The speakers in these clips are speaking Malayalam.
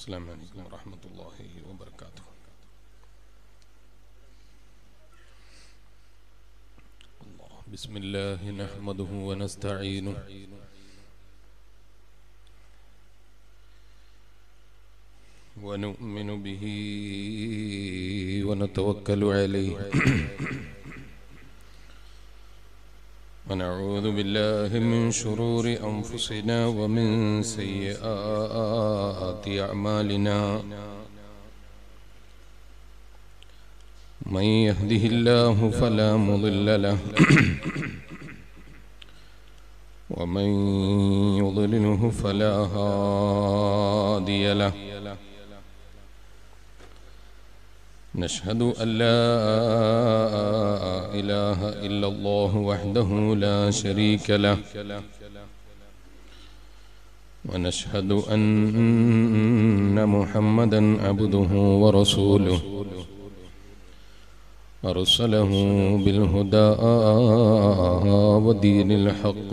السلام عليكم ورحمة الله وبركاته الله بسم الله نحمده ونستعينه ونؤمن به ونتوكل عليه ونعوذ بالله من شرور أنفسنا ومن سيئات أعمالنا من يهده الله فلا مضل له ومن يضلله فلا هادي له نشهد أن لا إله إلا الله وحده لا شريك له ونشهد أن محمدا عبده ورسوله أرسله بالهدى ودين الحق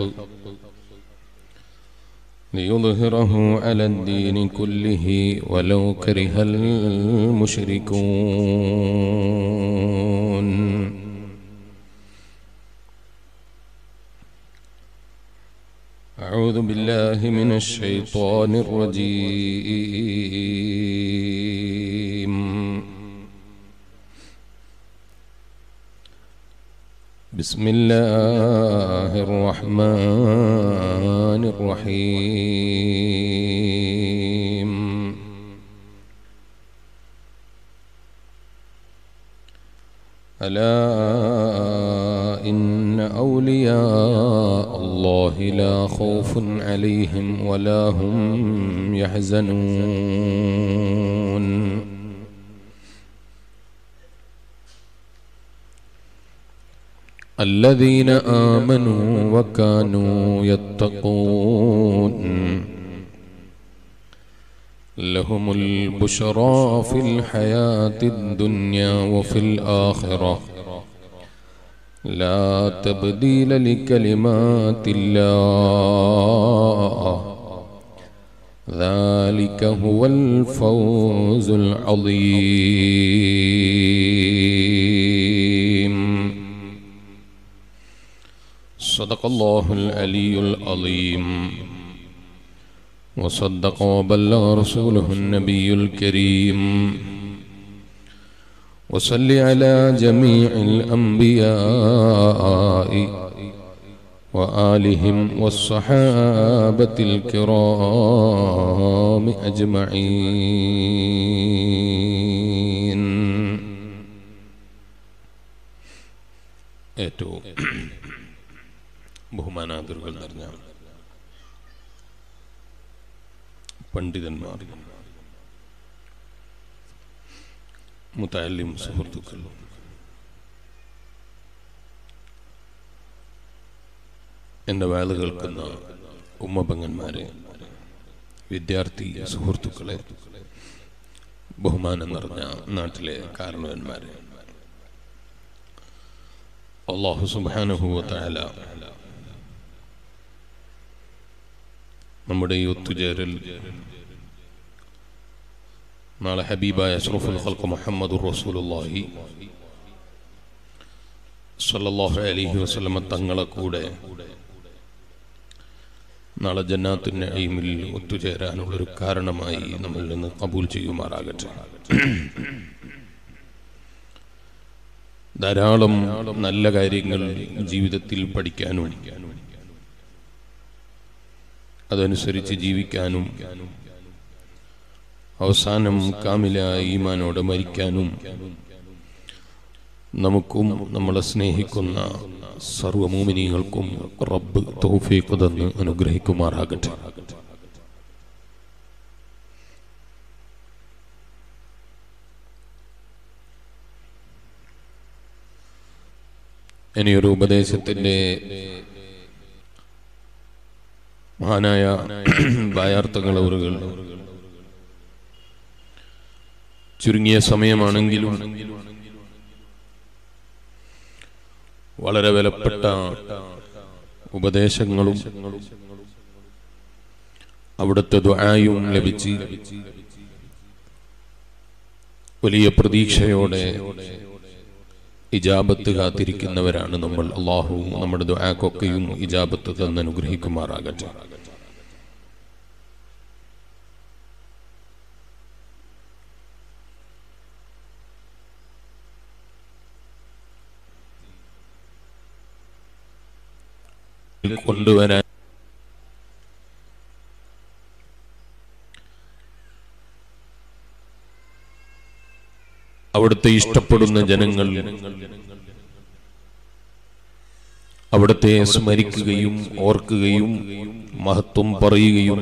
ليظهره على الدين كله ولو كره المشركون أعوذ بالله من الشيطان الرجيم بسم الله الرحمن الرحيم ألا إن أولياء الله لا خوف عليهم ولا هم يحزنون الذين آمنوا وكانوا يتقون لهم البشرى في الحياة الدنيا وفي الآخرة لا تبديل لكلمات الله ذلك هو الفوز العظيم صدق الله العلي العظيم وصدق وبلغ رسوله النبي الكريم وصل على جميع الأنبياء وآلهم والصحابة الكرام أجمعين ഏറ്റവും ബഹുമാനാദുരുകൾ നിറഞ്ഞ പണ്ഡിതന്മാർ മുത്താലിം സുഹൃത്തുക്കൾ എൻ്റെ വേല കേൾക്കുന്ന ഉമ്മപങ്ങന്മാരെ വിദ്യാർത്ഥി സുഹൃത്തുക്കളെ ബഹുമാനം നിറഞ്ഞ നാട്ടിലെ കാരണവന്മാരെ അള്ളാഹു സുബാനുഭൂവത്തായ നമ്മുടെ ഈ ഒത്തുചേരൽ നാളെ ഹബീബായ അഷ്റഫുൽ ഖൽഖ് മുഹമ്മദ് റസൂലുള്ളാഹി സല്ലല്ലാഹു അലൈഹി വസല്ലമ തങ്ങളെ കൂടെ നാളെ ജന്നാത്തുൻ നഈമിൽ ഒത്തുചേരാനുള്ളൊരു കാരണമായി നമ്മിൽ നിന്ന് കബൂൽ ചെയ്യുമാറാകട്ടെ ധാരാളം നല്ല കാര്യങ്ങൾ ജീവിതത്തിൽ പഠിക്കാനും അതനുസരിച്ച് ജീവിക്കാനും അവസാനം കാമില ഈമാനോടെ മരിക്കാനും നമുക്കും നമ്മളെ സ്നേഹിക്കുന്ന സർവമോമിനികൾക്കും റബ്ബ് തൗഫീഖ് തന്ന് അനുഗ്രഹിക്കുമാറാകട്ടെ ഇനിയൊരു ഉപദേശത്തിന്റെ മഹാനായ ബായാർത്ഥങ്ങളവറുകൾ ചുരുങ്ങിയ സമയമാണെങ്കിലും വളരെ വിലപ്പെട്ട ഉപദേശങ്ങളും അവിടുത്തെ ദ്വായും ലഭിച്ച് വലിയ പ്രതീക്ഷയോടെ ഇജാബത്ത് കാത്തിരിക്കുന്നവരാണ് നമ്മൾ അള്ളാഹു നമ്മുടെ ദുആക്കൊക്കെയും ഇജാബത്ത് തന്ന് അനുഗ്രഹിക്കുമാറാകട്ടെ കൊണ്ടുവരാൻ അവിടുത്തെ ഇഷ്ടപ്പെടുന്ന ജനങ്ങൾ അവിടുത്തെ സ്മരിക്കുകയും ഓർക്കുകയും മഹത്വം പറയുകയും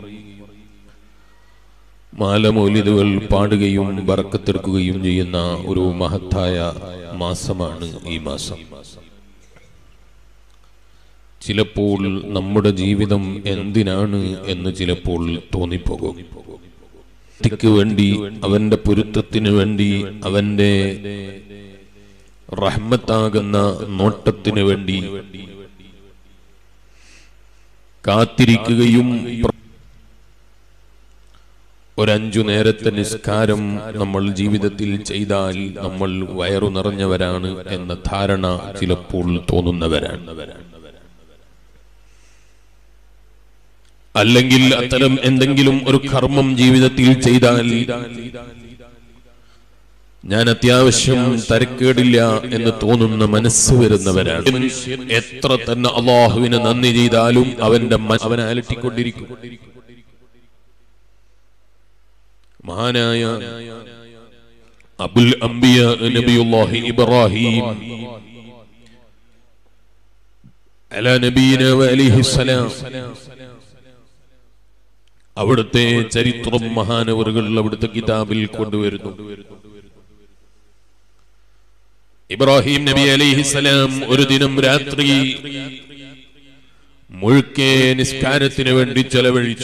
മാലമൗലിദുകൾ പാടുകയും ബറക്കത്തെടുക്കുകയും ചെയ്യുന്ന ഒരു മഹത്തായ മാസമാണ് ഈ മാസം ചിലപ്പോൾ നമ്മുടെ ജീവിതം എന്തിനാണ് എന്ന് ചിലപ്പോൾ തോന്നിപ്പോകും ക്ക് വേണ്ടി അവന്റെ പൊരുത്തത്തിന് വേണ്ടി അവന്റെ റഹ്മത്താകുന്ന നോട്ടത്തിന് വേണ്ടി കാത്തിരിക്കുകയും ഒരഞ്ചു നേരത്തെ നിസ്കാരം നമ്മൾ ജീവിതത്തിൽ ചെയ്താൽ നമ്മൾ വയറു നിറഞ്ഞവരാണ് എന്ന ധാരണ ചിലപ്പോൾ തോന്നുന്നവരാണ് അല്ലെങ്കിൽ അത്തരം എന്തെങ്കിലും ഒരു കർമ്മം ജീവിതത്തിൽ ചെയ്താൽ ഞാൻ അത്യാവശ്യം തരക്കേടില്ല എന്ന് തോന്നുന്ന മനസ്സ് വരുന്നവരാണ് എത്ര തന്നെ അള്ളാഹുവിന് നന്ദി ചെയ്താലും അവന്റെ മ- അവനെ അലട്ടിക്കൊണ്ടിരിക്കും മഹാനായ അബുൽ അംബിയ നബിയുല്ലാഹി ഇബ്രാഹിം അല നബീന അലിഹിസ്സലാം അവിടുത്തെ ചരിത്രം മഹാനവറുകൾ അവിടുത്തെ കിതാബിൽ കൊണ്ടുവരുന്നു ഇബ്രാഹിം നബി അലിഹിസലാം ഒരു ദിനം രാത്രി മുഴുക്കെ നിസ്കാരത്തിന് വേണ്ടി ചെലവഴിച്ചു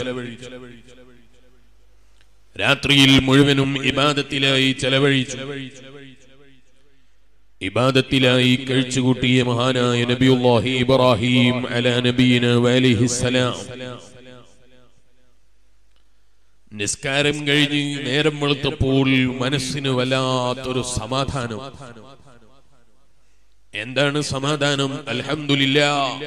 രാത്രിയിൽ മുഴുവനും ഇബാദത്തിലായി ചെലവഴിച്ചു ഇബാദത്തിലായി കഴിച്ചുകൂട്ടിയ മഹാനായ നബിയുല്ലാഹി ഇബ്രാഹിം അല നബീന അലിഹിസലാം നിസ്കാരം കഴിഞ്ഞ് നേരം വെളുത്തപ്പോൾ മനസ്സിന് വല്ലാത്തൊരു സമാധാനം എന്താണ് സമാധാനം അൽഹംദുലില്ല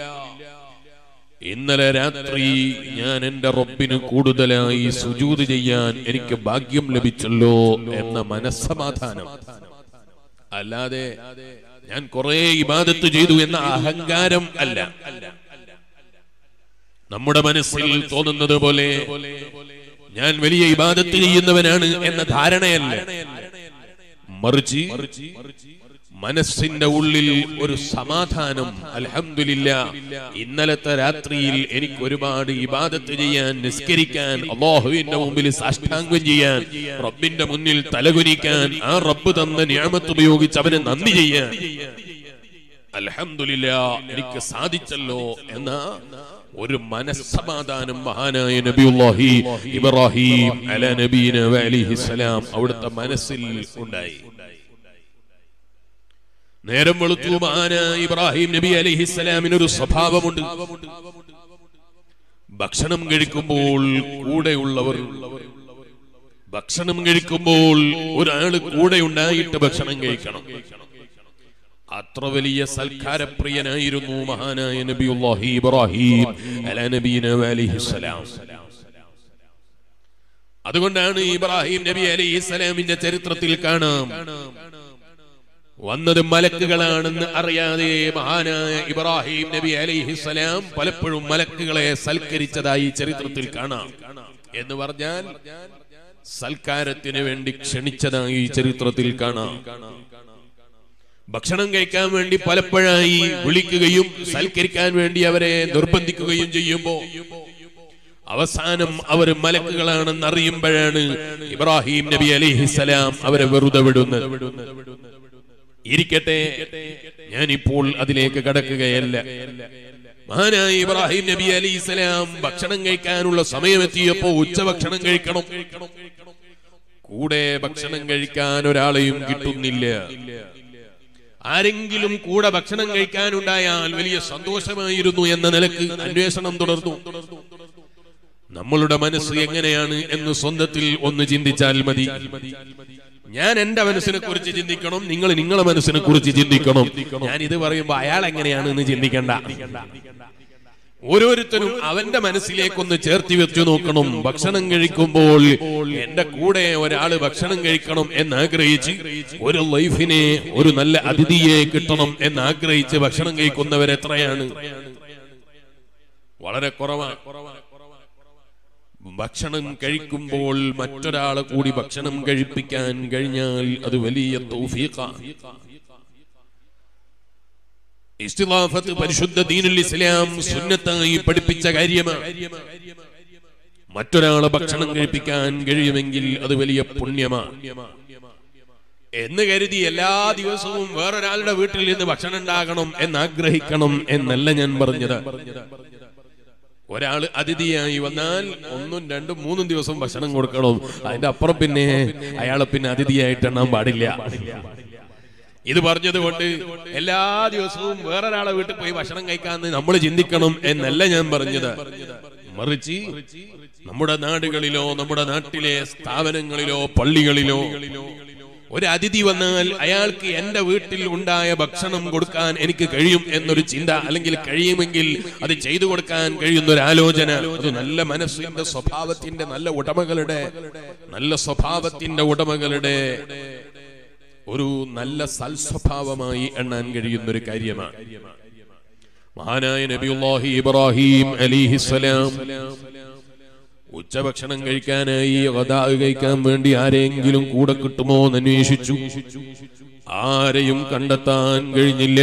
ഇന്നലെ രാത്രി ഞാൻ എന്റെ റബ്ബിന് കൂടുതലായി സുജൂത് ചെയ്യാൻ എനിക്ക് ഭാഗ്യം ലഭിച്ചല്ലോ എന്ന മനസ്സമാധാനം അല്ലാതെ ഞാൻ കുറെ ഇബാദത്ത് ചെയ്തു എന്ന അഹങ്കാരം അല്ല നമ്മുടെ മനസ്സിൽ തോന്നുന്നത് പോലെ ഞാൻ വലിയ ഇബാദത്ത് ചെയ്യുന്നവനാണ് എന്ന ധാരണയല്ല മറിച്ച് മനസ്സിന്റെ ഉള്ളിൽ ഒരു സമാധാനം അൽഹംദുലില്ല ഇന്നലത്തെ രാത്രിയിൽ എനിക്ക് ഒരുപാട് ഇബാദത്ത് ചെയ്യാൻ നിസ്കരിക്കാൻ അള്ളാഹുവിന്റെ മുമ്പിൽ സാഷ്ടാംഗം ചെയ്യാൻ റബ്ബിന്റെ മുന്നിൽ തലകുനിക്കാൻ ആ റബ്ബ് തന്ന ഞാമത്ത് ഉപയോഗിച്ച് അവന് നന്ദി ചെയ്യാൻ അൽഹംദുലില്ല എനിക്ക് സാധിച്ചല്ലോ എന്ന ഒരു മനസ്സമാധാനം മഹാനായ നബിയുല്ലാഹി ഇബ്രാഹിം അല നബീന അലിഹിസലാം അവിടുത്തെ മനസ്സിൽ ഉണ്ടായി നേരം വെളുത്തു മഹാനായ ഇബ്രാഹിം നബി അലിഹിസലാമിന് ഒരു സ്വഭാവമുണ്ട് ഭക്ഷണം കഴിക്കുമ്പോൾ കൂടെയുള്ളവർ ഭക്ഷണം കഴിക്കുമ്പോൾ ഒരാള് കൂടെ ഉണ്ടായിട്ട് ഭക്ഷണം കഴിക്കണം അത്ര വലിയ സൽക്കാരപ്രിയനായിരുന്നു മഹാനായ നബിയുല്ലാഹി ഇബ്രാഹിം അല നബീന അലിഹിസ്സലാം അതുകൊണ്ടാണ് ഇബ്രാഹിം നബി അലിഹിസ്സലാമിന്റെ ചരിത്രത്തിൽ കാണാം വന്നത് മലക്കുകളാണെന്ന് അറിയാതെ മഹാനായ ഇബ്രാഹിം നബി അലിഹിസ്സലാം പലപ്പോഴും മലക്കുകളെ സൽക്കരിച്ചതായി ചരിത്രത്തിൽ കാണാം എന്ന് പറഞ്ഞാൽ സൽക്കാരത്തിന് വേണ്ടി ക്ഷണിച്ചതായി ചരിത്രത്തിൽ കാണാം ഭക്ഷണം കഴിക്കാൻ വേണ്ടി പലപ്പോഴായി വിളിക്കുകയും സൽക്കരിക്കാൻ വേണ്ടി അവരെ നിർബന്ധിക്കുകയും ചെയ്യുമ്പോ അവസാനം അവർ മലക്കുകളാണെന്ന് അറിയുമ്പോഴാണ് ഇബ്രാഹിം നബി അലിഹിസലാം അവരെ വെറുതെ വിടുന്നത് ഇരിക്കട്ടെ ഞാനിപ്പോൾ അതിലേക്ക് കടക്കുകയല്ല മഹാനായ ഇബ്രാഹിം നബി അലി ഇസ്ലാം ഭക്ഷണം കഴിക്കാനുള്ള സമയമെത്തിയപ്പോ ഉച്ചഭക്ഷണം കഴിക്കണം കൂടെ ഭക്ഷണം കഴിക്കാൻ ഒരാളെയും കിട്ടുന്നില്ല ആരെങ്കിലും കൂടെ ഭക്ഷണം കഴിക്കാനുണ്ടായാൽ വലിയ സന്തോഷമായിരുന്നു എന്ന നിലക്ക് അന്വേഷണം തുടർന്നു നമ്മളുടെ മനസ്സ് എങ്ങനെയാണ് എന്ന് സ്വന്തത്തിൽ ഒന്ന് ചിന്തിച്ചാൽ മതി ഞാൻ എന്റെ മനസ്സിനെ കുറിച്ച് ചിന്തിക്കണം നിങ്ങൾ നിങ്ങളെ മനസ്സിനെ കുറിച്ച് ചിന്തിക്കണം ഞാൻ ഇത് പറയുമ്പോ അയാൾ എങ്ങനെയാണ് എന്ന് ചിന്തിക്കണ്ട ഓരോരുത്തരും അവന്റെ മനസ്സിലേക്കൊന്ന് ചേർത്തി വെച്ചു നോക്കണം ഭക്ഷണം കഴിക്കുമ്പോൾ എന്റെ കൂടെ ഒരാള് ഭക്ഷണം കഴിക്കണം എന്ന് ആഗ്രഹിച്ച് ഒരു ലൈഫിനെ ഒരു നല്ല അതിഥിയെ കിട്ടണം എന്ന് ആഗ്രഹിച്ച് ഭക്ഷണം കഴിക്കുന്നവർ എത്രയാണ് വളരെ കുറവാണ് ഭക്ഷണം കഴിക്കുമ്പോൾ മറ്റൊരാളെ കൂടി ഭക്ഷണം കഴിപ്പിക്കാൻ കഴിഞ്ഞാൽ അത് വലിയ തൗഫീഖാണ് ഇസ്തിലാഫത്ത് പരിശുദ്ധ ദീനുൽ ഇസ്ലാം സുന്നത്തായി പഠിപ്പിച്ച കാര്യമാണ് മറ്റൊരാളെ ഭക്ഷണം കഴിപ്പിക്കാൻ കഴിയുമെങ്കിൽ അത് വലിയ പുണ്യമാണ് എന്ന് കരുതി എല്ലാ ദിവസവും വേറൊരാളുടെ വീട്ടിൽ നിന്ന് ഭക്ഷണം ഉണ്ടാകണം എന്ന് ആഗ്രഹിക്കണം എന്നല്ല ഞാൻ പറഞ്ഞത് ഒരാൾ അതിഥിയായി വന്നാൽ ഒന്നും രണ്ടും മൂന്നും ദിവസം ഭക്ഷണം കൊടുക്കണം അതിന്റെ അപ്പുറം പിന്നെ അയാളെ പിന്നെ അതിഥിയായിട്ട് എണ്ണാൻ പാടില്ല ഇത് പറഞ്ഞത് കൊണ്ട് എല്ലാ ദിവസവും വേറൊരാളെ വീട്ടിൽ പോയി ഭക്ഷണം കഴിക്കാന്ന് നമ്മൾ ചിന്തിക്കണം എന്നല്ല ഞാൻ പറഞ്ഞത് മറിച്ച് നമ്മുടെ നാടുകളിലോ നമ്മുടെ നാട്ടിലെ സ്ഥാപനങ്ങളിലോ പള്ളികളിലോ ഒരു അതിഥി വന്നാൽ അയാൾക്ക് എന്റെ വീട്ടിൽ ഉണ്ടായ ഭക്ഷണം കൊടുക്കാൻ എനിക്ക് കഴിയും എന്നൊരു ചിന്ത അല്ലെങ്കിൽ കഴിയുമെങ്കിൽ അത് ചെയ്തു കൊടുക്കാൻ കഴിയുന്ന ഒരു ആലോചന അത് നല്ല മനസ്സിന്റെ സ്വഭാവത്തിന്റെ നല്ല ഉടമകളുടെ നല്ല സ്വഭാവത്തിന്റെ ഉടമകളുടെ ഒരു നല്ല സൽസ്വഭാവമായി എണ്ണാൻ കഴിയുന്ന ഒരു കാര്യമാണ് മഹാനായ നബിയുല്ലാഹി ഇബ്രാഹിം അലിഹിസ്സലാം ഉച്ചഭക്ഷണം കഴിക്കാനായി ഗദാ കഴിക്കാൻ വേണ്ടി ആരെങ്കിലും കൂടെ കിട്ടുമോ എന്ന് അന്വേഷിച്ചു ആരെയും കണ്ടെത്താൻ കഴിഞ്ഞില്ല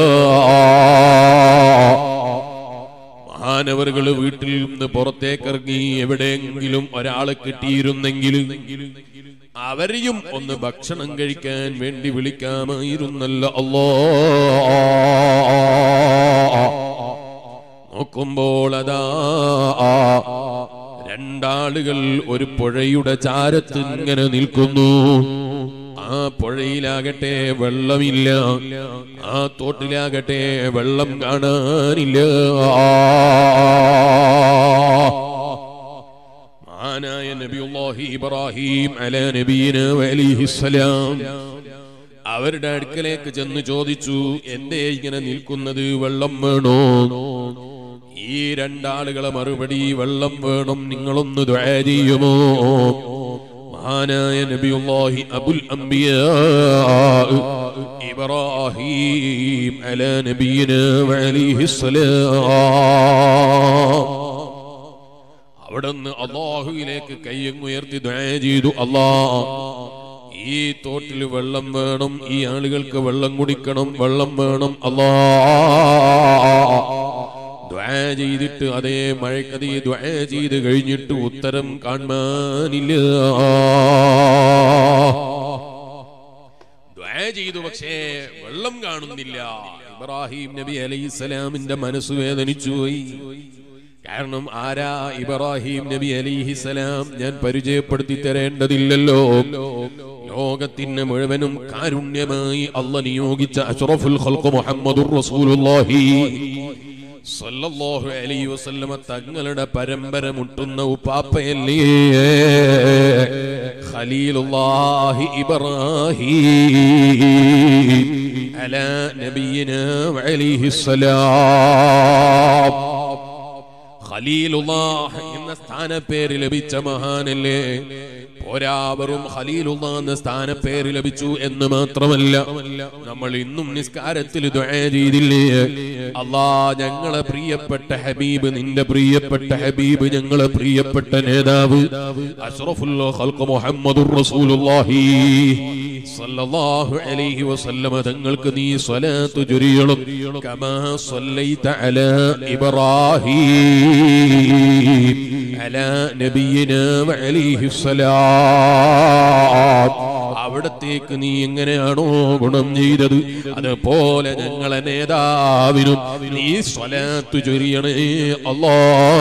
മഹാനവറുകൾ വീട്ടിൽ നിന്ന് പുറത്തേക്കിറങ്ങി എവിടെയെങ്കിലും ഒരാളെ കിട്ടിയിരുന്നെങ്കിൽ അവരെയും ഒന്ന് ഭക്ഷണം കഴിക്കാൻ വേണ്ടി വിളിക്കാമായിരുന്നല്ലോ അല്ലോ നോക്കുമ്പോൾ അതാ രണ്ടാളുകൾ ഒരു പുഴയുടെ ചാരത്ത് ഇങ്ങനെ നിൽക്കുന്നു ആ പുഴയിലാകട്ടെ വെള്ളമില്ല ആ തോട്ടിലാകട്ടെ വെള്ളം കാണാനില്ല മഹാനായ നബിയുല്ലാഹി ഇബ്രാഹിം അല നബീന അലിഹിസ്സലാം അവരുടെ അടുക്കലേക്ക് ചെന്ന് ചോദിച്ചു എന്തേ ഇങ്ങനെ നിൽക്കുന്നത് വെള്ളം വേണോ ഈ രണ്ടാളുകളെ മറുപടി വെള്ളം വേണം നിങ്ങളൊന്ന് ദുആ ചെയ്യുമോ മഹാനായ നബിയുല്ലാഹി അബുൽ അംബിയ ഇബ്രാഹിം അല നബീന അലിഹിസ്സലാം അവിടുന്ന് അള്ളാഹുവിലേക്ക് കയ്യങ്ങുയർത്തി ദുആ ചെയ്തു അല്ലാ ഈ തോട്ടിൽ വെള്ളം വേണം ഈ ആളുകൾക്ക് വെള്ളം കുടിക്കണം വെള്ളം വേണം അല്ലാ ദ്വാ ചെയ്തിട്ട് അതേ മഴക്കതി ദ്വാ ചെയ്ത് കഴിഞ്ഞിട്ട് ഉത്തരം കാണാനില്ല ദ്വാ ചെയ്തു പക്ഷേ വെള്ളം കാണുന്നില്ല ഇബ്രാഹിം നബി അലൈഹിസ്സലാമിന്റെ മനസ്സ് വേദനിച്ചു പോയി കാരണം ആരാ ഇബ്രാഹിം നബി അലിഹിസലാം ഞാൻ പരിചയപ്പെടുത്തി തരേണ്ടതില്ലല്ലോ ലോകത്തിന് മുഴുവനും കാരുണ്യമായി അല്ല നിയോഗിച്ച അഷ്റഫുൽ ഖൽഖ് മുഹമ്മദുർ റസൂലുള്ളാഹി സല്ലല്ലാഹു അലൈഹി വസല്ലമ തങ്ങളുടെ പരമ്പര മുട്ടുന്ന ഉപ്പാപ്പയല്ലേ ഖലീലുള്ളാഹി ഇബ്രാഹിം അലാ നബിയിന അലൈഹിസ്സലാം ഖലീലുല്ലാഹ് എന്ന സ്ഥാനപ്പേര് ലഭിച്ച മഹാനല്ലേ പോരാവറും ഖലീലുള്ള എന്ന സ്ഥാനപ്പേര് ലഭിച്ചു എന്ന് മാത്രമല്ല നമ്മൾ ഇന്നും നിസ്കാരത്തിൽ ദുആ ചെയ്തില്ലേ അല്ലാ ഞങ്ങളെ പ്രിയപ്പെട്ട ഹബീബ് നിന്റെ പ്രിയപ്പെട്ട ഹബീബ് ഞങ്ങളെ പ്രിയപ്പെട്ട നേതാവ് അഷ്റഫുൽ ഖൽഖ് മുഹമ്മദുർ റസൂലുള്ളാഹി സല്ലല്ലാഹു അലൈഹി വസല്ലമ തങ്ങൾക്ക് നീ സ്വലാത്ത് ചൊരിയണം കമാ സ്വല്ലൈത അലാ ഇബ്രാഹീം അലാ നബിയിന വഅലൈഹി സ്വലാം അവിടത്തേക്ക് നീ എങ്ങനെയാണോ ഗുണം ചെയ്തത് അതുപോലെ ഞങ്ങളെ നേതാവിനും നീ സ്വലാത്ത് ചൊരിയണേ അല്ലാ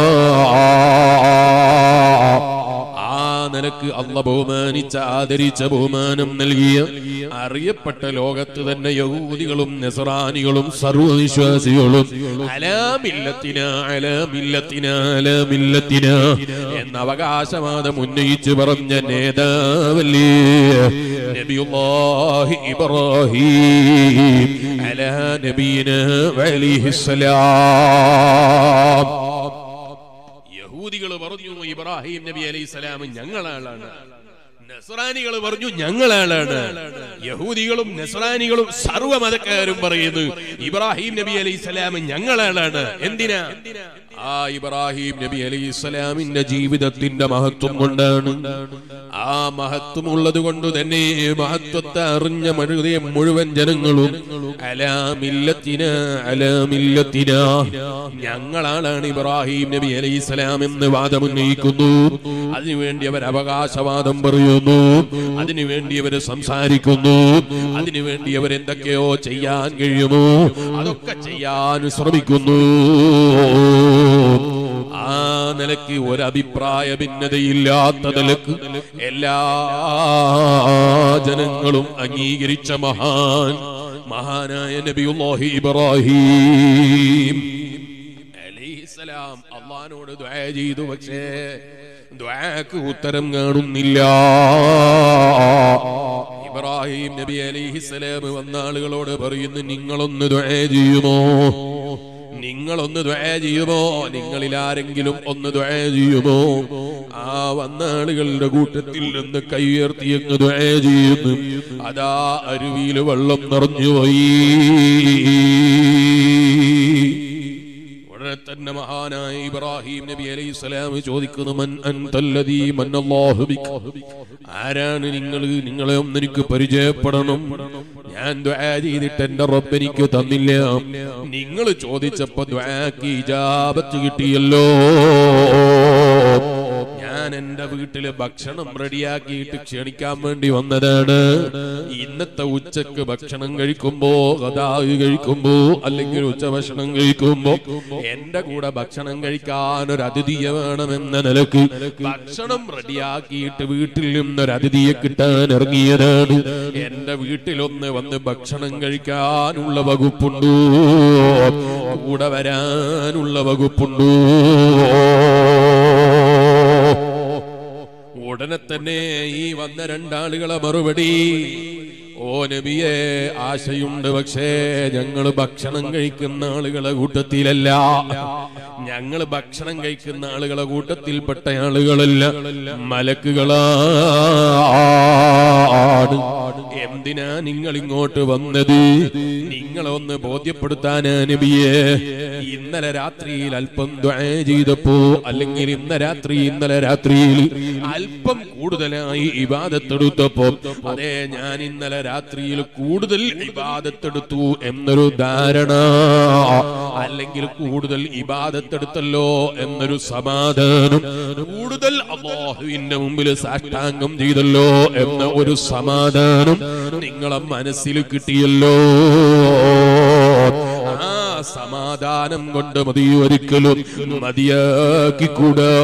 ആ നിലക്ക് അല്ല ബഹുമാനിച്ച ആദരിച്ച ബഹുമാനം നൽകിയ അറിയപ്പെട്ട ലോകത്ത് തന്നെ യഹൂദികളും നസറാനികളും സർവവിശ്വാസികളും അലാമില്ലത്തിന അലാമില്ലത്തിന അലാമില്ലത്തിന എന്ന അവകാശവാദം ഉന്നയിച്ചു പറഞ്ഞ നേതാവല്ലേ നബിയുല്ലാഹി ഇബ്രാഹിം അലാ നബിയിന അലൈഹിസ്സലാം യഹൂദികൾ പറഞ്ഞു ഇബ്രാഹിം നബി അലൈഹി സ്വലാം ഞങ്ങളാളാണ് നസ്രാനികൾ പറഞ്ഞു ഞങ്ങളാളാണ് യഹൂദികളും നസ്രാനികളും സർവ്വമതക്കാരും പറയുന്നു ഇബ്രാഹിം നബി അലൈഹി സ്വലാം ഞങ്ങളാളാണ് എന്തിനാ ആ ഇബ്രാഹിം നബി അലൈഹി സ്വലാമിന്റെ ജീവിതത്തിന്റെ മഹത്വം കൊണ്ടാണ് ആ മഹത്വം ഉള്ളത് കൊണ്ട് തന്നെ മഹത്വത്തെ അറിഞ്ഞ മഴുതയം മുഴുവൻ ജനങ്ങളും അലാമില്ലത്തിന അലാമില്ലത്തിന ഞങ്ങളാണ് ഇബ്രാഹിം നബി അലൈഹി സ്വലാം എന്ന് വാദമുന്നയിക്കുന്നു അതിനുവേണ്ടി അവർ അവകാശവാദം പറയുന്നു അതിനുവേണ്ടി അവർ സംസാരിക്കുന്നു അതിനുവേണ്ടി അവർ എന്തൊക്കെയോ ചെയ്യാൻ കഴിയുമോ അതൊക്കെ ചെയ്യാൻ ശ്രമിക്കുന്നു ആ നിലയ്ക്ക് ഒരഭിപ്രായ ഭിന്നതയില്ലാത്ത നിലക്ക് എല്ലാ ജനങ്ങളും അംഗീകരിച്ച മഹാൻ മഹാനായ നബിയുല്ലാഹി ഇബ്രാഹിം അലൈഹിസ്സലാം അള്ളഹാനോട് ദ്വാ ചെയ്തു പക്ഷേ ദ്വാക്ക് ഉത്തരം കാണുന്നില്ല ഇബ്രാഹിം നബി അലൈഹിസ്സലാം വന്ന ആളുകളോട് പറയുന്നു നിങ്ങളൊന്ന് ദ്വാ ചെയ്യുമോ നിങ്ങളൊന്ന് ദ്വയ ചെയ്യുമോ നിങ്ങളിൽ ആരെങ്കിലും ഒന്ന് ദ്വയ ചെയ്യുമോ ആ വന്ന ആളുകളുടെ കൂട്ടത്തിൽ നിന്ന് കൈയുയർത്തി അങ്ങ് ദ്വയ ചെയ്യുന്നു അതാ അരുവിയിൽ വെള്ളം നിറഞ്ഞുപോയി ഉടനെ തന്നെ മഹാനായ ഇബ്രാഹിം നബി അലൈഹി സ്വലാം ചോദിക്കുന്നു മൻ അൻതല്ലദീ മന്നല്ലാഹു ബിക ആരാണ് നിങ്ങൾ നിങ്ങളെ ഒന്ന് എനിക്ക് പരിചയപ്പെടണം ഞാൻ ദ്വാ ചെയ്തിട്ട് എന്റെ റബ്ബ് എനിക്ക് തന്നില്ല നിങ്ങൾ ചോദിച്ചപ്പോ ദ്വാക്ക് ഇജാബത്ത് കിട്ടിയല്ലോ ഞാൻ എന്റെ വീട്ടില് ഭക്ഷണം റെഡിയാക്കിയിട്ട് ക്ഷണിക്കാൻ വേണ്ടി വന്നതാണ് ഇന്നത്തെ ഉച്ചക്ക് ഭക്ഷണം കഴിക്കുമ്പോ കഥാവ് കഴിക്കുമ്പോ അല്ലെങ്കിൽ ഉച്ചഭക്ഷണം കഴിക്കുമ്പോ എന്റെ കൂടെ ഭക്ഷണം കഴിക്കാൻ ഒരു അതിഥിയെ വേണമെന്ന നിലക്ക് ഭക്ഷണം റെഡിയാക്കിയിട്ട് വീട്ടിൽ നിന്നൊരു അതിഥിയെ കിട്ടാൻ ഇറങ്ങിയതാണ് എന്റെ വീട്ടിലൊന്ന് വന്ന് ഭക്ഷണം കഴിക്കാനുള്ള വകുപ്പുണ്ടോ കൂടെ വരാനുള്ള വകുപ്പുണ്ടോ ഉടനെ തന്നെ ഈ വന്ന രണ്ടാളുകളെ മറുപടി ഓ നബിയെ ആശയുണ്ട് പക്ഷേ ഞങ്ങൾ ഭക്ഷണം കഴിക്കുന്ന ആളുകളെ കൂട്ടത്തിലല്ല ഞങ്ങൾ ഭക്ഷണം കഴിക്കുന്ന ആളുകളെ കൂട്ടത്തിൽപ്പെട്ട ആളുകളല്ല മലക്കുകളാണ് എന്തിനാ നിങ്ങൾ ഇങ്ങോട്ട് വന്നത് നിങ്ങളെ ഒന്ന് ബോധ്യപ്പെടുത്താനാ നബിയെ ഇന്നലെ രാത്രിയിൽ അല്പം ദ്വാ ചെയ്തപ്പോ അല്ലെങ്കിൽ ഇന്ന രാത്രി ഇന്നലെ രാത്രിയിൽ അല്പം കൂടുതലായി ഇബാദത്തെടുത്തപ്പോ അതെ ഞാൻ ഇന്നലെ രാത്രിയിൽ കൂടുതൽ ഇബാദത്തെടുത്തു എന്നൊരു ധാരണ അല്ലെങ്കിൽ കൂടുതൽ ഇബാദത്തെടുത്തല്ലോ എന്നൊരു സമാധാനം കൂടുതൽ അള്ളാഹുവിന്റെ മുമ്പിൽ സാഷ്ടാംഗം ചെയ്തല്ലോ എന്ന ഒരു സമാധാനം നിങ്ങളെ മനസ്സിൽ കിട്ടിയല്ലോ ആ സമാധാനം കൊണ്ട് മതി ഒരിക്കലും മതിയാക്കിക്കൂടാ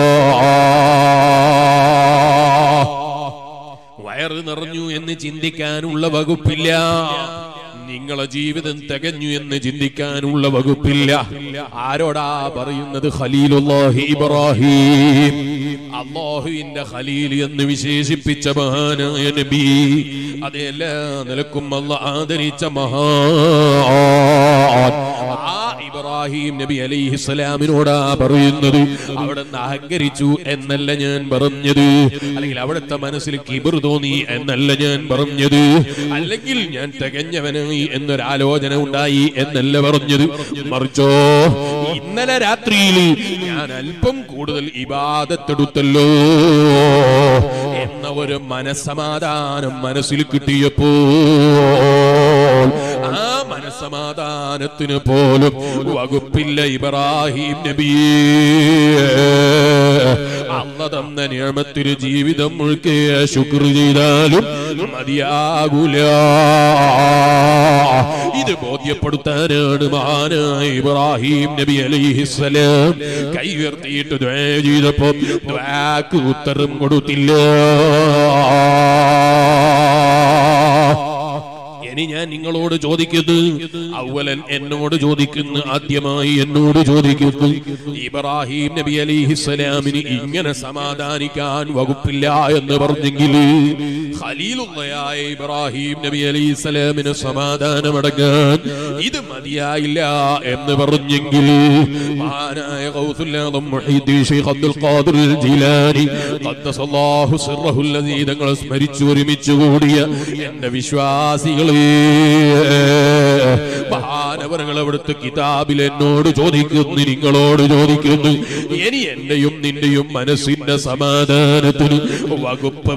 വയറ് നിറഞ്ഞു എന്ന് ചിന്തിക്കാനുള്ള വകുപ്പില്ല നിങ്ങളെ ജീവിതം തികഞ്ഞു എന്ന് ചിന്തിക്കാനുള്ള വകുപ്പില്ല ആരോടാ പറയുന്നത് ഖലീലുല്ലാഹി ഇബ്രാഹിം അള്ളാഹുവിന്റെ ഖലീൽ എന്ന് വിശേഷിപ്പിച്ച മഹാനായ നബി അതെല്ലാ നിലക്കും അല്ല ആദരിച്ച മഹാൻ ആ ഇബ്രാഹിം നബി അലൈഹി സ്വലാമിനോടാ പറയുന്നത് അവിടെ നിന്ന് അഹങ്കരിച്ചു എന്നല്ല ഞാൻ പറഞ്ഞത് അല്ലെങ്കിൽ അവിടുത്തെ മനസ്സിൽ കിബിർ തോന്നി എന്നല്ല ഞാൻ പറഞ്ഞത് അല്ലെങ്കിൽ ഞാൻ തികഞ്ഞവനായി എന്നൊരാലോചന ഉണ്ടായി എന്നല്ല പറഞ്ഞത് മറിച്ചോ ഇന്നലെ രാത്രിയിൽ ഞാൻ അല്പം കൂടുതൽ ഇബാദത്തെടുത്തല്ലോ എന്ന ഒരു മനസ്സമാധാനം മനസ്സിൽ കിട്ടിയപ്പോ ആ മനസ്സമാധാനത്തിന് പോലും വകുപ്പില്ല ഇബ്രാഹിം നബിയേ അല്ല തന്ന നിയമത്തിന് ജീവിതം മുഴുക്കെ ശുക്ർ ചെയ്താലും മതിയാകൂല ഇത് ബോധ്യപ്പെടുത്താനാണ് മഹാനായ ഇബ്രാഹിം നബി അലൈഹിസ്സലാം കൈ ഉയർത്തിയിട്ട് ദ്വാ ചെയ്തപ്പോ ദ്വാക്ക് ഉത്തരം കൊടുത്തില്ല ഇനി ഞാൻ നിങ്ങളോട് ചോദിക്കുന്നു അവലൻ എന്നോട് ചോദിക്കുന്നു ആദ്യമായി എന്നോട് ചോദിക്കുന്നു ഇബ്രാഹിം നബി അലിഹിസ്സലാമിന് ഇങ്ങനെ സമാധാനിക്കാൻ വകുപ്പില്ല എന്ന് പറഞ്ഞെങ്കിൽ ഖലീലുള്ളയായ ഇബ്രാഹിം നബി അലിഹിസ്സലാമിന് സമാധാനമടങ്ങാൻ ഇത് മതിയായില്ല എന്ന് പറഞ്ഞെങ്കിൽ മഹാനായ ഗൗസുല്ലാദം Muhiyuddin Sheikh Abdul Qadir Jilani ഖദ്ദസല്ലാഹു സിർറഹു അല്ലദീ തങ്ങളെ സ്മരിച്ചു ഒരുമിച്ച് കൂടിയ എന്റെ വിശ്വാസികളെ മഹാനവരങ്ങൾ അവിടുത്തെ കിതാബിൽ എന്നോട് ചോദിക്കുന്നു നിങ്ങളോട് ചോദിക്കുന്നു ഇനി എന്റെയും നിന്റെയും മനസ്സിന്റെ സമാധാനത്തിന് വകുപ്പ്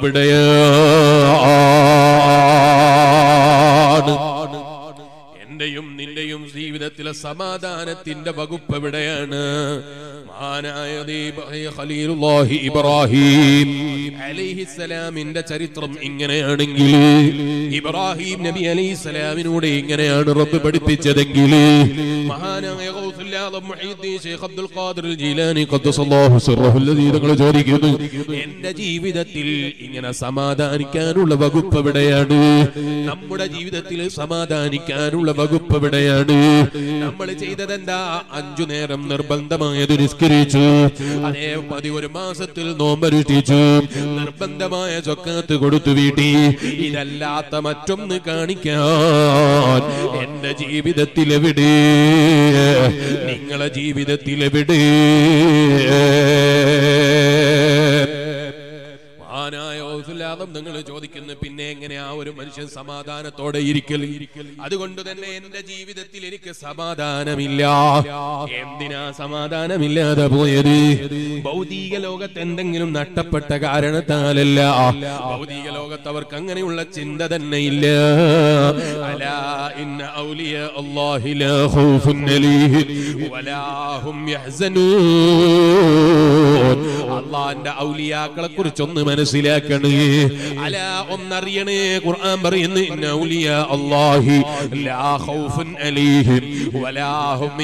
എവിടെയാണ് എന്റെയും നിന്റെയും ജീവിതത്തിലെ സമാധാനത്തിന്റെ വകുപ്പ് എവിടെയാണ് മഹാനായ ദീപ- ഖലീലുല്ലാഹി ഇബ്രാഹിം അലൈഹിസ്സലാമിന്റെ ചരിത്രം ഇങ്ങനെയാണെങ്കിൽ ഇബ്രാഹിം നബി അലൈഹിസ്സലാമിനൂടെ ഇങ്ങനെയാണ് റബ്ബ് പഠിപ്പിച്ചതെങ്കിൽ മഹാനായ ഗൗസുല്ലാദം Muhiyuddin Sheikh Abdul Qadir Jilani ഖദ്ദസല്ലാഹു സിർറഹു അല്ലദീ തങ്ങൾ ചോദിക്കുന്നു എന്റെ ജീവിതത്തിൽ ഇങ്ങനെ സമാധാനിക്കാനുള്ള വകുപ്പ് എവിടെയാണ് നമ്മുടെ ജീവിതത്തിൽ സമാധാനിക്കാനുള്ള വകുപ്പ് എവിടെയാണ് നമ്മൾ ചെയ്തതെന്താ അഞ്ചു നേരം നിർബന്ധമായത് നിസ്കരിച്ചു അതേ പതി ഒരു മാസത്തിൽ നോമ്പനുഷ്ഠിച്ചു നിർബന്ധമായ ചൊക്കാത്ത് കൊടുത്തു വീട്ടി ഇതല്ലാത്ത മറ്റൊന്ന് കാണിക്കാൻ എന്റെ ജീവിതത്തിൽ എവിടെ നിങ്ങളെ ജീവിതത്തിൽ എവിടെ മഹാനായ ഔസുല്ലാദം നിങ്ങൾ ചോദിക്കുന്നു പിന്നെ എങ്ങനെ ആ ഒരു മനുഷ്യൻ സമാധാനത്തോടെ ഇരിക്കൽ അതുകൊണ്ട് തന്നെ എന്റെ ജീവിതത്തിൽ എനിക്ക് സമാധാനമില്ല എന്തിനാ സമാധാനമില്ലാതെ പോയത് ഭൗതിക ലോകത്ത് എന്തെങ്കിലും നഷ്ടപ്പെട്ട കാരണത്താലല്ല ഭൗതിക ലോകത്ത് അവർക്ക് അങ്ങനെയുള്ള ചിന്ത തന്നെ ഇല്ല അലാ ഇന്ന ഔലിയ അല്ലാഹി ലാ ഖൗഫുൻ അലൈഹിം വലാ ഹും യഹ്സനൂൻ അള്ളാന്റെ ഔലിയാക്കളെ കുറിച്ചൊന്ന് മനസ്സിലാക്കണേ അല ഒന്നറിയണേ ഖുർആൻ പറയുന്നു ഇന്ന ഔലിയ അല്ലാഹി ലാ ഖൗഫുൻ അലൈഹിം വലാ ഹും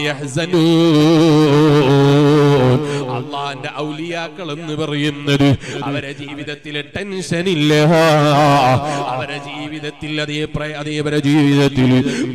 യഹ്സനൂൻ അള്ളാന്റെ ഔലിയാക്കൾ എന്ന് പറയുന്നത് അവരെ ജീവിതത്തിൽ ടെൻഷൻ ഇല്ല അവരെ ജീവിതത്തിൽ അതേ പ്ര- അതേ അവരെ ജീവിതത്തിൽ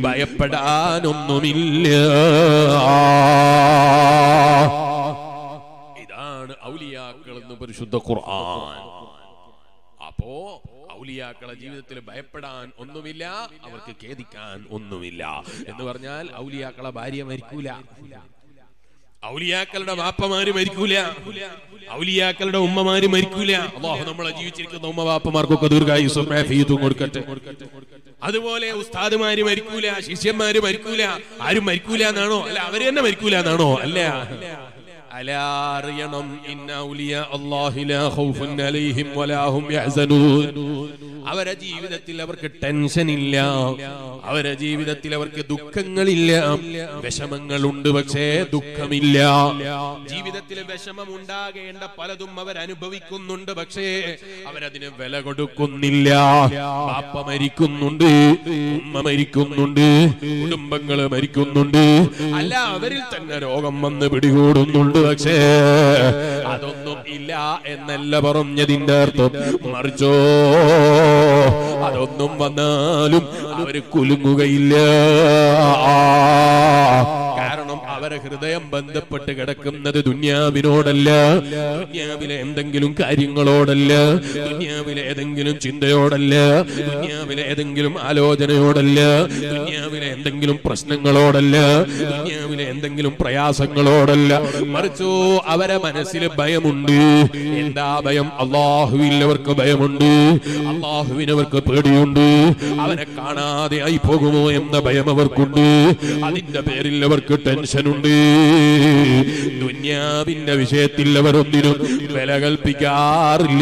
ഭയപ്പെടാനൊന്നുമില്ല ഇതാണ് ഔലിയാക്കൾ എന്ന് പരിശുദ്ധ ഖുർആൻ അപ്പോ ഔലിയാക്കളെ ജീവിതത്തിൽ ഭയപ്പെടാൻ ഒന്നുമില്ല അവർക്ക് ഖേദിക്കാൻ ഒന്നുമില്ല എന്ന് പറഞ്ഞാൽ ഔലിയാക്കളെ ഭാര്യ മരിക്കൂല ഔലിയാക്കളുടെ വാപ്പമാര് മരിക്കൂല ഔലിയാക്കളുടെ ഉമ്മമാര് മരിക്കൂല അള്ളാഹു നമ്മളെ ജീവിച്ചിരിക്കുന്ന ഉമ്മ വാപ്പമാർക്കൊക്കെ ദീർഘായുസും ആഫിയത്തും കൊടുക്കട്ടെ അതുപോലെ ഉസ്താദുമാര് മരിക്കൂല ശിഷ്യന്മാര് മരിക്കൂല ആരും മരിക്കൂല എന്നാണോ അല്ല അവര് തന്നെ മരിക്കൂല എന്നാണോ അല്ല അലാ അറിയണം ഇന്ന ഔലിയ അല്ലാഹി ലാ ഖൗഫുൻ അലൈഹിം വലാ ഹും യഹ്സനൂൻ അവരെ ജീവിതത്തിൽ അവർക്ക് ടെൻഷൻ ഇല്ല അവരെ ജീവിതത്തിൽ അവർക്ക് ദുഃഖങ്ങളില്ല വിഷമങ്ങളുണ്ട് പക്ഷേ ദുഃഖമില്ല ജീവിതത്തിൽ വിഷമം ഉണ്ടാകേണ്ട പലതും അവർ അനുഭവിക്കുന്നുണ്ട് പക്ഷേ അവരതിന് വില കൊടുക്കുന്നില്ല പാപ്പ മരിക്കുന്നുണ്ട് ഉമ്മ മരിക്കുന്നുണ്ട് കുടുംബങ്ങൾ മരിക്കുന്നുണ്ട് അല്ല അവരിൽ തന്നെ രോഗം വന്ന് പിടികൂടുന്നുണ്ട് പക്ഷേ അതൊന്നും ഇല്ല എന്നല്ല പറഞ്ഞതിന്റെ അർത്ഥം മറിച്ചോ അതൊന്നും വന്നാലും അവര് കുലുങ്ങുകയില്ല കാരണം അവരെ ഹൃദയം ബന്ധപ്പെട്ട് കിടക്കുന്നത് ദുന്യാവിനോടല്ല ദുന്യാവിലെ എന്തെങ്കിലും കാര്യങ്ങളോടല്ല ദുന്യാവിലെ ഏതെങ്കിലും ചിന്തയോടല്ല ദുന്യാവിലെ ഏതെങ്കിലും ആലോചനയോടല്ല ദുന്യാവിലെ എന്തെങ്കിലും പ്രശ്നങ്ങളോടല്ല ദുന്യാവിലെ എന്തെങ്കിലും പ്രയാസങ്ങളോടല്ല മറിച്ചോ അവരെ മനസ്സിൽ ഭയമുണ്ട് എന്താ ഭയം അള്ളാഹുവിൽ അവർക്ക് ഭയമുണ്ട് അള്ളാഹുവിനവർക്ക് പേടിയുണ്ട് അവനെ കാണാതെ ആയി പോകുമോ എന്ന ഭയം അവർക്കുണ്ട് അതിന്റെ പേരിൽ അവർക്ക് ടെൻഷനുണ്ട് ദുന്യാവിന്റെ വിഷയത്തിൽ അവർ ഒന്നിനും വില കൽപ്പിക്കാറില്ല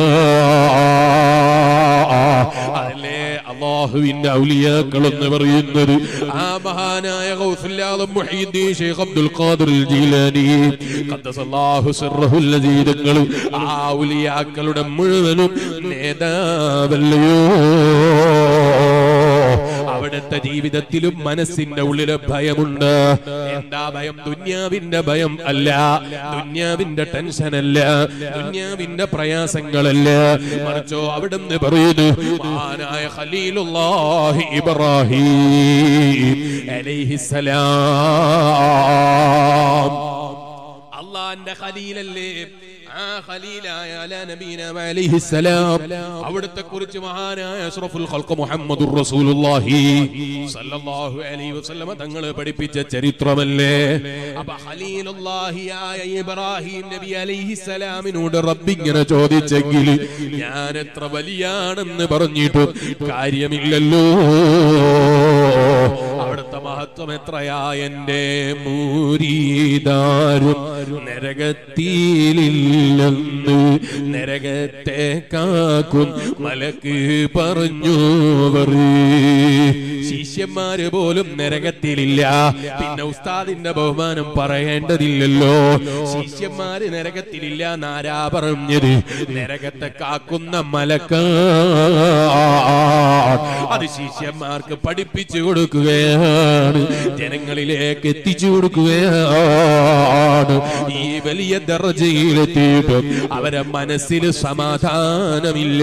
അതല്ലേ അള്ളാഹുവിന്റെ ഔലിയാക്കൾ എന്ന് പറയുന്നത് ആ മഹാനായ ഗൗസുല്ലാദം Muhiyuddin Sheikh Abdul Qadir Jilani ഖദ്ദസല്ലാഹു സിർറഹുൽ ലദീദങ്ങൾ ആ ഔലിയാക്കളുടെ മുഴുവനും നേതാവല്ലയോ അവിടെ അവിടുത്തെ ജീവിതത്തിലും മനസ്സിന്റെ ഉള്ളില് ഭയമുണ്ട് എന്താ ഭയം ദുന്യാവിന്റെ ഭയം അല്ല ദുന്യാവിന്റെ ടെൻഷൻ അല്ല ദുന്യാവിന്റെ പ്രയാസങ്ങളല്ല മറിച്ചോ അവിടുന്ന് പറയുന്നു മഹാനായ ഖലീലുല്ലാഹി ഇബ്രാഹിം അലൈഹിസ്സലാം അള്ളാന്റെ ഖലീലല്ലേ ആ ഖലീലായ അലാ നബീന അലൈഹിസ്സലാം അവിടുത്തെ കുറിച്ച് മഹാനായ അഷ്റഫുൽ ഖൽഖ് മുഹമ്മദുർ റസൂലുള്ളാഹി സല്ലല്ലാഹു അലൈഹി വസല്ലമ തങ്ങൾ പഠിപ്പിച്ച ചരിത്രമല്ലേ അപ്പൊ ഖലീലുള്ളാഹിയായ ഇബ്രാഹിം നബി അലൈഹിസ്സലാമിനോട് റബ്ബ് ഇങ്ങനെ ചോദിച്ചെങ്കിൽ ഞാൻ എത്ര വലിയാണെന്ന് പറഞ്ഞിട്ട് കാര്യമില്ലല്ലോ അവിടുത്തെ മഹത്വം എത്രയാ എന്റെ മൂരീദാരും നരകത്തിയില്ലെന്ന് നരകത്തെ കാക്കും മലക്ക് പറഞ്ഞു ശിഷ്യന്മാര് പോലും നരകത്തിലില്ല പിന്നെ ഉസ്താദിന്റെ ബഹുമാനം പറയേണ്ടതില്ലല്ലോ ശിഷ്യന്മാര് നരകത്തിലില്ല നാരാ പറഞ്ഞത് നരകത്തെ കാക്കുന്ന മലക്ക അത് ശിഷ്യന്മാർക്ക് പഠിപ്പിച്ചു കൊടുക്കുകയാണ് ജനങ്ങളിലേക്ക് എത്തിച്ചു കൊടുക്കുകയാണ് ഈ വലിയ ദർജയിലെത്തിയിട്ട് അവരെ മനസ്സിൽ സമാധാനമില്ല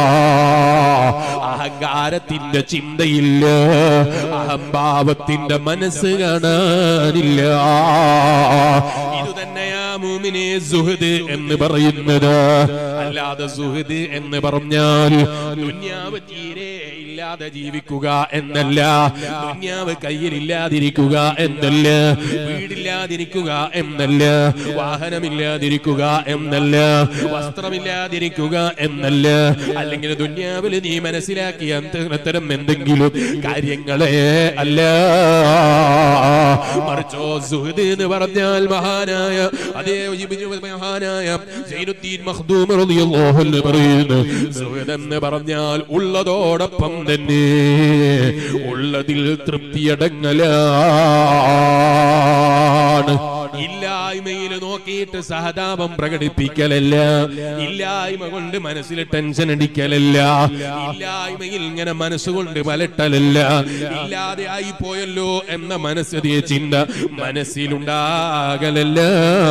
അഹങ്കാരത്തിന്റെ ചിന്തയില്ല അഹംഭാവത്തിന്റെ മനസ്സ് കാണാനില്ല ഇത് തന്നെയാ മൂമിനെ സുഹൃദ് എന്ന് പറയുന്നത് അല്ലാതെ സുഹൃദ് എന്ന് പറഞ്ഞാൽ ദുന്യാവ് തീരെ ഇല്ലാതെ ജീവിക്കുക എന്നല്ല ദുന്യാവ് കയ്യിലില്ലാതിരിക്കുക എന്നല്ല വീടില്ലാതിരിക്കുക എന്നല്ല വാഹനമില്ലാതിരിക്കുക എന്നല്ല വസ്ത്രമില്ലാതിരിക്കുക എന്നല്ല അല്ലെങ്കിൽ ദുന്യാവിൽ നീ മനസ്സിലാക്കിയ അത്തരം എന്തെങ്കിലും കാര്യങ്ങളെ അല്ല മറിച്ചോ സുഹൃദ് എന്ന് പറഞ്ഞാൽ മഹാനായ അതേ ഇബ്നു മഹാനായ സൈനുദ്ദീൻ മഖ്ദൂം റളിയല്ലാഹു അൻഹു പറയുന്നു സുഹൃദ് എന്ന് പറഞ്ഞാൽ ഉള്ളതോടൊപ്പം തന്നെ ഉള്ളതിൽ തൃപ്തിയടങ്ങലാണ് ഇല്ലായ്മയിൽ നോക്കിയിട്ട് സഹതാപം പ്രകടിപ്പിക്കലല്ല ഇല്ലായ്മ കൊണ്ട് മനസ്സിൽ ടെൻഷൻ അടിക്കലല്ല ഇല്ലായ്മയിൽ ഇങ്ങനെ മനസ്സുകൊണ്ട് മലട്ടലല്ല ഇല്ലാതെ ആയി പോയല്ലോ എന്ന മനസ്സതിയ ചിന്ത മനസ്സിലുണ്ടാകലല്ല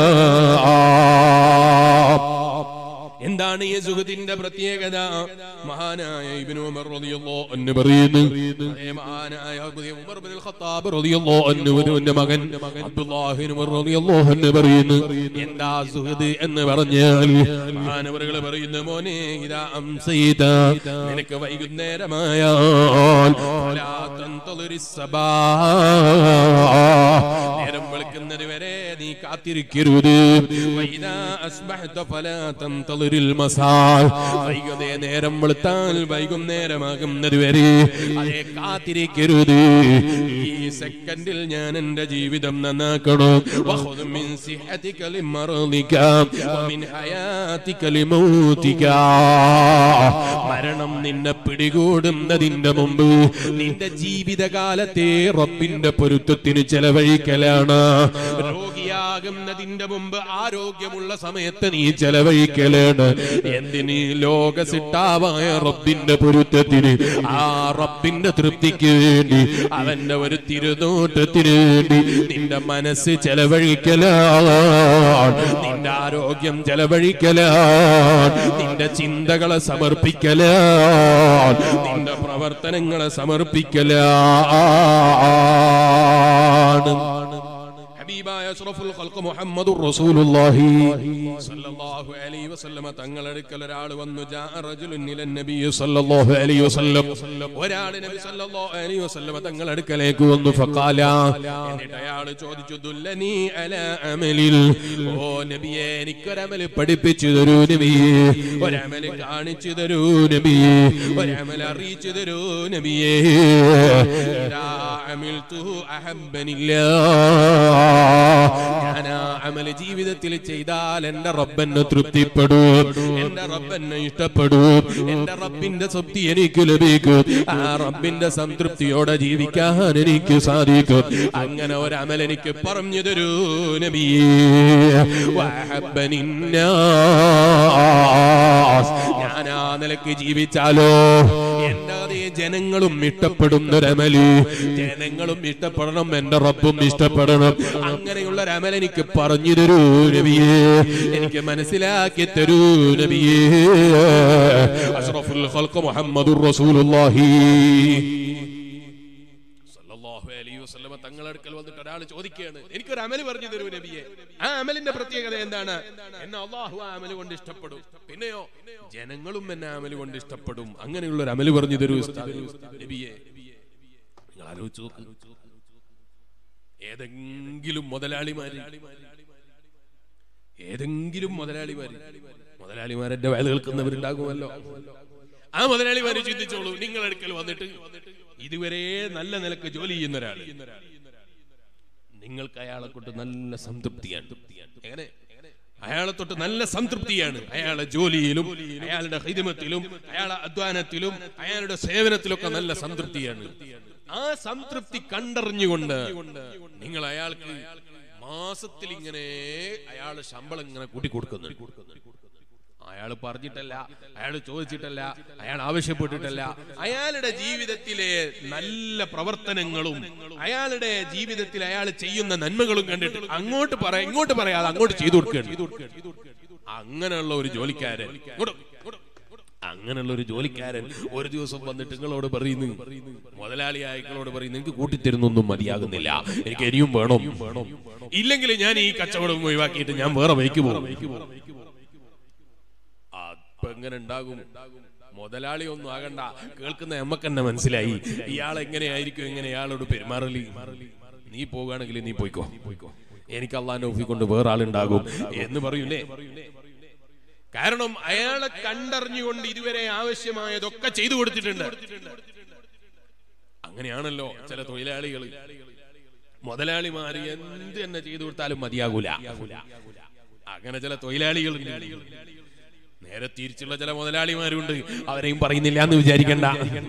എന്താണ് ഈ സുഹൃത്തിന്റെ പ്രത്യേകത മഹാനായ ഇബ്നു ഉമർ റളിയല്ലാഹു അൻഹു പറയുന്നു അതേ മഹാനായ ഉമർ ഇബ്നുൽ ഖത്താബ് റളിയല്ലാഹു അൻഹുവിന്റെ മകൻ അബ്ദുല്ലാഹി ഇബ്നു ഉമർ റളിയല്ലാഹു അൻഹു പറയുന്നു എന്താ സുഹൃദ് എന്ന് പറഞ്ഞാൽ മഹാനവറുകൾ പറയുന്നു മോനെ ഇതാ അംസീത നിനക്ക് വൈകുന്നേരമായാൽ ഫലാ തന്തളിരിസ് സബാ നേരം വെളുക്കുന്നത് വരെ നീ കാത്തിരിക്കരുത് വൈദാ അസ്ബഹത ഫലാ തന്തളിരിൽ മസാ വൈകുന്നേ നേരം വെളുത്താൽ വൈകുന്നേരമാകുന്നത് വരെ അതേ കാത്തിരിക്കരുത് ഈ സെക്കൻഡിൽ ഞാൻ എന്റെ ജീവിതം നന്നാക്കണം വഖുദ് മിൻ സിഹതിക ലിമർദിക വമിൻ ഹയാതിക ലിമൗതിക മരണം നിന്നെ പിടികൂടുന്നതിന്റെ മുമ്പ് നിന്റെ ജീവിതകാലത്തെ റബ്ബിന്റെ പൊരുത്തത്തിന് ചെലവഴിക്കലാണ് രോഗിയാകുന്നതിന്റെ മുമ്പ് ആരോഗ്യമുള്ള സമയത്ത് നീ ചെലവഴിക്കലാണ് എന്തിന് ലോക സിട്ടാവായ റബ്ബിന്റെ പൊരുത്തത്തിന് ആ റബ്ബിന്റെ തൃപ്തിക്ക് വേണ്ടി അവന്റെ ഒരു തിരുനോട്ടത്തിന് വേണ്ടി നിന്റെ മനസ്സ് ചെലവഴിക്കലാണ് നിന്റെ ആരോഗ്യം ചെലവഴിക്കലാണ് നിന്റെ ചിന്തകളെ സമർപ്പിക്കലാണ് നിന്റെ പ്രവർത്തനങ്ങളെ സമർപ്പിക്കലാണ് ഹബീബായ അഷ്റഫുൽ ഖൽഖ് മുഹമ്മദുർ റസൂലുള്ളാഹി സല്ലല്ലാഹു അലൈഹി വസല്ലമ തങ്ങളടുക്കൽ ഒരാൾ വന്നു ജാ റജുലുൻ ഇലൻ നബി സല്ലല്ലാഹു അലൈഹി വസല്ലം ഒരാൾ നബി സല്ലല്ലാഹു അലൈഹി വസല്ലമ തങ്ങളടുക്കലേക്ക് വന്നു ഫഖാല എന്നിട്ട് അയാൾ ചോദിച്ചു ദുല്ലനി അലാ അമലിൽ ഓ നബിയെ എനിക്കൊരമൽ പഠിപ്പിച്ചു തരൂ നബിയെ ഒരമൽ കാണിച്ചു തരൂ നബിയെ ഒരമൽ അറിയിച്ചു തരൂ നബിയെ ഇദാ അമിൽതുഹു അഹബ്ബനില്ലാ ഞാൻ ആ അമല് ജീവിതത്തിൽ ചെയ്താൽ എന്റെ റബ്ബെന്നെ തൃപ്തിപ്പെടും എന്റെ റബ്ബെന്നെ ഇഷ്ടപ്പെടും എന്റെ റബ്ബിന്റെ തൃപ്തി എനിക്ക് ലഭിക്കും ആ റബ്ബിന്റെ സംതൃപ്തിയോടെ ജീവിക്കാൻ എനിക്ക് സാധിക്കും അങ്ങനെ ഒരു അമൽ എനിക്ക് പറഞ്ഞു തരൂ നബിയേ വഹബ്ബനിന്നാസ്. ഞാൻ ആ നിലക്ക് ജീവിച്ചാലോ എന്റെ അതേ ജനങ്ങളും ഇഷ്ടപ്പെടുന്ന ഒരമല് ജനങ്ങളും ഇഷ്ടപ്പെടണം എന്റെ റബ്ബും ഇഷ്ടപ്പെടണം അങ്ങനെയുള്ള ഒരു അമൽ എനിക്ക് പറഞ്ഞു തരൂ നബിയേ എനിക്ക് മനസ്സിലാക്കി തരൂ നബിയേ അഷ്റഫുൽ ഖൽഖ് മുഹമ്മദുർ റസൂലുള്ളാഹി സല്ലല്ലാഹു അലൈഹി വസല്ലമ തങ്ങളുടെ അടുക്കൽ വന്നിട്ട് ഒരാൾ ചോദിക്കുകയാണ് എനിക്കൊരു അമല് പറഞ്ഞു തരൂ നബിയെ ആ അമലിന്റെ പ്രത്യേകത എന്താണ് എന്നെ അള്ളാഹു ആ അമല് കൊണ്ട് ഇഷ്ടപ്പെടും പിന്നെയോ ജനങ്ങളും എന്നെ അമല് കൊണ്ട് ഇഷ്ടപ്പെടും അങ്ങനെയുള്ള ഒരു അമല് പറഞ്ഞു തരൂ ഉസ്താദ്. നബിയെ നിങ്ങൾ ആലോചിച്ച് നോക്ക് ഏതെങ്കിലും മുതലാളിമാര് ഏതെങ്കിലും മുതലാളിമാര് മുതലാളിമാരെന്റെ വയൽ കേൾക്കുന്നവരുണ്ടാകുമല്ലോ ആ മുതലാളിമാര് ചിന്തിച്ചോളൂ നിങ്ങൾ അടുക്കൽ വന്നിട്ട് ഇതുവരെ നല്ല നിലക്ക് ജോലി ചെയ്യുന്ന ഒരാൾ നിങ്ങൾക്ക് അയാളെ കൊണ്ട് നല്ല സംതൃപ്തിയാണ് എങ്ങനെ അയാളെ തൊട്ട് നല്ല സംതൃപ്തിയാണ് അയാളെ ജോലിയിലും അയാളുടെ ഹിതമത്തിലും അയാളെ അധ്വാനത്തിലും അയാളുടെ സേവനത്തിലൊക്കെ നല്ല സംതൃപ്തിയാണ് ആ സംതൃപ്തി കണ്ടറിഞ്ഞുകൊണ്ട് നിങ്ങൾ അയാൾക്ക് മാസത്തിൽ ഇങ്ങനെ അയാൾ ശമ്പളം ഇങ്ങനെ കൂട്ടി കൊടുക്കുന്നുണ്ട് അയാൾ പറഞ്ഞിട്ടല്ല അയാൾ ചോദിച്ചിട്ടല്ല അയാൾ ആവശ്യപ്പെട്ടിട്ടല്ല അയാളുടെ ജീവിതത്തിലെ നല്ല പ്രവർത്തനങ്ങളും അയാളുടെ ജീവിതത്തിൽ അയാൾ ചെയ്യുന്ന നന്മകളും കണ്ടിട്ട് അങ്ങോട്ട് പറയാ ഇങ്ങോട്ട് പറയാതെ അങ്ങോട്ട് ചെയ്തു കൊടുക്കുകയാണ് അങ്ങനെയുള്ള ഒരു ജോലിക്കാരൻ ഇങ്ങോട്ട്, ഇങ്ങോട്ട്. അങ്ങനെയുള്ള ഒരു ജോലിക്കാരൻ ഒരു ദിവസം വന്നിട്ട് നിങ്ങളോട് പറയുന്നു മുതലാളിയായ നിങ്ങളോട് പറയുന്നു നിങ്ങൾക്ക് കൂട്ടിത്തരുന്നൊന്നും മതിയാകുന്നില്ല എനിക്ക് ഇനിയും വേണം ഇല്ലെങ്കിൽ ഞാൻ ഈ കച്ചവടം ഒഴിവാക്കിയിട്ട് ഞാൻ വേറെ വഴിക്ക് പോകും അപ്പൊ എങ്ങനെ ഉണ്ടാകും മുതലാളി ഒന്നും ആകണ്ട കേൾക്കുന്ന എമ്മക്ക് തന്നെ മനസ്സിലായി ഇയാൾ എങ്ങനെയായിരിക്കും എങ്ങനെ ഇയാളോട് പെരുമാറലി നീ പോകുകയാണെങ്കിൽ നീ പോയിക്കോ എനിക്ക് അള്ളാന്റെ ഓഫി കൊണ്ട് വേറെ ആളുണ്ടാകും എന്ന് പറയൂലേ കാരണം അയാളെ കണ്ടറിഞ്ഞുകൊണ്ട് ഇതുവരെ ആവശ്യമായതൊക്കെ ചെയ്തു കൊടുത്തിട്ടുണ്ട് അങ്ങനെയാണല്ലോ ചില തൊഴിലാളികൾ മുതലാളിമാര് എന്ത് തന്നെ ചെയ്തു കൊടുത്താലും മതിയാകൂല അങ്ങനെ ചില തൊഴിലാളികളുണ്ട് നേരെ തിരിച്ചുള്ള ചില മുതലാളിമാരുണ്ട് അവരെയും പറയുന്നില്ല എന്ന് വിചാരിക്കണ്ട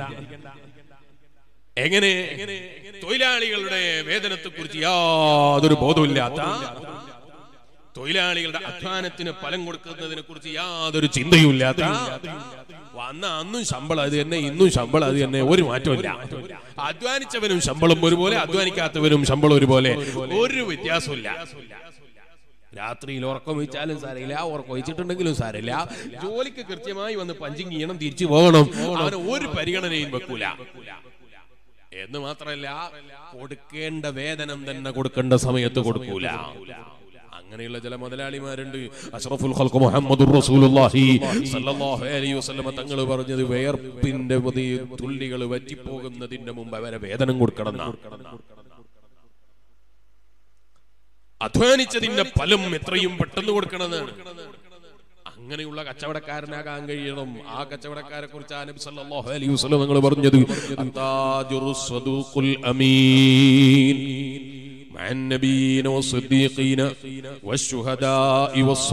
എങ്ങനെ തൊഴിലാളികളുടെ വേതനത്തെ കുറിച്ച് യാതൊരു ബോധമില്ലാത്ത തൊഴിലാളികളുടെ അധ്വാനത്തിന് ഫലം കൊടുക്കുന്നതിനെ കുറിച്ച് യാതൊരു ചിന്തയുമില്ലാത്ത വന്ന അന്നും ശമ്പളം അത് തന്നെ ഇന്നും ശമ്പളം അത് തന്നെ ഒരു മാറ്റമില്ല അധ്വാനിച്ചവനും ശമ്പളം ഒരുപോലെ അധ്വാനിക്കാത്തവനും ശമ്പളം ഒരുപോലെ ഒരു വ്യത്യാസമില്ല രാത്രിയിൽ ഉറക്കം വെച്ചാലും സാരമില്ല ഉറക്കം വെച്ചിട്ടുണ്ടെങ്കിലും സാരമില്ല ജോലിക്ക് കൃത്യമായി വന്ന് പഞ്ചിങ് ചെയ്യണം തിരിച്ചു പോകണം അവന് ഒരു പരിഗണനയും വെക്കൂല എന്ന് മാത്രമല്ല കൊടുക്കേണ്ട വേതനം തന്നെ കൊടുക്കേണ്ട സമയത്ത് കൊടുക്കൂല അങ്ങനെയുള്ള ചില മുതലാളിമാരുണ്ട് അഷ്റഫുൽ ഖൽഖ് മുഹമ്മദുർ റസൂലുള്ളാഹി സല്ലല്ലാഹു അലൈഹി വസല്ലമ തങ്ങൾ പറഞ്ഞത് വേർപ്പിന്റെ തുള്ളികൾ വറ്റിപ്പോകുന്നതിന്റെ മുമ്പ് അവരെ വേതനം കൊടുക്കണം എന്നാ. അധ്വാനിച്ചതിന്റെ ഫലം എത്രയും പെട്ടെന്ന് കൊടുക്കണമെന്നാണ് അങ്ങനെയുള്ള കച്ചവടക്കാരനാകാൻ കഴിയണം ആ കച്ചവടക്കാരെ കുറിച്ച് നബി സല്ലല്ലാഹു അലൈഹി വസല്ലം നിങ്ങൾ പറഞ്ഞത് അന്താജുറു സ്വദൂഖുൽ അമീൻ مع النبيين والصديقين والشهداء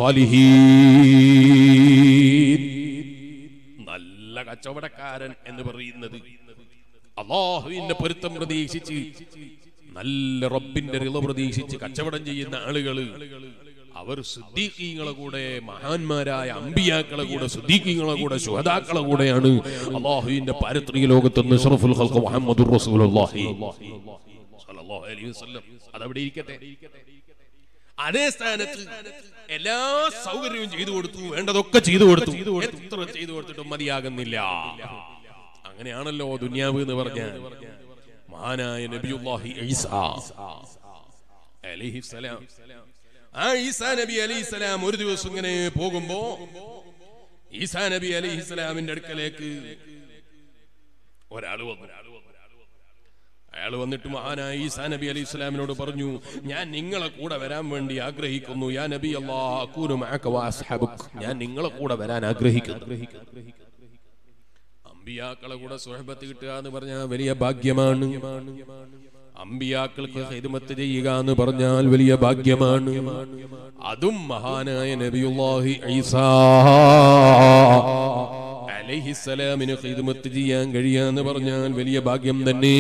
والصالحين നല്ല കച്ചവടക്കാരൻ എന്ന് പറയുന്നത് അള്ളാഹുവിന്റെ പൊരുത്തം പ്രതീക്ഷിച്ച് നല്ല റബ്ബിന്റെ റിള പ്രതീക്ഷിച്ച് കച്ചവടം ചെയ്യുന്ന ആളുകള് അവർ സുദ്ദീഖീങ്ങളെ കൂടെ മഹാന്മാരായ അമ്പിയാക്കളെ കൂടെ സുദ്ദീഖീങ്ങളെ കൂടെ ശുഹദാക്കളെ കൂടെയാണ് അള്ളാഹുവിന്റെ പാരത്രിക ലോകത്ത് ഷറഫുൽ ഖൽഖ് മുഹമ്മദുർ റസൂലുള്ളാഹി സ്വല്ലല്ലാഹു അലൈഹി വസല്ലം അതവിടെ ഇരിക്കട്ടെ അതേ സ്ഥാനത്ത് എല്ലാ സൗകര്യവും ചെയ്തു കൊടുത്തു വേണ്ടതൊക്കെ ചെയ്തു കൊടുത്തു എത്ര ചെയ്തു കൊടുത്തിട്ടും മതിയാകുന്നില്ല അങ്ങനെയാണല്ലോ ദുനിയാവ് എന്ന് പറഞ്ഞ മഹാനായ നബിയുല്ലാഹി ഈസാ അലൈഹിസ്സലാം ആ ഈസാ നബി അലൈഹിസ്സലാം ഒരു ദിവസം ഇങ്ങനെ പോകുമ്പോ ഈസാ നബി അലൈഹിസ്സലാമിന്റെ അടുക്കലേക്ക് ഒരാൾ വന്നു അയാൾ വന്നിട്ട് മഹാനായ ഈസാ നബി അലൈഹി സ്വലാമിനോട് പറഞ്ഞു ഞാൻ നിങ്ങളെ കൂടെ വരാൻ വേണ്ടി ആഗ്രഹിക്കുന്നു യാ നബി അള്ളാഹ് ഞാൻ നിങ്ങളെ കൂടെ വരാൻ ആഗ്രഹിക്കുന്നു അമ്പിയാക്കളെ കൂടെ സുഹബത്ത് കിട്ടുക എന്ന് പറഞ്ഞാൽ വലിയ ഭാഗ്യമാണ് അമ്പിയാക്കൾക്ക് ഹിദ്മത്ത് ചെയ്യുക എന്ന് പറഞ്ഞാൽ വലിയ ഭാഗ്യമാണ് അതും മഹാനായ നബിയുല്ലാഹി ഈസാ അലൈഹിസ്സലാമിന് ഹിദ്മത്ത് ചെയ്യാൻ കഴിയാന്ന് പറഞ്ഞാൽ വലിയ ഭാഗ്യം തന്നെ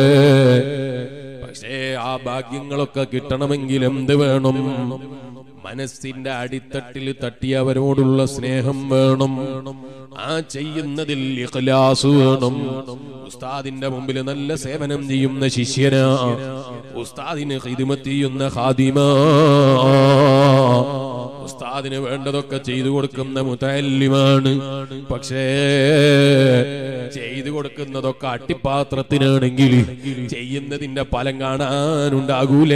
പക്ഷേ ആ ഭാഗ്യങ്ങളൊക്കെ കിട്ടണമെങ്കിൽ എന്ത് വേണം മനസ്സിന്റെ അടിത്തട്ടിൽ തട്ടിയവരോടുള്ള സ്നേഹം വേണം ആ ചെയ്യുന്നതിൽ ഇഖ്ലാസ് വേണം ഉസ്താദിന്റെ മുമ്പിൽ നല്ല സേവനം ചെയ്യുന്ന ശിഷ്യനാ ഉസ്താദിന് ഹിദ്മത്ത് ചെയ്യുന്ന ഖാദിമാ ഉസ്താദിന് വേണ്ടതൊക്കെ ചെയ്തു കൊടുക്കുന്ന മുതല്ലിമാണ് പക്ഷേ ചെയ്തു കൊടുക്കുന്നതൊക്കെ അട്ടിപ്പാത്രത്തിനാണെങ്കിൽ ചെയ്യുന്നതിന്റെ ഫലം കാണാനുണ്ടാകൂല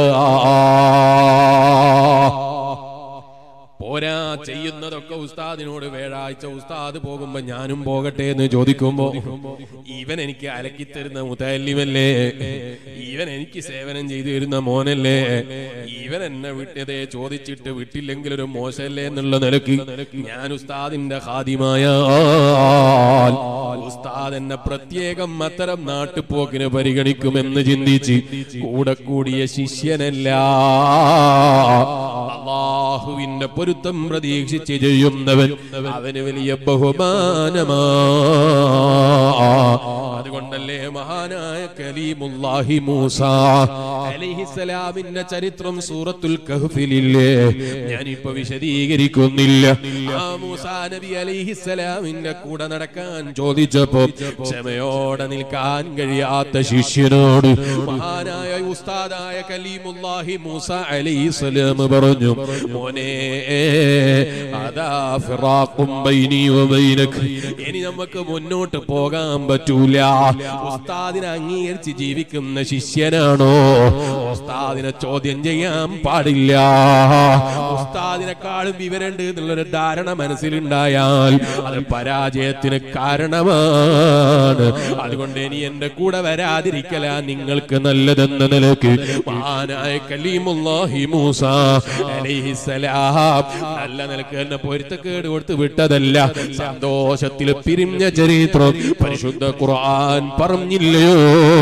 പോരാ ചെയ്യുന്നതൊക്കെ ഉസ്താദിനോട് വ്യാഴാഴ്ച ഉസ്താദ് പോകുമ്പോ ഞാനും പോകട്ടെ എന്ന് ചോദിക്കുമ്പോ ഇവൻ എനിക്ക് അലക്കി തരുന്ന മുതല്ലിമല്ലേ ഇവൻ എനിക്ക് സേവനം ചെയ്തു തരുന്ന മോനല്ലേ ഇവൻ എന്നെ വിട്ടതേ ചോദിച്ചിട്ട് വിട്ടില്ലെങ്കിൽ ഒരു മോശമല്ലേ എന്നുള്ള നിലക്ക് ഞാൻ ഉസ്താദിന്റെ ഖാദിമായ ഉസ്താദ് എന്നെ പ്രത്യേകം അത്തരം നാട്ടുപോക്കിന് പരിഗണിക്കുമെന്ന് ചിന്തിച്ച് കൂടെ കൂടിയ ശിഷ്യനല്ല അള്ളാഹുവിന്റെ പൊരുത്തം പ്രതീക്ഷിച്ച് ചെയ്യുന്നവൻ അവന് വലിയ ബഹുമാനമാ അതുകൊണ്ടല്ലേ മഹാനായ കലീമുല്ലാഹി മൂസ അലൈഹിസ്സലാമിന്റെ ചരിത്രം സൂറത്തുൽ കഹ്ഫിലില്ലേ ഞാനിപ്പോ വിശദീകരിക്കുന്നില്ല ആ മൂസ നബി അലൈഹിസ്സലാമിന്റെ കൂടെ നടക്കാൻ ചോദിച്ചപ്പോ ക്ഷമയോടെ നിൽക്കാൻ കഴിയാത്ത ശിഷ്യനോട് മഹാനായ ഉസ്താദായ കലീമുല്ലാഹി മൂസ അലൈഹിസ്സലാം പറഞ്ഞു മോനെ അതാ ഫിറാഖും ബൈനി വബൈനക് ഇനി നമുക്ക് മുന്നോട്ട് പോകാൻ പറ്റൂല ഉസ്താദിനെ അംഗീകരിച്ച് ജീവിക്കുന്ന ശിഷ്യനാണോ ഉസ്താദിനെ ചോദ്യം ചെയ്യാൻ പാടില്ല ഉസ്താദിനെക്കാളും വിവരമുണ്ട് എന്നുള്ളൊരു ധാരണ മനസ്സിലുണ്ടായാൽ അത് പരാജയത്തിന് കാരണമാണ് അതുകൊണ്ട് ഇനി എന്റെ കൂടെ വരാതിരിക്കല നിങ്ങൾക്ക് നല്ലതെന്ന നിലക്ക് മഹാനായ കലീമുല്ലാഹി മൂസ അലൈഹിസ്സലാം നല്ല നിലക്ക് തന്നെ പൊരുത്തക്കേട് കൊടുത്ത് വിട്ടതല്ല സന്തോഷത്തിൽ പിരിഞ്ഞ ചരിത്രം പരിശുദ്ധ ഖുർആൻ പറഞ്ഞില്ലയോ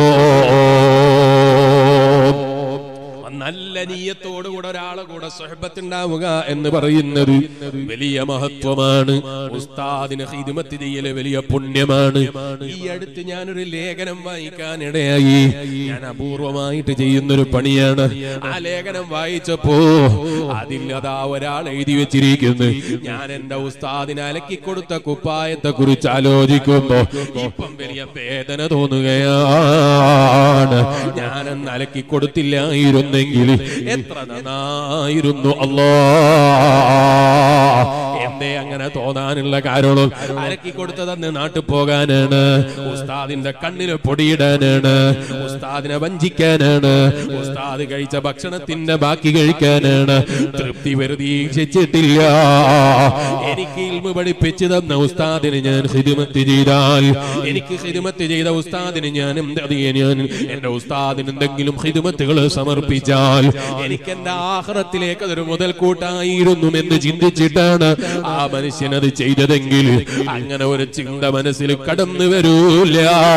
നല്ല നീയത്തോടുകൂടെ ഒരാളെ കൂടെ സുഹബത്തുണ്ടാവുക എന്ന് പറയുന്നത് വലിയ മഹത്വമാണ് ഉസ്താദിന് ഹിദ്മത്ത് ചെയ്യല് വലിയ പുണ്യമാണ് ഈ അടുത്ത് ഞാനൊരു ലേഖനം വായിക്കാൻ ഇടയായി ഞാൻ അപൂർവമായിട്ട് ചെയ്യുന്നൊരു പണിയാണ് ആ ലേഖനം വായിച്ചപ്പോ അതിൽ അതാ ഒരാൾ എഴുതി വെച്ചിരിക്കുന്നു ഞാൻ എന്റെ ഉസ്താദിന് അലക്കി കൊടുത്ത കുപ്പായത്തെ കുറിച്ച് ആലോചിക്കുമ്പോ ഇപ്പം വലിയ വേദന തോന്നുകയാണ് ഞാനെന്ന് അലക്കി കൊടുത്തില്ലായിരുന്നെങ്കിൽ എത്ര നന്നായിരുന്നു അല്ലോ എന്തേ അങ്ങനെ തോന്നാനുള്ള കാരണം അലക്കി കൊടുത്തതെന്ന് നാട്ടിൽ പോകാനാണ് ഉസ്താദിന്റെ കണ്ണിന് പൊടിയിടാനാണ് ഉസ്താദിനെ വഞ്ചിക്കാനാണ് ഉസ്താദ് കഴിച്ച ഭക്ഷണത്തിന്റെ ബാക്കി കഴിക്കാനാണ് തൃപ്തി പ്രതീക്ഷിച്ചിട്ടില്ല എനിക്ക് ഇൽമ പഠിപ്പിച്ചു തന്ന ഉസ്താദിന് ഞാൻ ഹിദ്മത്ത് ചെയ്താൽ എനിക്ക് ഹിദ്മത്ത് ചെയ്ത ഉസ്താദിന് ഞാൻ എന്ത് ഞാൻ എന്റെ ഉസ്താദിന് എന്തെങ്കിലും ഹിദ്മത്തുകൾ സമർപ്പിച്ചാൽ എനിക്ക് എന്റെ ആഹ്റത്തിലേക്ക് അതൊരു മുതൽക്കൂട്ടായിരുന്നു എന്ന് ചിന്തിച്ചിട്ടാണ് ആ മനുഷ്യൻ അത് ചെയ്തതെങ്കിൽ അങ്ങനെ ഒരു ചിന്ത മനസ്സിൽ കടന്നു വരൂല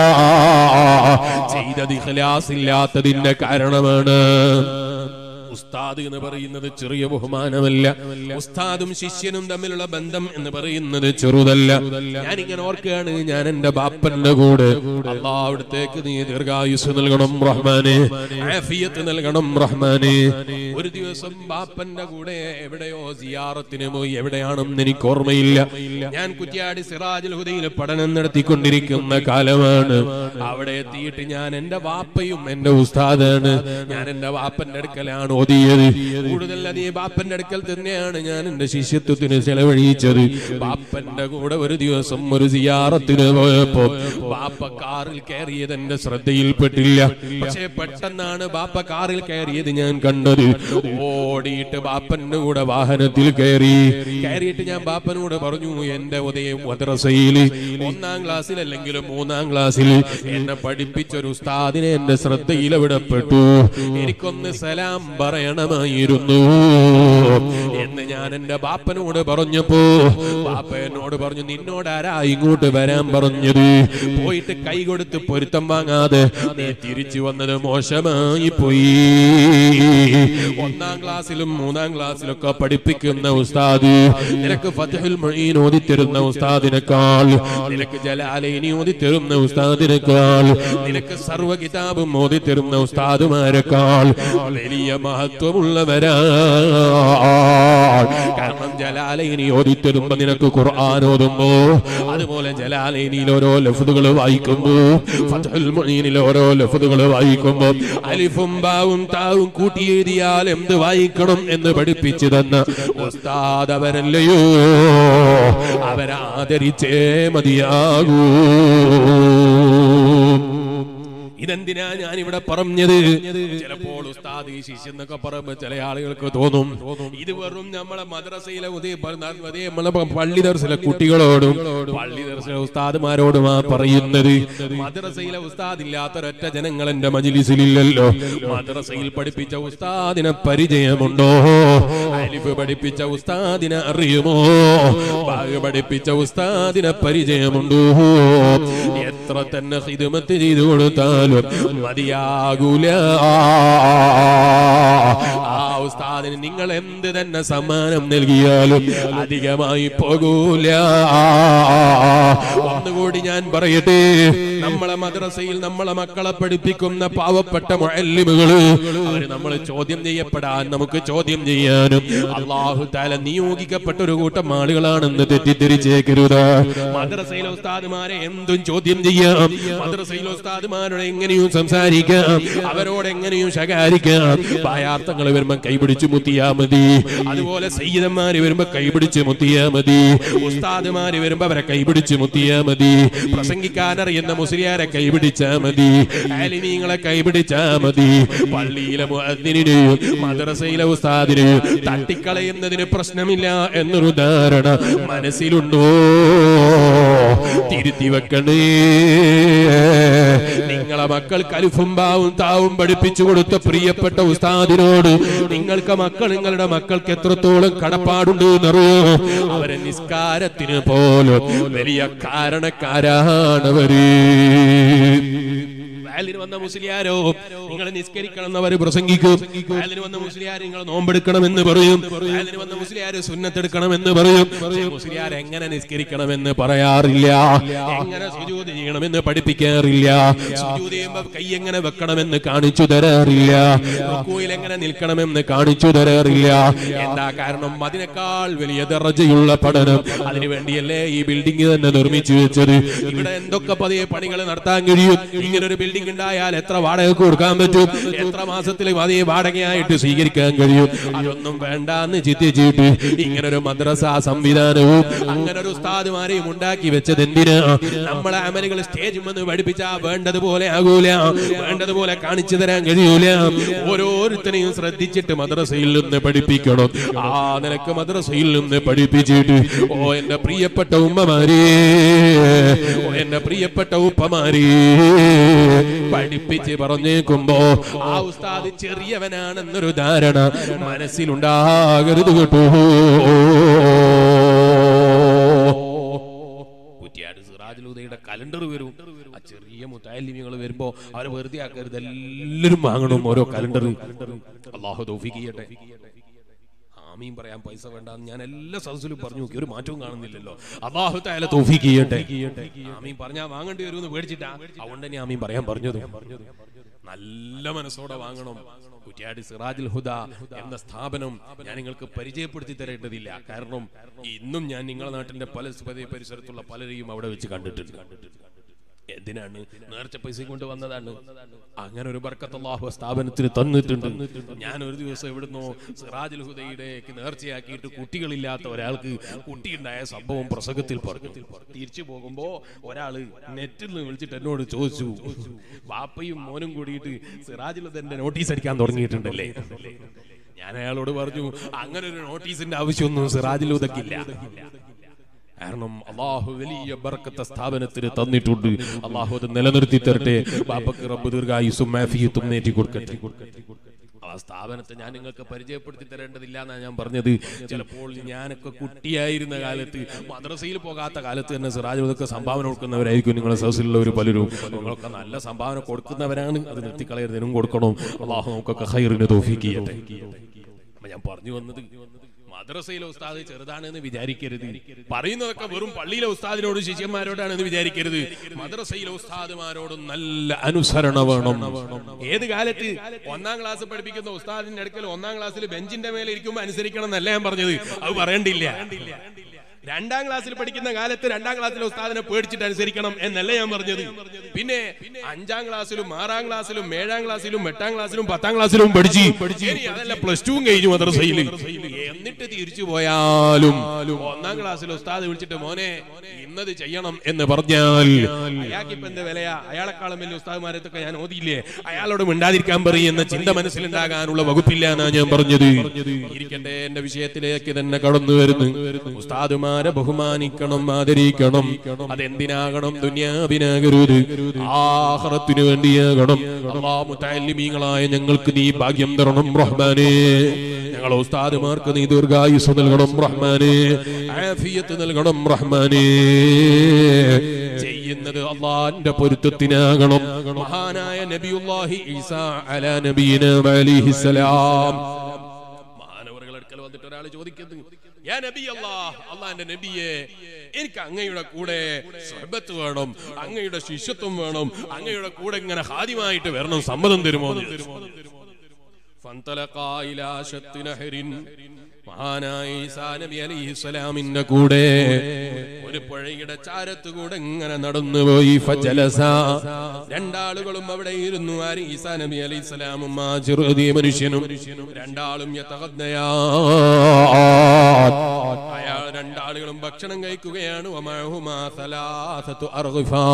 ചെയ്തത് ഇഖലാസില്ലാത്തതിന്റെ കാരണമാണ് ഉസ്താദ് എന്ന് പറയുന്നത് ചെറിയ ബഹുമാനമല്ല ഉസ്താദും ശിഷ്യനും തമ്മിലുള്ള ബന്ധം എന്ന് പറയുന്നത് ചെറുതല്ല ഞാൻ ഇങ്ങനെ ഓർക്കുകയാണ് ഞാൻ എന്റെ ബാപ്പന്റെ കൂടെ അള്ളാ അവിടത്തേക്ക് നീ ദീർഘായുസ് നൽകണം റഹ്മാനെ ആഫിയത്ത് നൽകണം റഹ്മാനെ ഒരു ദിവസം ബാപ്പന്റെ കൂടെ എവിടെയോ സിയാറത്തിന് പോയി എവിടെയാണെന്ന് എനിക്ക് ഓർമ്മയില്ല ഞാൻ കുറ്റ്യാടി സിറാജുൽ ഹുദയിൽ പഠനം നടത്തിക്കൊണ്ടിരിക്കുന്ന കാലമാണ് അവിടെ എത്തിയിട്ട് ഞാൻ എന്റെ വാപ്പയും എന്റെ ഉസ്താദാണ് ഞാൻ എന്റെ വാപ്പന്റെ അടുക്കലാണ് ഓതിയത് കൂടുതൽ അത് ഈ ബാപ്പന്റെ അടുക്കൽ തന്നെയാണ് ഞാൻ എന്റെ ശിഷ്യത്വത്തിന് ചെലവഴിച്ചത് ബാപ്പന്റെ കൂടെ ഒരു ദിവസം ഒരു സിയാറത്തിന് പോയപ്പോ ബാപ്പ കാറിൽ കയറിയത് എന്റെ ശ്രദ്ധയിൽപ്പെട്ടില്ല പക്ഷേ പെട്ടെന്നാണ് ബാപ്പ കാറിൽ കയറിയത് ഞാൻ കണ്ടത് ഓടിയിട്ട് ബാപ്പന്റെ കൂടെ വാഹനത്തിൽ കയറി കയറിയിട്ട് ഞാൻ ബാപ്പനോട് പറഞ്ഞു എന്റെ ഉദയം മദ്രസയിൽ ഒന്നാം ക്ലാസ്സിൽ അല്ലെങ്കിൽ മൂന്നാം ക്ലാസ്സിൽ എന്നെ പഠിപ്പിച്ച ഒരു ഉസ്താദിനെ എന്റെ ശ്രദ്ധയിൽ എവിടെപ്പെട്ടു എനിക്കൊന്ന് സലാം പറയണമായിരുന്നു എന്ന് ഞാൻ എന്റെ ബാപ്പനോട് പറഞ്ഞപ്പോ ബാപ്പ എന്നോട് പറഞ്ഞു നിന്നോട് ആരാ ഇങ്ങോട്ട് വരാൻ പറഞ്ഞത് പോയിട്ട് കൈ കൊടുത്ത് പൊരുത്തം വാങ്ങാതെ നീ തിരിച്ചു വന്നത് മോശമായി പോയി ഒന്നാം ക്ലാസ്സിലും മൂന്നാം ക്ലാസ്സിലൊക്കെ പഠിപ്പിക്കുന്ന ഉസ്താദ് നിനക്ക് ഫതഹുൽ മൊഴീൻ ഓതിത്തരുന്ന ഉസ്താദിനേക്കാൾ നിനക്ക് ജലാലൈനി ഓതിത്തരുന്ന ഉസ്താദിനേക്കാൾ നിനക്ക് സർവ്വ കിതാബും ഓതിത്തരുന്ന ഉസ്താദുമാരെക്കാൾ വലിയ മഹ മഹത്വമുള്ളവരാണ് കാരണം ജലാലയിനി ഓതിത്തരുമ്പോ നിനക്ക് ഖുർആൻ ഓതുമ്പോ അതുപോലെ ജലാലയിനിയിൽ ഓരോ ലഫ്ദുകൾ വായിക്കുമ്പോ ഫത്ഹുൽ മുഈനിൽ ഓരോ ലഫ്ദുകൾ വായിക്കുമ്പോ അലിഫും ബാവും താവും കൂട്ടി എഴുതിയാൽ എന്ത് വായിക്കണം എന്ന് പഠിപ്പിച്ചു തന്ന ഉസ്താദ് അവരല്ലയോ അവരെ ആദരിച്ചേ മതിയാകൂ ഇതെന്തിനാ ഞാൻ ഇവിടെ പറഞ്ഞത് ചിലപ്പോൾ ഉസ്താദ് ഈ ശിഷ്യ എന്നൊക്കെ പറയുമ്പോ ചില ആളുകൾക്ക് തോന്നും ഇത് വെറും നമ്മളെ മദ്രസയിലെ ഉദയ അതേ നമ്മളെ പള്ളി ദർശന കുട്ടികളോടും പള്ളി ദർശന ഉസ്താദുമാരോടുമാ പറയുന്നത് മദ്രസയിലെ ഉസ്താദ് ഇല്ലാത്തൊരൊറ്റ ജനങ്ങൾ എന്റെ മജിലിസിലില്ലല്ലോ മദ്രസയിൽ പഠിപ്പിച്ച ഉസ്താദിനെ പരിചയമുണ്ടോ അലിഫ് പഠിപ്പിച്ച ഉസ്താദിനെ അറിയുമോ ബാഗ് പഠിപ്പിച്ച ഉസ്താദിനെ പരിചയമുണ്ടോ എത്ര തന്നെ ഹിദമത്ത് ചെയ്തു കൊടുത്താലും മതിയാകൂല ആ ഉസ്താദിന് നിങ്ങൾ എന്ത് തന്നെ സമ്മാനം നൽകിയാലും അധികമായി പോകൂല ഒന്നുകൂടി ഞാൻ പറയട്ടെ നമ്മളെ മദ്രസയിൽ നമ്മളെ മക്കളെ പഠിപ്പിക്കുന്ന പാവപ്പെട്ട മുഅല്ലിമുകള് അവര് നമ്മൾ ചോദ്യം ചെയ്യപ്പെടാൻ നമുക്ക് ചോദ്യം ചെയ്യാനും അള്ളാഹു താല നിയോഗിക്കപ്പെട്ട ഒരു കൂട്ടം ആളുകളാണെന്ന് തെറ്റിദ്ധരിച്ചേക്കരുത് മദ്രസയിലെ ഉസ്താദുമാരെ എന്തും ചോദ്യം ചെയ്യാം മദ്രസയിലെ ഉസ്താദുമാരോട് എങ്ങനെയും സംസാരിക്കാം അവരോട് എങ്ങനെയും ശകാരിക്കാം പായാർത്ഥങ്ങൾ വരുമ്പോ കൈപിടിച്ച് മുത്തിയാ മതി അതുപോലെ സയ്യിദന്മാര് വരുമ്പോ കൈപിടിച്ച് മുത്തിയാ മതി ഉസ്താദുമാര് വരുമ്പോ അവരെ കൈപിടിച്ച് മുത്തിയാ മതി പ്രസംഗിക്കാൻ അറിയുന്ന മുസ്ലിയാരെ കൈപിടിച്ചാ മതി ആലിമീങ്ങളെ കൈപിടിച്ചാ മതി പള്ളിയിലെ മുഅദ്ദിനെയും മദ്രസയിലെ ഉസ്താദിനെയും തട്ടിക്കളയുന്നതിന് പ്രശ്നമില്ല എന്നൊരു ധാരണ മനസ്സിലുണ്ടോ തിരുത്തി വെക്കണേ നിങ്ങളെ മക്കൾ കലുഫും ബാവും താവും പഠിപ്പിച്ചു കൊടുത്ത പ്രിയപ്പെട്ട ഉസ്താദിനോട് നിങ്ങൾക്ക് മക്കൾ നിങ്ങളുടെ മക്കൾക്ക് എത്രത്തോളം കടപ്പാടുണ്ട് എന്നറിയോ അവരെ നിസ്കാരത്തിന് പോലും വലിയ കാരണക്കാരാണവര് വയലിന് വന്ന മുസ്ലിയാരോ നിങ്ങൾ നിസ്കരിക്കണം എന്ന് അവർ പ്രസംഗിക്കും വയലിന് വന്ന മുസ്ലിയാർ നിങ്ങൾ നോമ്പെടുക്കണമെന്ന് പറയും വയലിന് വന്ന മുസ്ലിയാർ സുന്നത്തെടുക്കണമെന്ന് പറയും പക്ഷേ മുസ്ലിയാർ എങ്ങനെ നിസ്കരിക്കണമെന്ന് പറയാറില്ല എങ്ങനെ സുജൂത് ചെയ്യണമെന്ന് പഠിപ്പിക്കാറില്ല സുജൂത് ചെയ്യുമ്പോ കൈ എങ്ങനെ വെക്കണമെന്ന് കാണിച്ചു തരാറില്ല റുക്കൂയിൽ എങ്ങനെ നിൽക്കണമെന്ന് കാണിച്ചു തരാറില്ല എന്താ കാരണം അതിനേക്കാൾ വലിയ ദറജയുള്ള പഠനം അതിനു വേണ്ടിയല്ലേ ഈ ബിൽഡിംഗ് തന്നെ നിർമ്മിച്ചു വെച്ചത് ഇവിടെ എന്തൊക്കെ പതിയെ പണികൾ നടത്താൻ കഴിയും ഇങ്ങനെ ഒരു ബിൽഡിംഗ് ഉണ്ടായാൽ എത്ര വാടക കൊടുക്കാൻ പറ്റും എത്ര മാസത്തിൽ അതേ വാടകയായിട്ട് സ്വീകരിക്കാൻ കഴിയും അതൊന്നും വേണ്ടാന്ന് ചിന്തിച്ചിട്ട് ഇങ്ങനെ ഒരു മദ്രസ സംവിധാനവും അങ്ങനെ ഒരു ഉസ്താദുമാരെയും ഉണ്ടാക്കി വെച്ചത് എന്തിനാ നമ്മളെ അമലുകൾ സ്റ്റേജ് വന്ന് പഠിപ്പിച്ചാ വേണ്ടതുപോലെ ആകൂല വേണ്ടതുപോലെ കാണിച്ചു തരാൻ കഴിയൂല ഓരോരുത്തരെയും ശ്രദ്ധിച്ചിട്ട് മദ്രസയിൽ നിന്ന് പഠിപ്പിക്കണം ആ നിനക്ക് മദ്രസയിൽ നിന്ന് പഠിപ്പിച്ചിട്ട് ഓ എന്റെ പ്രിയപ്പെട്ട ഉമ്മമാരേ ഓ എന്റെ പ്രിയപ്പെട്ട ഉപ്പമാരേ പഠിപ്പിച്ച് പറഞ്ഞേക്കുമ്പോ ആ ഉസ്താദ് ചെറിയവനാണെന്നൊരു ധാരണ മനസ്സിലുണ്ടാകരുത് കേട്ടോ കുറ്റിയാട് സിറാജുലൂദയുടെ കലണ്ടർ വരും ആ ചെറിയ മുത്താലിമികൾ വരുമ്പോ അവരെ വെറുതെ ആക്കരുത് എല്ലാവരും വാങ്ങണം ഓരോ കലണ്ടർ അള്ളാഹു തൗഫീഖ് ചെയ്യട്ടെ ആമീൻ പറയാൻ പൈസ വേണ്ടെന്ന് ഞാൻ എല്ലാ സദസ്സിലും പറഞ്ഞു നോക്കി ഒരു മാറ്റവും കാണുന്നില്ലല്ലോ അള്ളാഹു താല തൗഫീഖ് ചെയ്യട്ടെ ആമീൻ പറഞ്ഞാ വാങ്ങേണ്ടി വരുമെന്ന് പേടിച്ചിട്ടാ അതുകൊണ്ട് തന്നെ ആമീൻ പറയാൻ പറഞ്ഞത് നല്ല മനസ്സോടെ വാങ്ങണം കുറ്റ്യാടി സിറാജുൽ ഹുദ എന്ന സ്ഥാപനം ഞാൻ നിങ്ങൾക്ക് പരിചയപ്പെടുത്തി തരേണ്ടതില്ല കാരണം ഇന്നും ഞാൻ നിങ്ങളുടെ നാട്ടിന്റെ പല പല പരിസരത്തുള്ള പലരെയും അവിടെ വെച്ച് കണ്ടിട്ടുണ്ട് എന്തിനാണ് നേർച്ച പൈസ കൊണ്ട് വന്നതാണ് അങ്ങനെ ഒരു ബർക്കത്തല്ലാഹു സ്ഥാപനത്തിന് തന്നിട്ടുണ്ട് ഞാൻ ഒരു ദിവസം എവിടുന്നോ സിറാജുൽ ഹുദയുടെ നേർച്ചയാക്കിയിട്ട് കുട്ടികളില്ലാത്ത ഒരാൾക്ക് കുട്ടിയുണ്ടായ സംഭവം പ്രസംഗത്തിൽ പറഞ്ഞു തിരിച്ചു പോകുമ്പോ ഒരാള് നെറ്റിൽ നിന്ന് വിളിച്ചിട്ട് എന്നോട് ചോദിച്ചു വാപ്പയും മോനും കൂടിയിട്ട് സിറാജുൽ ഹുദന്റെ നോട്ടീസ് അടിക്കാൻ തുടങ്ങിയിട്ടുണ്ടല്ലേ ഞാൻ അയാളോട് പറഞ്ഞു അങ്ങനെ ഒരു നോട്ടീസിന്റെ ആവശ്യമൊന്നും സിറാജുൽ ഹുദക്കില്ല കാരണം അള്ളാഹു വലിയ ബർക്കത്ത സ്ഥാപനത്തിന് തന്നിട്ടുണ്ട് അള്ളാഹു അത് നിലനിർത്തി തരട്ടെ ബാപ്പക്ക് റബ്ബ് ദീർഘായുസും മാഫിയത്തും നേറ്റി കൊടുക്കട്ടെ ആ സ്ഥാപനത്തെ ഞാൻ നിങ്ങൾക്ക് പരിചയപ്പെടുത്തി തരേണ്ടതില്ല എന്നാണ് ഞാൻ പറഞ്ഞത് ചിലപ്പോൾ ഞാനൊക്കെ കുട്ടിയായിരുന്ന കാലത്ത് മദ്രസയിൽ പോകാത്ത കാലത്ത് തന്നെ സിറാജുദൊക്കെ സംഭാവന കൊടുക്കുന്നവരായിരിക്കും നിങ്ങളെ സദസ്സിലുള്ളവർ പലരും നിങ്ങളൊക്കെ നല്ല സംഭാവന കൊടുക്കുന്നവരാണ് അത് നിർത്തിക്കളയരുതിനും കൊടുക്കണം അള്ളാഹു നമുക്കൊക്കെ ഹൈറിന് തോഫിക്ക് ചെയ്യട്ടെ അപ്പൊ ഞാൻ പറഞ്ഞു വന്നത് മദ്രസയിലെ ഉസ്താദ് ചെറുതാണെന്ന് വിചാരിക്കരുത് പറയുന്നതൊക്കെ വെറും പള്ളിയിലെ ഉസ്താദിനോട് ശിഷ്യന്മാരോടാണെന്ന് വിചാരിക്കരുത് മദ്രസയിലെ ഉസ്താദുമാരോടും നല്ല അനുസരണ വേണം ഏത് കാലത്ത് ഒന്നാം ക്ലാസ് പഠിപ്പിക്കുന്ന ഉസ്താദിന്റെ അടുക്കൽ ഒന്നാം ക്ലാസ്സിൽ ബെഞ്ചിന്റെ മേലെ ഇരിക്കുമ്പോൾ അനുസരിക്കണം എന്നല്ല ഞാൻ പറഞ്ഞത് അത് പറയണ്ടില്ല രണ്ടാം ക്ലാസ്സിൽ പഠിക്കുന്ന കാലത്ത് രണ്ടാം ക്ലാസ്സിലെ ഉസ്താദിനെ പേടിച്ചിട്ട് അനുസരിക്കണം എന്നല്ല ഞാൻ പറഞ്ഞത് പിന്നെ അഞ്ചാം ക്ലാസ്സിലും ആറാം ക്ലാസ്സിലും ഏഴാം ക്ലാസ്സിലും എട്ടാം ക്ലാസ്സിലും പത്താം ക്ലാസ്സിലും പഠിച്ച് ഇനി അതല്ല പ്ലസ് ടുവും കഴിഞ്ഞു മദ്രസയിൽ എന്നിട്ട് തിരിച്ചു പോയാലും ഒന്നാം ക്ലാസ്സിൽ ഉസ്താദ് വിളിച്ചിട്ട് മോനെ ഇന്നത് ചെയ്യണം എന്ന് പറഞ്ഞാൽ അയാൾക്കിപ്പോ എന്ത് വിലയാ അയാളെക്കാളും വലിയ ഉസ്താദ്മാരത്തൊക്കെ ഞാൻ ഓതിയില്ലേ അയാളോട് മിണ്ടാതിരിക്കാൻ പറയും എന്ന ചിന്ത മനസ്സിലുണ്ടാകാനുള്ള വകുപ്പില്ല എന്നാ ഞാൻ പറഞ്ഞത് ഇരിക്കട്ടെ എന്റെ വിഷയത്തിലേക്ക് തന്നെ കടന്നു വരുന്നു ഉസ്താദുമാരെ ബഹുമാനിക്കണം ആദരിക്കണം അതെന്തിനാകണം ദുന്യാവിനാകരുത് ആഹ്റത്തിനു വേണ്ടിയാകണം അള്ളാ മുത്തല്ലിമീങ്ങളായ ഞങ്ങൾക്ക് നീ ഭാഗ്യം തരണം റഹ്മാനേ ഞങ്ങളെ ഉസ്താദുമാർക്ക് നീ ദീർഘായുസ് നൽകണം റഹ്മാനേ ആഫിയത്ത് നൽകണം റഹ്മാനേ ചെയ്യുന്നത് അള്ളാന്റെ പൊരുത്തത്തിനാകണം മഹാനായ നബിയുല്ലാഹി ഈസാ അലാ നബിയിന അലൈഹിസ്സലാം മാനവറുകൾ അടുക്കൽ വന്നിട്ട് ഒരാൾ ചോദിക്കുന്നു യാ നബി അല്ലാഹ് അള്ളാന്റെ നബിയെ എനിക്ക് അങ്ങയുടെ കൂടെ സ്വഹബത്ത് വേണം അങ്ങയുടെ ശിഷ്യത്വം വേണം അങ്ങയുടെ കൂടെ ഇങ്ങനെ ഹാദ്യമായിട്ട് വരണം സമ്മതം തരുമോ എന്ന് ചോദിച്ചു. فانطلقا إلى شط نهر മഹാനായ ഈസാ നബി അലൈഹിസ്സലാമിന്റെ കൂടെ ഒരു പുഴയുടെ ചാരത്ത് കൂടെ ഇങ്ങനെ നടന്നുപോയി ഫജലസ രണ്ടാളുകളും അവിടെ ഇരുന്നു ആര് ഈസാ നബി അലൈഹിസ്സലാമും ആ ചെറുതിയ മനുഷ്യനും രണ്ടാളും യതഗദ്ദയാ അയാൾ രണ്ടാളുകളും ഭക്ഷണം കഴിക്കുകയാണ് വമഅഹുമാ സലാസത്തു അർഗിഫാ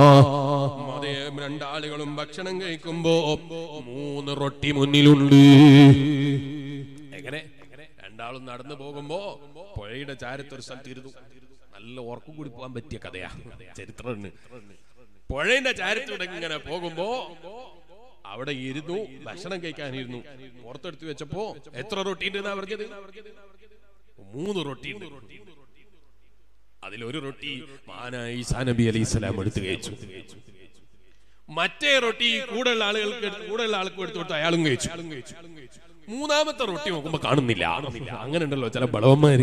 അതേ രണ്ടാളുകളും ഭക്ഷണം കഴിക്കുമ്പോ മൂന്ന് റൊട്ടി മുന്നിലുണ്ട് എങ്ങനെ രണ്ടാളും നടന്നു പോകുമ്പോ പുഴയുടെ ചാരത്ത് ഒരു സ്ഥലത്ത് ഇരുന്നു നല്ല ഉറക്കം കൂടി പോകാൻ പറ്റിയ കഥയാ ചരിത്രമാണ് പുഴയുടെ ചാരത്തൂടെ ഇങ്ങനെ പോകുമ്പോ അവിടെ ഇരുന്നു ഭക്ഷണം കഴിക്കാനിരുന്നു പുറത്തെടുത്ത് വെച്ചപ്പോ എത്ര റൊട്ടി ഉണ്ടെന്നാ പറഞ്ഞത് മൂന്ന് റൊട്ടി ഉണ്ട് അതിലൊരു റൊട്ടി മഹാനായ ഈസാ നബി അലൈഹി സ്വലാം എടുത്ത് കഴിച്ചു മറ്റേ റൊട്ടി കൂടെയുള്ള ആളുകൾക്ക് എടുത്ത് കൂടെയുള്ള ആൾക്ക് എടുത്തു കൊടുത്ത് അയാളും കഴിച്ചു മൂന്നാമത്തെ റൊട്ടി നോക്കുമ്പോ കാണുന്നില്ല അങ്ങനെ ഉണ്ടല്ലോ ചില ബളവന്മാര്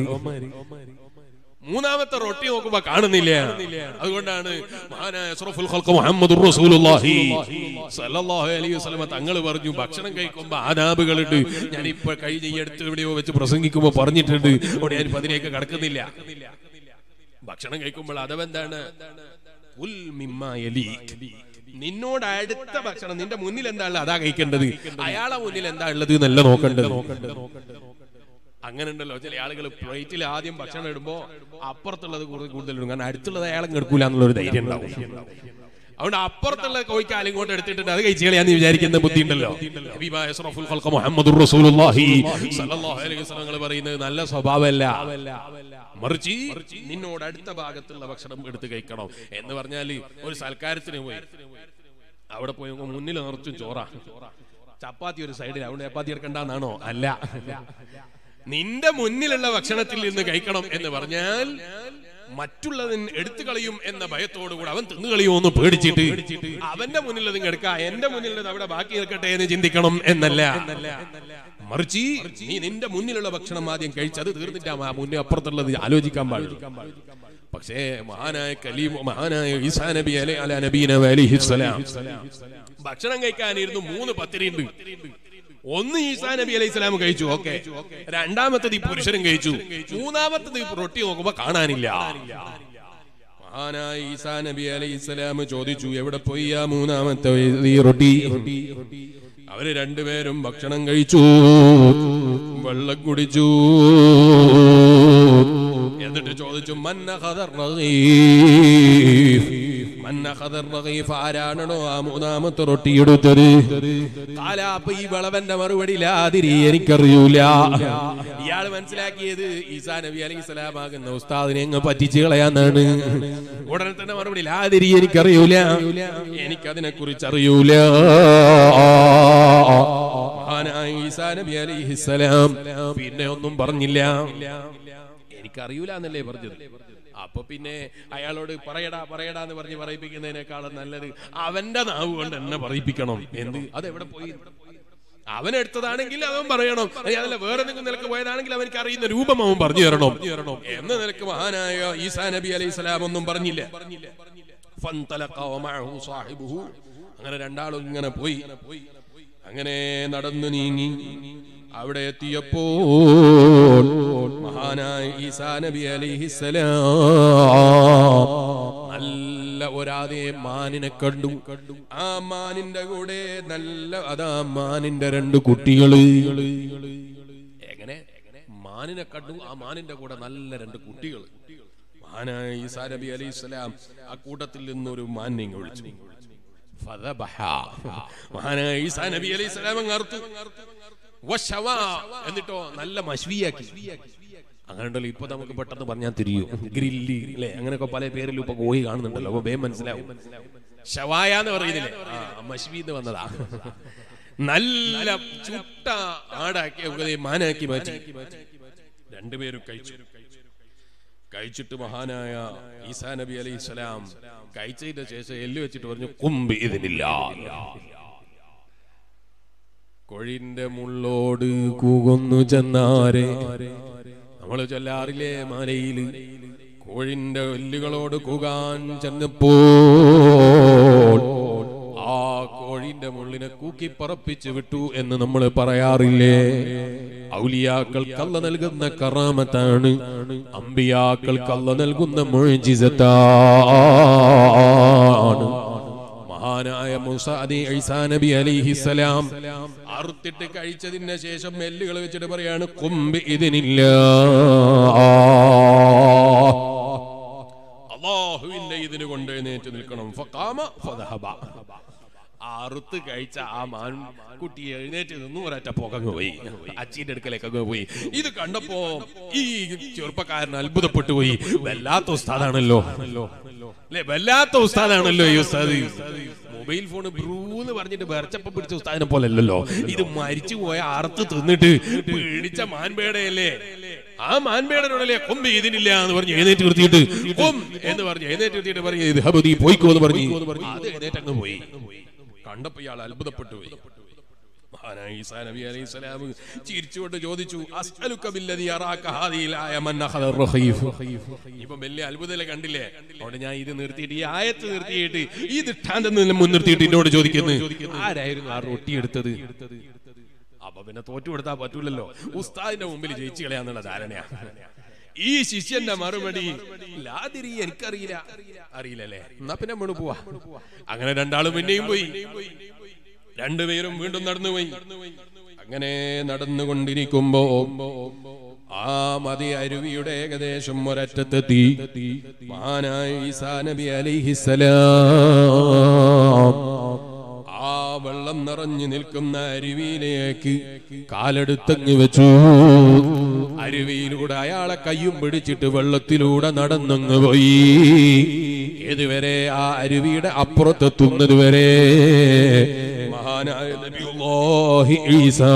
മൂന്നാമത്തെ റൊട്ടി നോക്കുമ്പോ കാണുന്നില്ല അതുകൊണ്ടാണ് മഹാനായ അഷ്റഫുൽ ഖൽഖ് മുഹമ്മദുർ റസൂലുള്ളാഹി സല്ലല്ലാഹു അലൈഹി വസല്ലം തങ്ങൾ പറഞ്ഞു ഭക്ഷണം കഴിക്കുമ്പോ ആദാബുകളുണ്ട് ഞാൻ ഇപ്പൊ കഴിഞ്ഞ ഈ അടുത്ത് എവിടെയോ വെച്ച് പ്രസംഗിക്കുമ്പോ പറഞ്ഞിട്ടുണ്ട് അവിടെ ഞാൻ അതിലേക്ക് കടക്കുന്നില്ല ഭക്ഷണം കഴിക്കുമ്പോൾ അഥവെന്താണ് ഉൽ മിമ്മാ യലീക്. നിന്നോട് അടുത്ത ഭക്ഷണം നിന്റെ മുന്നിൽ എന്താ ഉള്ളത് അതാ കഴിക്കേണ്ടത് അയാളെ മുന്നിൽ എന്താ ഉള്ളത് എന്നല്ല നോക്കേണ്ടത് അങ്ങനെ ഉണ്ടല്ലോ ചില ആളുകൾ പ്ലേറ്റിൽ ആദ്യം ഭക്ഷണം ഇടുമ്പോ അപ്പുറത്തുള്ളത് കൂടുതൽ കൂടുതലിടും കാരണം അടുത്തുള്ളത് അയാളെ എടുക്കൂല എന്നുള്ള ഒരു ധൈര്യം ഉണ്ടാവും അതുകൊണ്ട് അപ്പുറത്തുള്ള കോഴിക്കാലും ഇങ്ങോട്ട് എടുത്തിട്ടുണ്ട് അത് കഴിച്ചു കളയാന്ന് വിചാരിക്കുന്ന ബുദ്ധി ഉണ്ടല്ലോ ഹബീബായ അഷ്റഫുൽ ഖൽഖ് മുഹമ്മദുർ റസൂലുള്ളാഹി സ്വല്ലല്ലാഹു അലൈഹി വസല്ലം ങ്ങൾ പറയുന്നത് നല്ല സ്വഭാവമല്ല മറിച്ച് നിന്നോട് അടുത്ത ഭാഗത്തുള്ള ഭക്ഷണം എടുത്ത് കഴിക്കണം എന്ന് പറഞ്ഞാല് ഒരു സൽക്കാരത്തിന് പോയി അവിടെ പോയി നോക്കുമ്പോ മുന്നിൽ നിറച്ചും ചോറ ചപ്പാത്തി ഒരു സൈഡിൽ അവിടെ ചപ്പാത്തി എടുക്കണ്ടെന്നാണോ അല്ല നിന്റെ മുന്നിലുള്ള ഭക്ഷണത്തിൽ നിന്ന് കഴിക്കണം എന്ന് പറഞ്ഞാൽ മറ്റുള്ളതിന് എടുത്തു കളയും എന്ന ഭയത്തോടുകൂടി അവൻ തിന്നു കളയുമോ എന്ന് പേടിച്ചിട്ട് അവന്റെ മുന്നിലുള്ളത് എടുക്കാം എന്റെ മുന്നിലുള്ളത് അവിടെ ബാക്കി നിൽക്കട്ടെ എന്ന് ചിന്തിക്കണം എന്നല്ല മറിച്ച് നീ നിന്റെ മുന്നിലുള്ള ഭക്ഷണം ആദ്യം കഴിച്ചത് തീർന്നിട്ടാ ആ മുന്നേ അപ്പുറത്തുള്ളത് ആലോചിക്കാൻ പാടില്ല പക്ഷേ മഹാനായ കലീം മഹാനായ ഈസാ നബി അലൈ അല നബീന അലിഹിസ്സലാം ഭക്ഷണം കഴിക്കാനിരുന്നു മൂന്ന് പത്തിരി ഉണ്ട് ഒന്ന് ഈസാ നബി അലൈഹി സ്വലാം കഴിച്ചു ഓക്കെ രണ്ടാമത്തത് ഈ പുരുഷനും കഴിച്ചു മൂന്നാമത്തത് ഈ റൊട്ടി നോക്കുമ്പോ കാണാനില്ല മഹാനായ ഈസാ നബി അലൈഹി സ്വലാം ചോദിച്ചു എവിടെ പോയി ആ മൂന്നാമത്തെ ഈ റൊട്ടി അവര് രണ്ടുപേരും ഭക്ഷണം കഴിച്ചു വെള്ളം കുടിച്ചു എന്നിട്ട് ചോദിച്ചു മന്ന ഖദർ റഗീഫ് മന്ന ഖദർ റഗീഫ് ആരാണോ ആ മൂന്നാമത്തെ റൊട്ടി എടുത്തത് കാലാപ്പ് ഈ വിളവന്റെ മറുപടി ലാതിരി എനിക്കറിയൂല ഇയാൾ മനസ്സിലാക്കിയത് ഈസാ നബി അലൈഹി സ്വലാം ആകുന്ന ഉസ്താദിനെ അങ്ങ് പറ്റിച്ചു കളയാന്നാണ് ഉടനെ തന്നെ മറുപടി ലാതിരി എനിക്കറിയൂല എനിക്കതിനെ കുറിച്ച് അറിയൂല മഹാനായ ഈസാ നബി അലൈഹിസ്സലാം പിന്നെ ഒന്നും പറഞ്ഞില്ല എനിക്കറിയൂല എന്നല്ലേ പറഞ്ഞത് അപ്പൊ പിന്നെ അയാളോട് പറയടാ പറയടാ എന്ന് പറഞ്ഞ് പറയിപ്പിക്കുന്നതിനേക്കാളും നല്ലത് അവന്റെ നാവ് കൊണ്ട് എന്നെ പറയിപ്പിക്കണം എന്ത് അതെവിടെ പോയി അവനെടുത്തതാണെങ്കിൽ അവൻ പറയണം അല്ലെങ്കിൽ അതല്ല വേറെ എന്തെങ്കിലും നിലക്ക് പോയതാണെങ്കിൽ അവനക്ക് അറിയുന്ന രൂപം അവൻ പറഞ്ഞു തരണം എന്ന നിലക്ക് മഹാനായ ഈസാ നബി അലൈഹി സ്വലാം ഒന്നും പറഞ്ഞില്ല فانطلق ومعه صاحبه അങ്ങനെ രണ്ടാളും ഇങ്ങനെ പോയി അങ്ങനെ നടന്നു നീങ്ങി അവിടെ എത്തിയപ്പോൾ മഹാനായ ഈസാ നബി അലിഹിസലാം നല്ല ഒരാതെ മാനിനെ കണ്ടു ആ മാനിന്റെ കൂടെ നല്ല അതാ മാനിന്റെ രണ്ട് കുട്ടികള് എങ്ങനെ മാനിനെ കണ്ടു ആ മാനിന്റെ കൂടെ നല്ല രണ്ട് കുട്ടികൾ മഹാനായ ഈസാ നബി അലൈഹി സ്വലാം ആ കൂട്ടത്തിൽ നിന്നൊരു മാനിനെ വിളിച്ചു ഫദബഹ. മഹാനായ ഈസാ നബി അലൈഹി സ്വലാം അങ്ങ് അറുത്തു വശവ. എന്നിട്ടോ നല്ല മശ്വിയാക്കി അങ്ങനെ ഉണ്ടല്ലോ ഇപ്പൊ നമുക്ക് പെട്ടെന്ന് പറഞ്ഞാൽ തിരിയും ഗ്രില്ലി അല്ലെ അങ്ങനെയൊക്കെ പല പേരിലും ഇപ്പൊ കോഴി കാണുന്നുണ്ടല്ലോ അപ്പൊ വേഗം മനസ്സിലാവും ഷവായ എന്ന് പറയുന്നില്ലേ ആ മശ്വി എന്ന് വന്നതാ നല്ല ചുട്ട ആടാക്കി അവരെ മാനാക്കി മാറ്റി രണ്ടുപേരും കഴിച്ചു കഴിച്ചിട്ട് മഹാനായ ഈസാ നബി അലൈഹി സ്വലാം കഴിച്ചതിന്റെ ശേഷം എല്ലു വെച്ചിട്ട് പറഞ്ഞു കുമ്പി ഇതിനില്ല കൊഴിന്റെ മുള്ളോട് കൂകുന്നു ചെന്നാരെ നമ്മൾ ചൊല്ലാറില്ലേ മലയില് കോഴിന്റെ എല്ലുകളോട് കൂകാൻ ചെന്നപ്പോൾ ആ കോഴിന്റെ മുള്ളിനെ കൂക്കി പറപ്പിച്ച് വിട്ടു എന്ന് നമ്മൾ പറയാറില്ലേ ഔലിയാക്കൾ കള്ള നൽകുന്ന കറാമത്താണ് അമ്പിയാക്കൾ കള്ള നൽകുന്ന മൊഴിജിസത്താണ് മഹാനായ മുസാദി ഐസാ നബി അലിഹിസലാം അറുത്തിട്ട് കഴിച്ചതിന് ശേഷം എല്ലുകൾ വെച്ചിട്ട് പറയാണ് കൊമ്പ് ഇതിനില്ല അള്ളാഹുവിന്റെ ഇതിന് കൊണ്ട് എഴുന്നേറ്റ് നിൽക്കണം ഫഖാമ ഫദഹബ. ആ അറുത്ത് കഴിച്ച ആ മാൻ കുട്ടി എഴുന്നേറ്റ് നിന്നു ഒരൊറ്റ പോകങ്ങ് പോയി അച്ചീന്റെ അടുക്കലേക്കൊക്കെ പോയി ഇത് കണ്ടപ്പോ ഈ ചെറുപ്പക്കാരൻ അത്ഭുതപ്പെട്ടു പോയി വല്ലാത്ത ഉസ്താദാണല്ലോ അല്ലെ വല്ലാത്ത ഉസ്താദാണല്ലോ ഈ ഉസ്താദ് മൊബൈൽ ഫോൺ ബ്രൂന്ന് പറഞ്ഞിട്ട് വെറച്ചപ്പം പിടിച്ച ഉസ്താദിനെ പോലല്ലോ ഇത് മരിച്ചു പോയ അറുത്ത് തിന്നിട്ട് പിടിച്ച മാൻപേടയല്ലേ ആ മാൻപേടനോടല്ലേ കൊമ്പ് ഇതിനില്ല എന്ന് പറഞ്ഞ് എഴുന്നേറ്റ് നിർത്തിയിട്ട് കൊം എന്ന് പറഞ്ഞ് എഴുന്നേറ്റ് നിർത്തിയിട്ട് പറഞ്ഞു ഇത് ഹബദി പോയിക്കോ എന്ന് പറഞ്ഞു അത് എഴുന്നേറ്റ് അങ്ങ് പോയി കണ്ടപ്പോ ഇയാൾ അത്ഭുതപ്പെട്ടു പോയി മഹാനായ ഈസാ നബി അലൈഹി സ്വലാം ചിരിച്ചുകൊണ്ട് ചോദിച്ചു അസ്അലുക ബില്ലദി അറാക ഹാദിഹിൽ ആയ മൻ അഖദ റഖീഫ് ഇപ്പൊ വലിയ അത്ഭുതല്ലേ കണ്ടില്ലേ അതുകൊണ്ട് ഞാൻ ഇത് നിർത്തിയിട്ട് ഈ ആയത്ത് നിർത്തിയിട്ട് ഈ ദൃഷ്ടാന്തം നിന്ന് മുൻനിർത്തിയിട്ട് എന്നോട് ചോദിക്കുന്നു ആരായിരുന്നു ആ റൊട്ടി എടുത്തത് അപ്പൊ പിന്നെ തോറ്റു കൊടുത്താൽ പറ്റൂലല്ലോ ഉസ്താദിന്റെ മുമ്പിൽ ജയിച്ചു കളയാന്നുള്ള ധാരണയാ ഈ ശിഷ്യന്റെ മറുപടി ലാതിരി എനിക്കറിയില്ല അറിയില്ലല്ലേ എന്നാ പിന്നെ നമ്മൾ പോവാ അങ്ങനെ രണ്ടാളും പിന്നെയും പോയി രണ്ടുപേരും വീണ്ടും നടന്നുപോയി അങ്ങനെ നടന്നുകൊണ്ടിരിക്കുമ്പോ ആ മതി അരുവിയുടെ ഏകദേശം ഒരറ്റത്തെത്തി മഹാനായ ഈസാ നബി അലിഹിസലാം ആ വെള്ളം നിറഞ്ഞു നിൽക്കുന്ന അരുവിയിലേക്ക് കാലെടുത്തങ്ങ് വെച്ചു അരുവിയിലൂടെ അയാളെ കയ്യും പിടിച്ചിട്ട് വെള്ളത്തിലൂടെ നടന്നങ്ങ് പോയി ഏതുവരെ ആ അരുവിയുടെ അപ്പുറത്തെത്തുന്നത് വരെ മഹാനായ നബിയുല്ലാഹി ഈസാ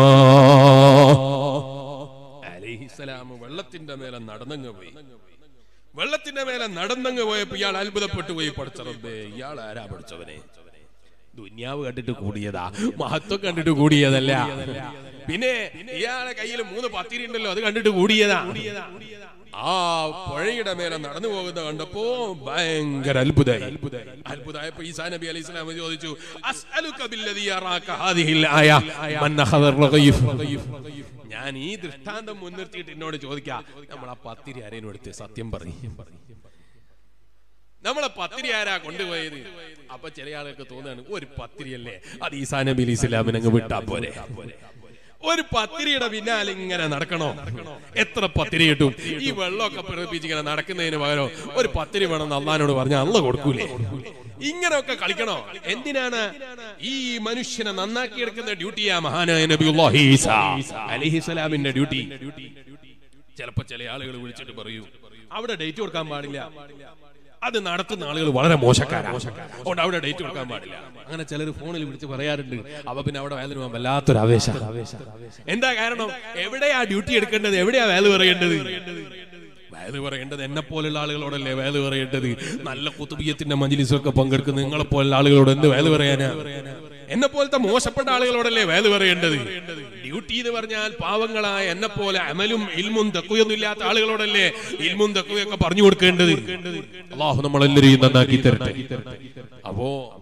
അലൈഹിസ്സലാം വെള്ളത്തിന്റെ മേലെ നടന്നങ്ങ് പോയി വെള്ളത്തിന്റെ മേലെ നടന്നങ്ങ് പോയപ്പോ ഇയാൾ അത്ഭുതപ്പെട്ടു പോയി പഠിച്ചറബേ ഇയാൾ ആരാ പഠിച്ചവനെ ദുന്യാവ് കണ്ടിട്ട് കൂടിയതാ മഹത്വം കണ്ടിട്ട് കൂടിയതല്ല പിന്നെ ഇയാളെ കയ്യിൽ മൂന്ന് പത്തിരി ഉണ്ടല്ലോ അത് കണ്ടിട്ട് കൂടിയതാ ആ പുഴയുടെ മേലെ നടന്നു പോകുന്ന കണ്ടപ്പോ ഭയങ്കര അത്ഭുതമായി അത്ഭുതമായപ്പോ ഈസാ നബി അലൈഹി സ്വലാം ചോദിച്ചു അസ്അലുക ബില്ലദീ അറാക ഹാദിഹിൽ ആയ മൻ അഖദ റഗീഫ് ഞാൻ ഈ ദൃഷ്ടാന്തം മുൻനിർത്തിയിട്ട് എന്നോട് ചോദിക്കാം നമ്മൾ ആ പത്തിരി ആരേനും എടുത്ത് സത്യം പറയും നമ്മളെ പത്തിരി ആരാ കൊണ്ടുപോയത് അപ്പൊ ചില ആളുകൾക്ക് തോന്നുകയാണ് ഒരു പത്തിരിയല്ലേ അത് ഈസാ നബി അലൈഹി സ്വലാമിനെ അങ്ങ് വിട്ടാ പോരെ ഒരു പത്തിരിയുടെ പിന്നാലെ ഇങ്ങനെ നടക്കണോ എത്ര പത്തിരി കിട്ടും ഈ വെള്ളമൊക്കെ പിറപ്പിച്ച് ഇങ്ങനെ നടക്കുന്നതിന് പകരം ഒരു പത്തിരി വേണം അള്ളഹാനോട് പറഞ്ഞാൽ അള്ള കൊടുക്കൂലേ ഇങ്ങനെയൊക്കെ കളിക്കണോ എന്തിനാണ് ഈ മനുഷ്യനെ നന്നാക്കിയെടുക്കുന്ന ഡ്യൂട്ടിയാ മഹാനായ നബിയുല്ലാഹി ഈസാ അലൈഹിസ്സലാമിന്റെ ഡ്യൂട്ടി ചിലപ്പോ ചില ആളുകൾ വിളിച്ചിട്ട് പറയൂ അവിടെ ഡേറ്റ് കൊടുക്കാൻ പാടില്ല അത് നടത്തുന്ന ആളുകൾ വളരെ മോശക്കാരാണ് അതുകൊണ്ട് അവിടെ ഡേറ്റ് കൊടുക്കാൻ പാടില്ല അങ്ങനെ ചിലർ ഫോണിൽ വിളിച്ച് പറയാറുണ്ട് അപ്പൊ പിന്നെ അവിടെ വേല പോകാൻ വല്ലാത്തൊരു ആവേശം എന്താ കാരണം എവിടെയാ ഡ്യൂട്ടി എടുക്കേണ്ടത് എവിടെയാ വേല പറയേണ്ടത് വേല പറയേണ്ടത് എന്നെ പോലുള്ള ആളുകളോടല്ലേ വേല പറയേണ്ടത് നല്ല കുത്തുബിയത്തിന്റെ മജിലിസൊക്കെ പങ്കെടുക്കുന്ന നിങ്ങളെ പോലുള്ള ആളുകളോട് എന്ത് വേല പറയാനാ എന്നെ പോലത്തെ മോശപ്പെട്ട ആളുകളോടല്ലേ വേല പറയേണ്ടത് ഡ്യൂട്ടി എന്ന് പറഞ്ഞാൽ പാവങ്ങളായ എന്നെ പോലെ അമലും ഇൽമും തക്കുയൊന്നും ഇല്ലാത്ത ആളുകളോടല്ലേ ഇൽമും തക്കുയൊക്കെ പറഞ്ഞു കൊടുക്കേണ്ടത് അള്ളാഹു നമ്മളെല്ലാരെയും നന്നാക്കി തരട്ടെ അപ്പോ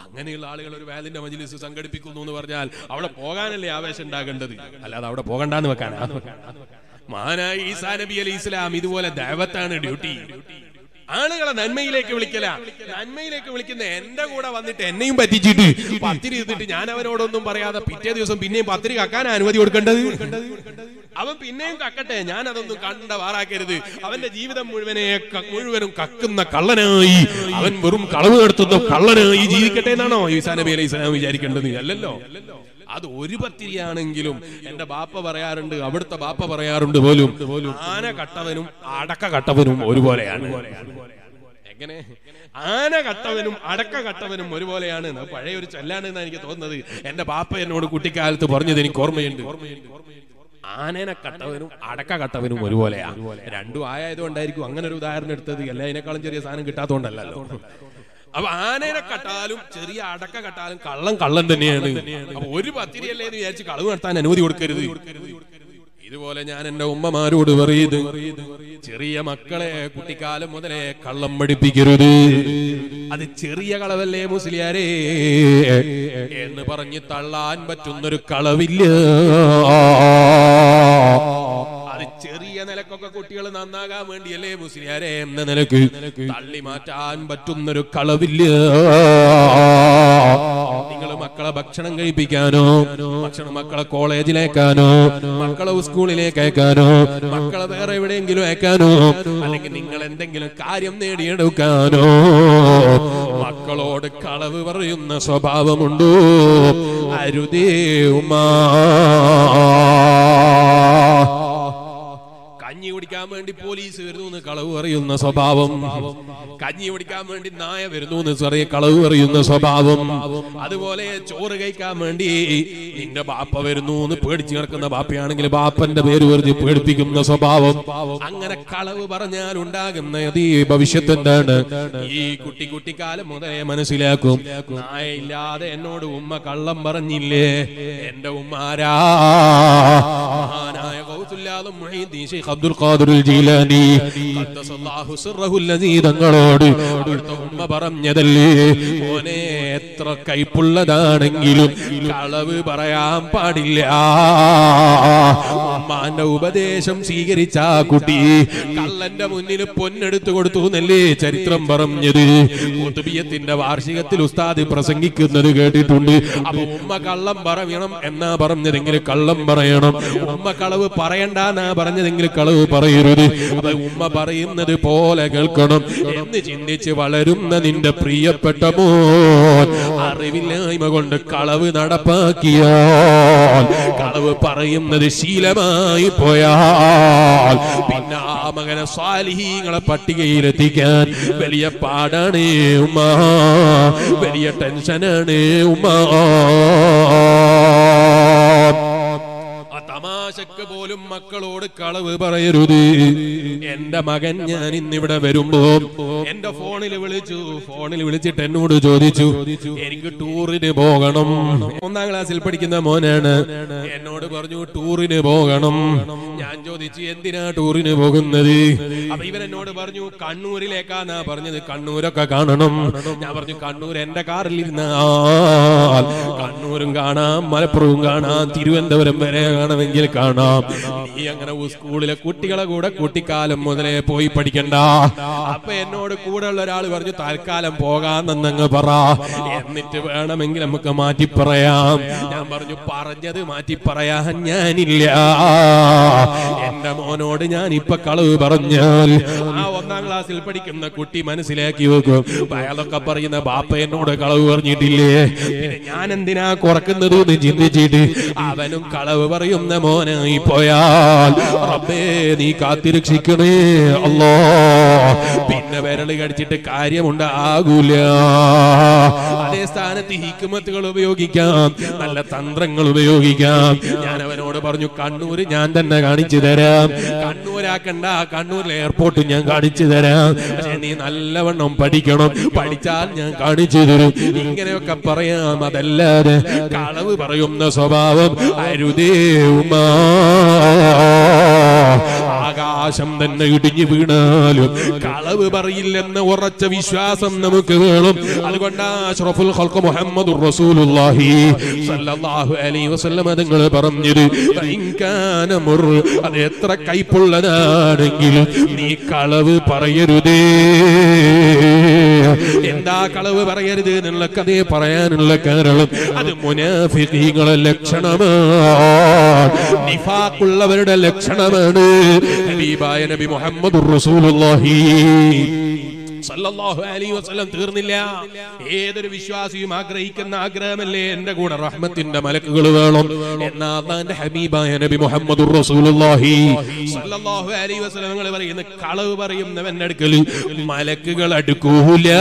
അങ്ങനെയുള്ള ആളുകൾ ഒരു വേദിന്റെ മജിലിസ് സംഘടിപ്പിക്കുന്നു എന്ന് പറഞ്ഞാൽ അവിടെ പോകാനല്ലേ ആവേശം ഉണ്ടാകേണ്ടത് അല്ലാതെ അവിടെ പോകണ്ടെന്ന് വെക്കാനാ മഹാനായ ഈസാ നബി അലി ഇസ്ലാം ഇതുപോലെ ദൈവത്താണ് ഡ്യൂട്ടി ആളുകളെ നന്മയിലേക്ക് വിളിക്കല നന്മയിലേക്ക് വിളിക്കുന്ന എന്റെ കൂടെ വന്നിട്ട് എന്നെയും പറ്റിച്ചിട്ട് പത്തിരി ഇരുന്നിട്ട് ഞാൻ അവനോടൊന്നും പറയാതെ പിറ്റേ ദിവസം പിന്നെയും പത്തിരി കക്കാൻ അനുമതി കൊടുക്കേണ്ടത് അവൻ പിന്നെയും കക്കട്ടെ ഞാൻ അതൊന്നും കണ്ട വാറാക്കരുത് അവന്റെ ജീവിതം മുഴുവനെ ക- മുഴുവനും കക്കുന്ന കള്ളനായി അവൻ വെറും കളവ് നടത്തുന്ന കള്ളനായി ജീവിക്കട്ടെ എന്നാണോ ഈസാ നബി അലൈഹി സ്വലാം വിചാരിക്കേണ്ടത് അല്ലല്ലോ അത് ഒരു പത്തിരിയാണെങ്കിലും എന്റെ ബാപ്പ പറയാറുണ്ട് അവിടുത്തെ ബാപ്പ പറയാറുണ്ട് പോലും ആന കട്ടവനും അടക്ക കട്ടവനും ഒരുപോലെയാണ് എങ്ങനെ ആന കട്ടവനും അടക്ക കട്ടവനും ഒരുപോലെയാണ് എന്ന് പഴയ ഒരു ചൊല്ലാണെന്ന് എനിക്ക് തോന്നുന്നത് എന്റെ ബാപ്പ എന്നോട് കുട്ടിക്കാലത്ത് പറഞ്ഞത് എനിക്ക് ഓർമ്മയുണ്ട് ആനേനെ കട്ടവനും അടക്ക കട്ടവനും ഒരുപോലെയാ രണ്ടും ആയതുകൊണ്ടായിരിക്കും അങ്ങനെ ഒരു ഉദാഹരണം എടുത്തത് അല്ല അതിനേക്കാളും ചെറിയ സാധനം കിട്ടാത്തോണ്ടല്ലോ അപ്പൊ ആനേനെ കട്ടാലും ചെറിയ അടക്ക കട്ടാലും കള്ളം കള്ളം തന്നെയാണ് അപ്പൊ ഒരു പത്തിരിയല്ലേ എന്ന് വിചാരിച്ച് കളവ് നടത്താൻ അനുമതി കൊടുക്കരുത് ഇതുപോലെ ഞാൻ എന്റെ ഉമ്മമാരോട് പറയുന്നത് ചെറിയ മക്കളെ കുട്ടിക്കാലം മുതലേ കള്ളം പഠിപ്പിക്കരുത് അത് ചെറിയ കളവല്ലേ മുസ്ലിയാരേ എന്ന് പറഞ്ഞ് തള്ളാൻ പറ്റുന്നൊരു കളവില്ല അത് ചെറിയ നിലക്കൊക്കെ കുട്ടികൾ നന്നാകാൻ വേണ്ടിയല്ലേ മുസ്ലിയാരെ എന്ന നിലക്ക് തള്ളി മാറ്റാൻ പറ്റുന്നൊരു കളവില്ല നിങ്ങൾ മക്കളെ ഭക്ഷണം കഴിപ്പിക്കാനോ ഭക്ഷണം മക്കളെ കോളേജിലേക്കാനോ മക്കളെ സ്കൂളിലേക്ക് അയക്കാനോ മക്കളെ വേറെ എവിടെയെങ്കിലും അയക്കാനോ അല്ലെങ്കിൽ നിങ്ങൾ എന്തെങ്കിലും കാര്യം നേടിയെടുക്കാനോ മക്കളോട് കളവ് പറയുന്ന സ്വഭാവമുണ്ടോ അരുതേ ഉമാ കഞ്ഞി കുടിക്കാൻ വേണ്ടി പോലീസ് വരുന്നു എന്ന് കളവ് പറയുന്ന സ്വഭാവം കഞ്ഞി കുടിക്കാൻ വേണ്ടി നായ വരുന്നു എന്ന് ചെറിയ കളവ് പറയുന്ന സ്വഭാവം അതുപോലെ ചോറ് കഴിക്കാൻ വേണ്ടി നിന്റെ ബാപ്പ വരുന്നു എന്ന് പേടിച്ചു കിടക്കുന്ന ബാപ്പയാണെങ്കിൽ ബാപ്പന്റെ പേര് പറഞ്ഞ് പേടിപ്പിക്കുന്ന സ്വഭാവം അങ്ങനെ കളവ് പറഞ്ഞാൽ ഉണ്ടാകുന്ന അതീ ഭവിഷ്യത്ത് എന്താണ് ഈ കുട്ടി കുട്ടിക്കാലം മുതലേ മനസ്സിലാക്കും നായ ഇല്ലാതെ എന്നോട് ഉമ്മ കള്ളം പറഞ്ഞില്ലേ എന്റെ ഉമ്മ ആരാ മഹാനായ ഗൗസുല്ലാദും Muhiyuddin Sheikh Abdul Qadir Jilani ഖദ്ദസല്ലാഹു സിർറഹു അല്ലദീ തങ്ങളോട് അവിടുത്തെ ഉമ്മ പറഞ്ഞതല്ലേ മോനെ എത്ര കൈപ്പുള്ളതാണെങ്കിലും കളവ് പറയാൻ പാടില്ല ഉമ്മാന്റെ ഉപദേശം സ്വീകരിച്ച ആ കുട്ടി കള്ളന്റെ മുന്നിൽ പൊന്നെടുത്തു കൊടുത്തു എന്നല്ലേ ചരിത്രം പറഞ്ഞത് കുത്തുബിയത്തിന്റെ വാർഷികത്തിൽ ഉസ്താദ് പ്രസംഗിക്കുന്നത് കേട്ടിട്ടുണ്ട് അപ്പൊ ഉമ്മ കള്ളം പറയണം എന്നാ പറഞ്ഞതെങ്കിൽ കള്ളം പറയണം ഉമ്മ കളവ് പറയണ്ടെന്നാ പറഞ്ഞതെങ്കിൽ കളവ് പറയരുത് അപ്പൊ ഉമ്മ പറയുന്നത് പോലെ കേൾക്കണം എന്ന് ചിന്തിച്ച് വളരുന്ന നിന്റെ പ്രിയപ്പെട്ട മോൻ അറിവില്ലായ്മ കൊണ്ട് കളവ് നടപ്പാക്കിയാൽ കളവ് പറയുന്നത് ശീലമായി പോയാൽ പിന്നെ ആ മകനെ സ്വാലിഹീങ്ങളെ പട്ടികയിലെത്തിക്കാൻ വലിയ പാടാണ് ഉമ്മ വലിയ ടെൻഷനാണ് ഉമ്മ ആ തമാശക്ക് പോലും മക്കളോട് കളവ് പറയരുത് എന്റെ മകൻ ഞാൻ ഇന്നിവിടെ വരുമ്പോ എന്റെ ഫോണിൽ വിളിച്ചു ഫോണിൽ വിളിച്ചിട്ട് എന്നോട് ചോദിച്ചു എനിക്ക് ടൂറിന് പോകണം ഒന്നാം ക്ലാസ്സിൽ പഠിക്കുന്ന മോനാണ് എന്നോട് പറഞ്ഞു ടൂറിന് പോകണം ഞാൻ ചോദിച്ചു എന്തിനാ ടൂറിന് പോകുന്നത് അപ്പൊ ഇവൻ എന്നോട് പറഞ്ഞു കണ്ണൂരിലേക്കാന്നാ പറഞ്ഞത് കണ്ണൂരൊക്കെ കാണണം ഞാൻ പറഞ്ഞു കണ്ണൂർ എന്റെ കാറിൽ ഇരുന്നാൽ കണ്ണൂരും കാണാം മലപ്പുറവും കാണാം തിരുവനന്തപുരം വരെ കാണണമെങ്കിൽ കാണാം നീ അങ്ങനെ ഉ- സ്കൂളിലെ കുട്ടികളെ കൂടെ കുട്ടിക്കാലം മുതലേ പോയി പഠിക്കണ്ട അപ്പൊ എന്നോട് കൂടെ ഉള്ള ഒരാൾ പറഞ്ഞു തൽക്കാലം പോകാന്നങ്ങ് പറ എന്നിട്ട് വേണമെങ്കിൽ നമുക്ക് മാറ്റി പറയാം ഞാൻ പറഞ്ഞു പറഞ്ഞത് മാറ്റി പറയാൻ ഞാനില്ല എന്റെ മോനോട് ഞാൻ ഇപ്പൊ കളവ് പറഞ്ഞാൽ ആ ഒന്നാം ക്ലാസ്സിൽ പഠിക്കുന്ന കുട്ടി മനസ്സിലാക്കി വെക്കും അയാളൊക്കെ പറയുന്ന ബാപ്പ എന്നോട് കളവ് പറഞ്ഞിട്ടില്ലേ പിന്നെ ഞാൻ എന്തിനാ കുറക്കുന്നത് എന്ന് ചിന്തിച്ചിട്ട് അവനും കളവ് പറയുന്ന മോനായി പോയാൽ റബ്ബേ നീ കാത്തിരക്ഷിക്കണേ അല്ലോ പിന്നെ വിരല് കടിച്ചിട്ട് കാര്യമുണ്ടാകൂല അതേ സ്ഥാനത്ത് ഹിക്കുമത്തുകൾ ഉപയോഗിക്കാം നല്ല തന്ത്രങ്ങൾ ഉപയോഗിക്കാം ഞാൻ അവനോട് പറഞ്ഞു കണ്ണൂര് ഞാൻ തന്നെ കാണിച്ചു തരാം കണ്ണൂരാക്കണ്ട കണ്ണൂരിലെ എയർപോർട്ട് ഞാൻ കാണിച്ചു തരാം പക്ഷെ നീ നല്ലവണ്ണം പഠിക്കണം പഠിച്ചാൽ ഞാൻ കാണിച്ചു തരും ഇങ്ങനെയൊക്കെ പറയാം അതല്ലാതെ കളവ് പറയുന്ന സ്വഭാവം അരുതേ ഉമാ ആകാ ആകാശം തന്നെ ഇടിഞ്ഞു വീണാലും കളവ് പറയില്ലെന്ന ഉറച്ച വിശ്വാസം നമുക്ക് വേണം അതുകൊണ്ട് അഷ്റഫുൽ ഖൽഖ് മുഹമ്മദുർ റസൂലുള്ളാഹി സല്ലല്ലാഹു അലൈഹി വസല്ലം തങ്ങൾ പറഞ്ഞത് ഇൻകാന മുർ അത് എത്ര കൈപ്പുള്ളതാണെങ്കിലും നീ കളവ് പറയരുതേ എന്താ കളവ് പറയരുത് എന്നുള്ള കഥയെ പറയാനുള്ള കാരണം അത് മുനാഫിഖീങ്ങളെ ലക്ഷണമാണ് നിഫാഖുള്ളവരുടെ ലക്ഷണമാണ് ഹബീബായ നബി മുഹമ്മദുർ റസൂലുള്ളാഹി സല്ലല്ലാഹു അലൈഹി വസല്ലം തീർന്നില്ല ഏതൊരു വിശ്വാസിയും ആഗ്രഹിക്കുന്ന ആഗ്രഹമല്ലേ എന്റെ കൂടെ റഹ്മത്തിന്റെ മലക്കുകൾ വേണം എന്നാ അള്ളാന്റെ ഹബീബായ നബി മുഹമ്മദുർ റസൂലുള്ളാഹി സല്ലല്ലാഹു അലൈഹി വസല്ലം നിങ്ങൾ പറയുന്ന കളവ് പറയുന്നവന്റെ അടുക്കൽ മലക്കുകൾ അടുക്കൂല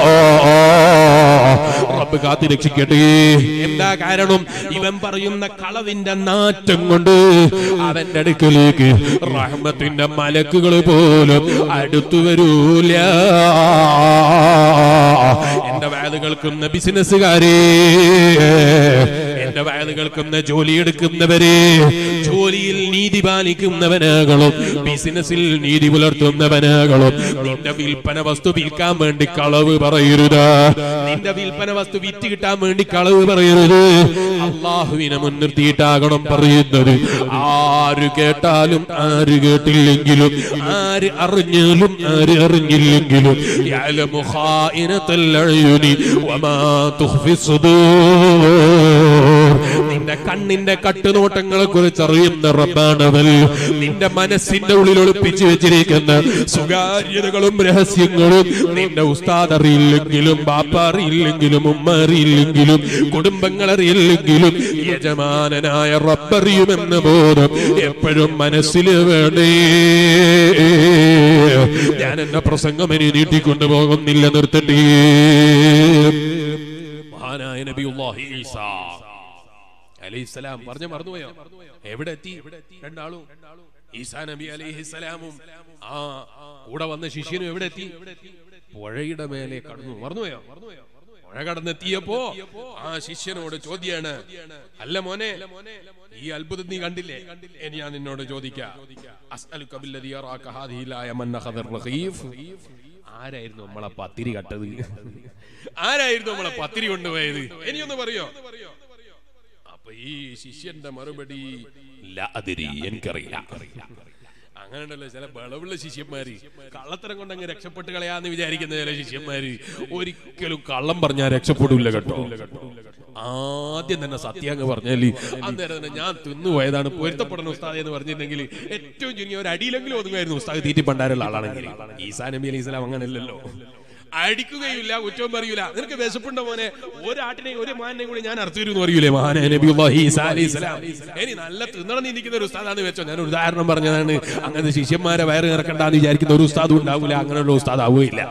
റബ്ബ് കാത്തി രക്ഷിക്കട്ടെ എന്താ കാരണം ഇവൻ പറയുന്ന കളവിന്റെ നാറ്റം കൊണ്ട് അവന്റെ അടുക്കലേക്ക് റഹ്മത്തിന്റെ മലക്കുകൾ പോലും അടുത്തു വരൂല എന്റെ വയത് കേൾക്കുന്ന ബിസിനസ്സുകാരെ എന്റെ വയത് കേൾക്കുന്ന ജോലി എടുക്കുന്നവരെ ജോലിയിൽ നീതി പാലിക്കുന്നവനാകളും ബിസിനസ്സിൽ നീതി പുലർത്തുന്നവനാകളും നിന്റെ വിൽപ്പന വസ്തു വിൽക്കാൻ വേണ്ടി കളവ് പറയരുത് നിന്റെ വിൽപ്പന വസ്തു വിറ്റ് കിട്ടാൻ വേണ്ടി കളവ് പറയരുത് അള്ളാഹുവിനെ മുൻനിർത്തിയിട്ടാകണം പറയുന്നത് ആര് കേട്ടാലും ആര് കേട്ടില്ലെങ്കിലും ആര് അറിഞ്ഞാലും ആര് അറിഞ്ഞില്ലെങ്കിലും يعلم خائنة العيون وما تخفي الصدور നിന്റെ കണ്ണിന്റെ കട്ടുനോട്ടങ്ങളെ കുറിച്ച് അറിയുന്ന റബ്ബാണവൽ നിന്റെ മനസ്സിന്റെ ഉള്ളിൽ ഒളിപ്പിച്ചു വെച്ചിരിക്കുന്ന സ്വകാര്യതകളും രഹസ്യങ്ങളും നിന്റെ ഉസ്താദ് അറിയില്ലെങ്കിലും ബാപ്പ അറിയില്ലെങ്കിലും ഉമ്മ അറിയില്ലെങ്കിലും കുടുംബങ്ങൾ അറിയില്ലെങ്കിലും യജമാനനായ റബ്ബറിയുമെന്ന ബോധം എപ്പോഴും മനസ്സിൽ വേണേ ഞാൻ എന്റെ പ്രസംഗം ഇനി നീട്ടിക്കൊണ്ടു പോകുന്നില്ല നിർത്തട്ടെ മഹാനായ നബിയുല്ലാഹി ഈസാ അലൈഹിസ്സലാം പറഞ്ഞു മറന്നുപോയോ എവിടെ എത്തി രണ്ടാളും ഈസാ നബി അലൈഹിസ്സലാമും ആ കൂടെ വന്ന ശിഷ്യനും എവിടെ എത്തി പുഴയുടെ മേലെ കടന്നു മറന്നുപോയോ പുഴ കടന്നെത്തിയപ്പോ ആ ശിഷ്യനോട് ചോദ്യാണ് അല്ല മോനെ ഈ അത്ഭുതം നീ കണ്ടില്ലേ ഇനി ഞാൻ നിന്നോട് ചോദിക്കാം അസ്അലുക ബില്ലദീ യറാക ഹാദിഹി ലായ മൻ അഖദർ റഖീഫ് ആരായിരുന്നു നമ്മളെ പത്തിരി കട്ടത് ആരായിരുന്നു നമ്മളെ പത്തിരി കൊണ്ടുപോയത് ഇനിയൊന്ന് പറയോ അപ്പൊ ഈ ശിഷ്യന്റെ മറുപടി "ലാ അദ്രി, എനിക്കറിയില്ല അങ്ങനെയുണ്ടല്ലോ ചില ബളവുള്ള ശിഷ്യന്മാര് കള്ളത്തരം കൊണ്ട് അങ്ങ് രക്ഷപ്പെട്ട് കളയാന്ന് വിചാരിക്കുന്ന ചില ശിഷ്യന്മാര് ഒരിക്കലും കള്ളം പറഞ്ഞാൽ രക്ഷപ്പെടില്ല കേട്ടോ ആദ്യം തന്നെ സത്യം അങ്ങ് പറഞ്ഞാല് അന്നേരം തന്നെ ഞാൻ തിന്നുപോയതാണ് പൊരുത്തപ്പെടണം ഉസ്താദ് എന്ന് പറഞ്ഞിരുന്നെങ്കിൽ ഏറ്റവും ചുരുങ്ങിയ ഒരു അടിയിലെങ്കിലും ഒതുങ്ങായിരുന്നു ഉസ്താദ് തീറ്റി പണ്ടാരുള്ള ആളാണെങ്കിൽ ഈസാ നബി അലൈഹി സ്വലാം അങ്ങനെയല്ലല്ലോ അടിക്കുകയില്ല കുറ്റവും പറയൂല നിനക്ക് വിശപ്പുണ്ടോ മോനെ ഒരാട്ടിനെ ഒരു മാനിനെ കൂടി ഞാൻ അർത്ഥം പറയൂലേ മഹാനെ നബിയുല്ലാഹി ഈസാ അലൈഹി സ്വലാം ഇനി നല്ല തിന്നണം നിൽക്കുന്ന ഒരു ഉസ്താദാന്ന് വെച്ചോ ഞാൻ ഒരു ഉദാഹരണം പറഞ്ഞതാണ് അങ്ങനത്തെ ശിഷ്യന്മാരെ വയറ് ഇറക്കണ്ടെന്ന് വിചാരിക്കുന്ന ഒരു ഉസ്താദും ഉണ്ടാവില്ല അങ്ങനെയുള്ള ഉസ്താദ് ആവുകയില്ല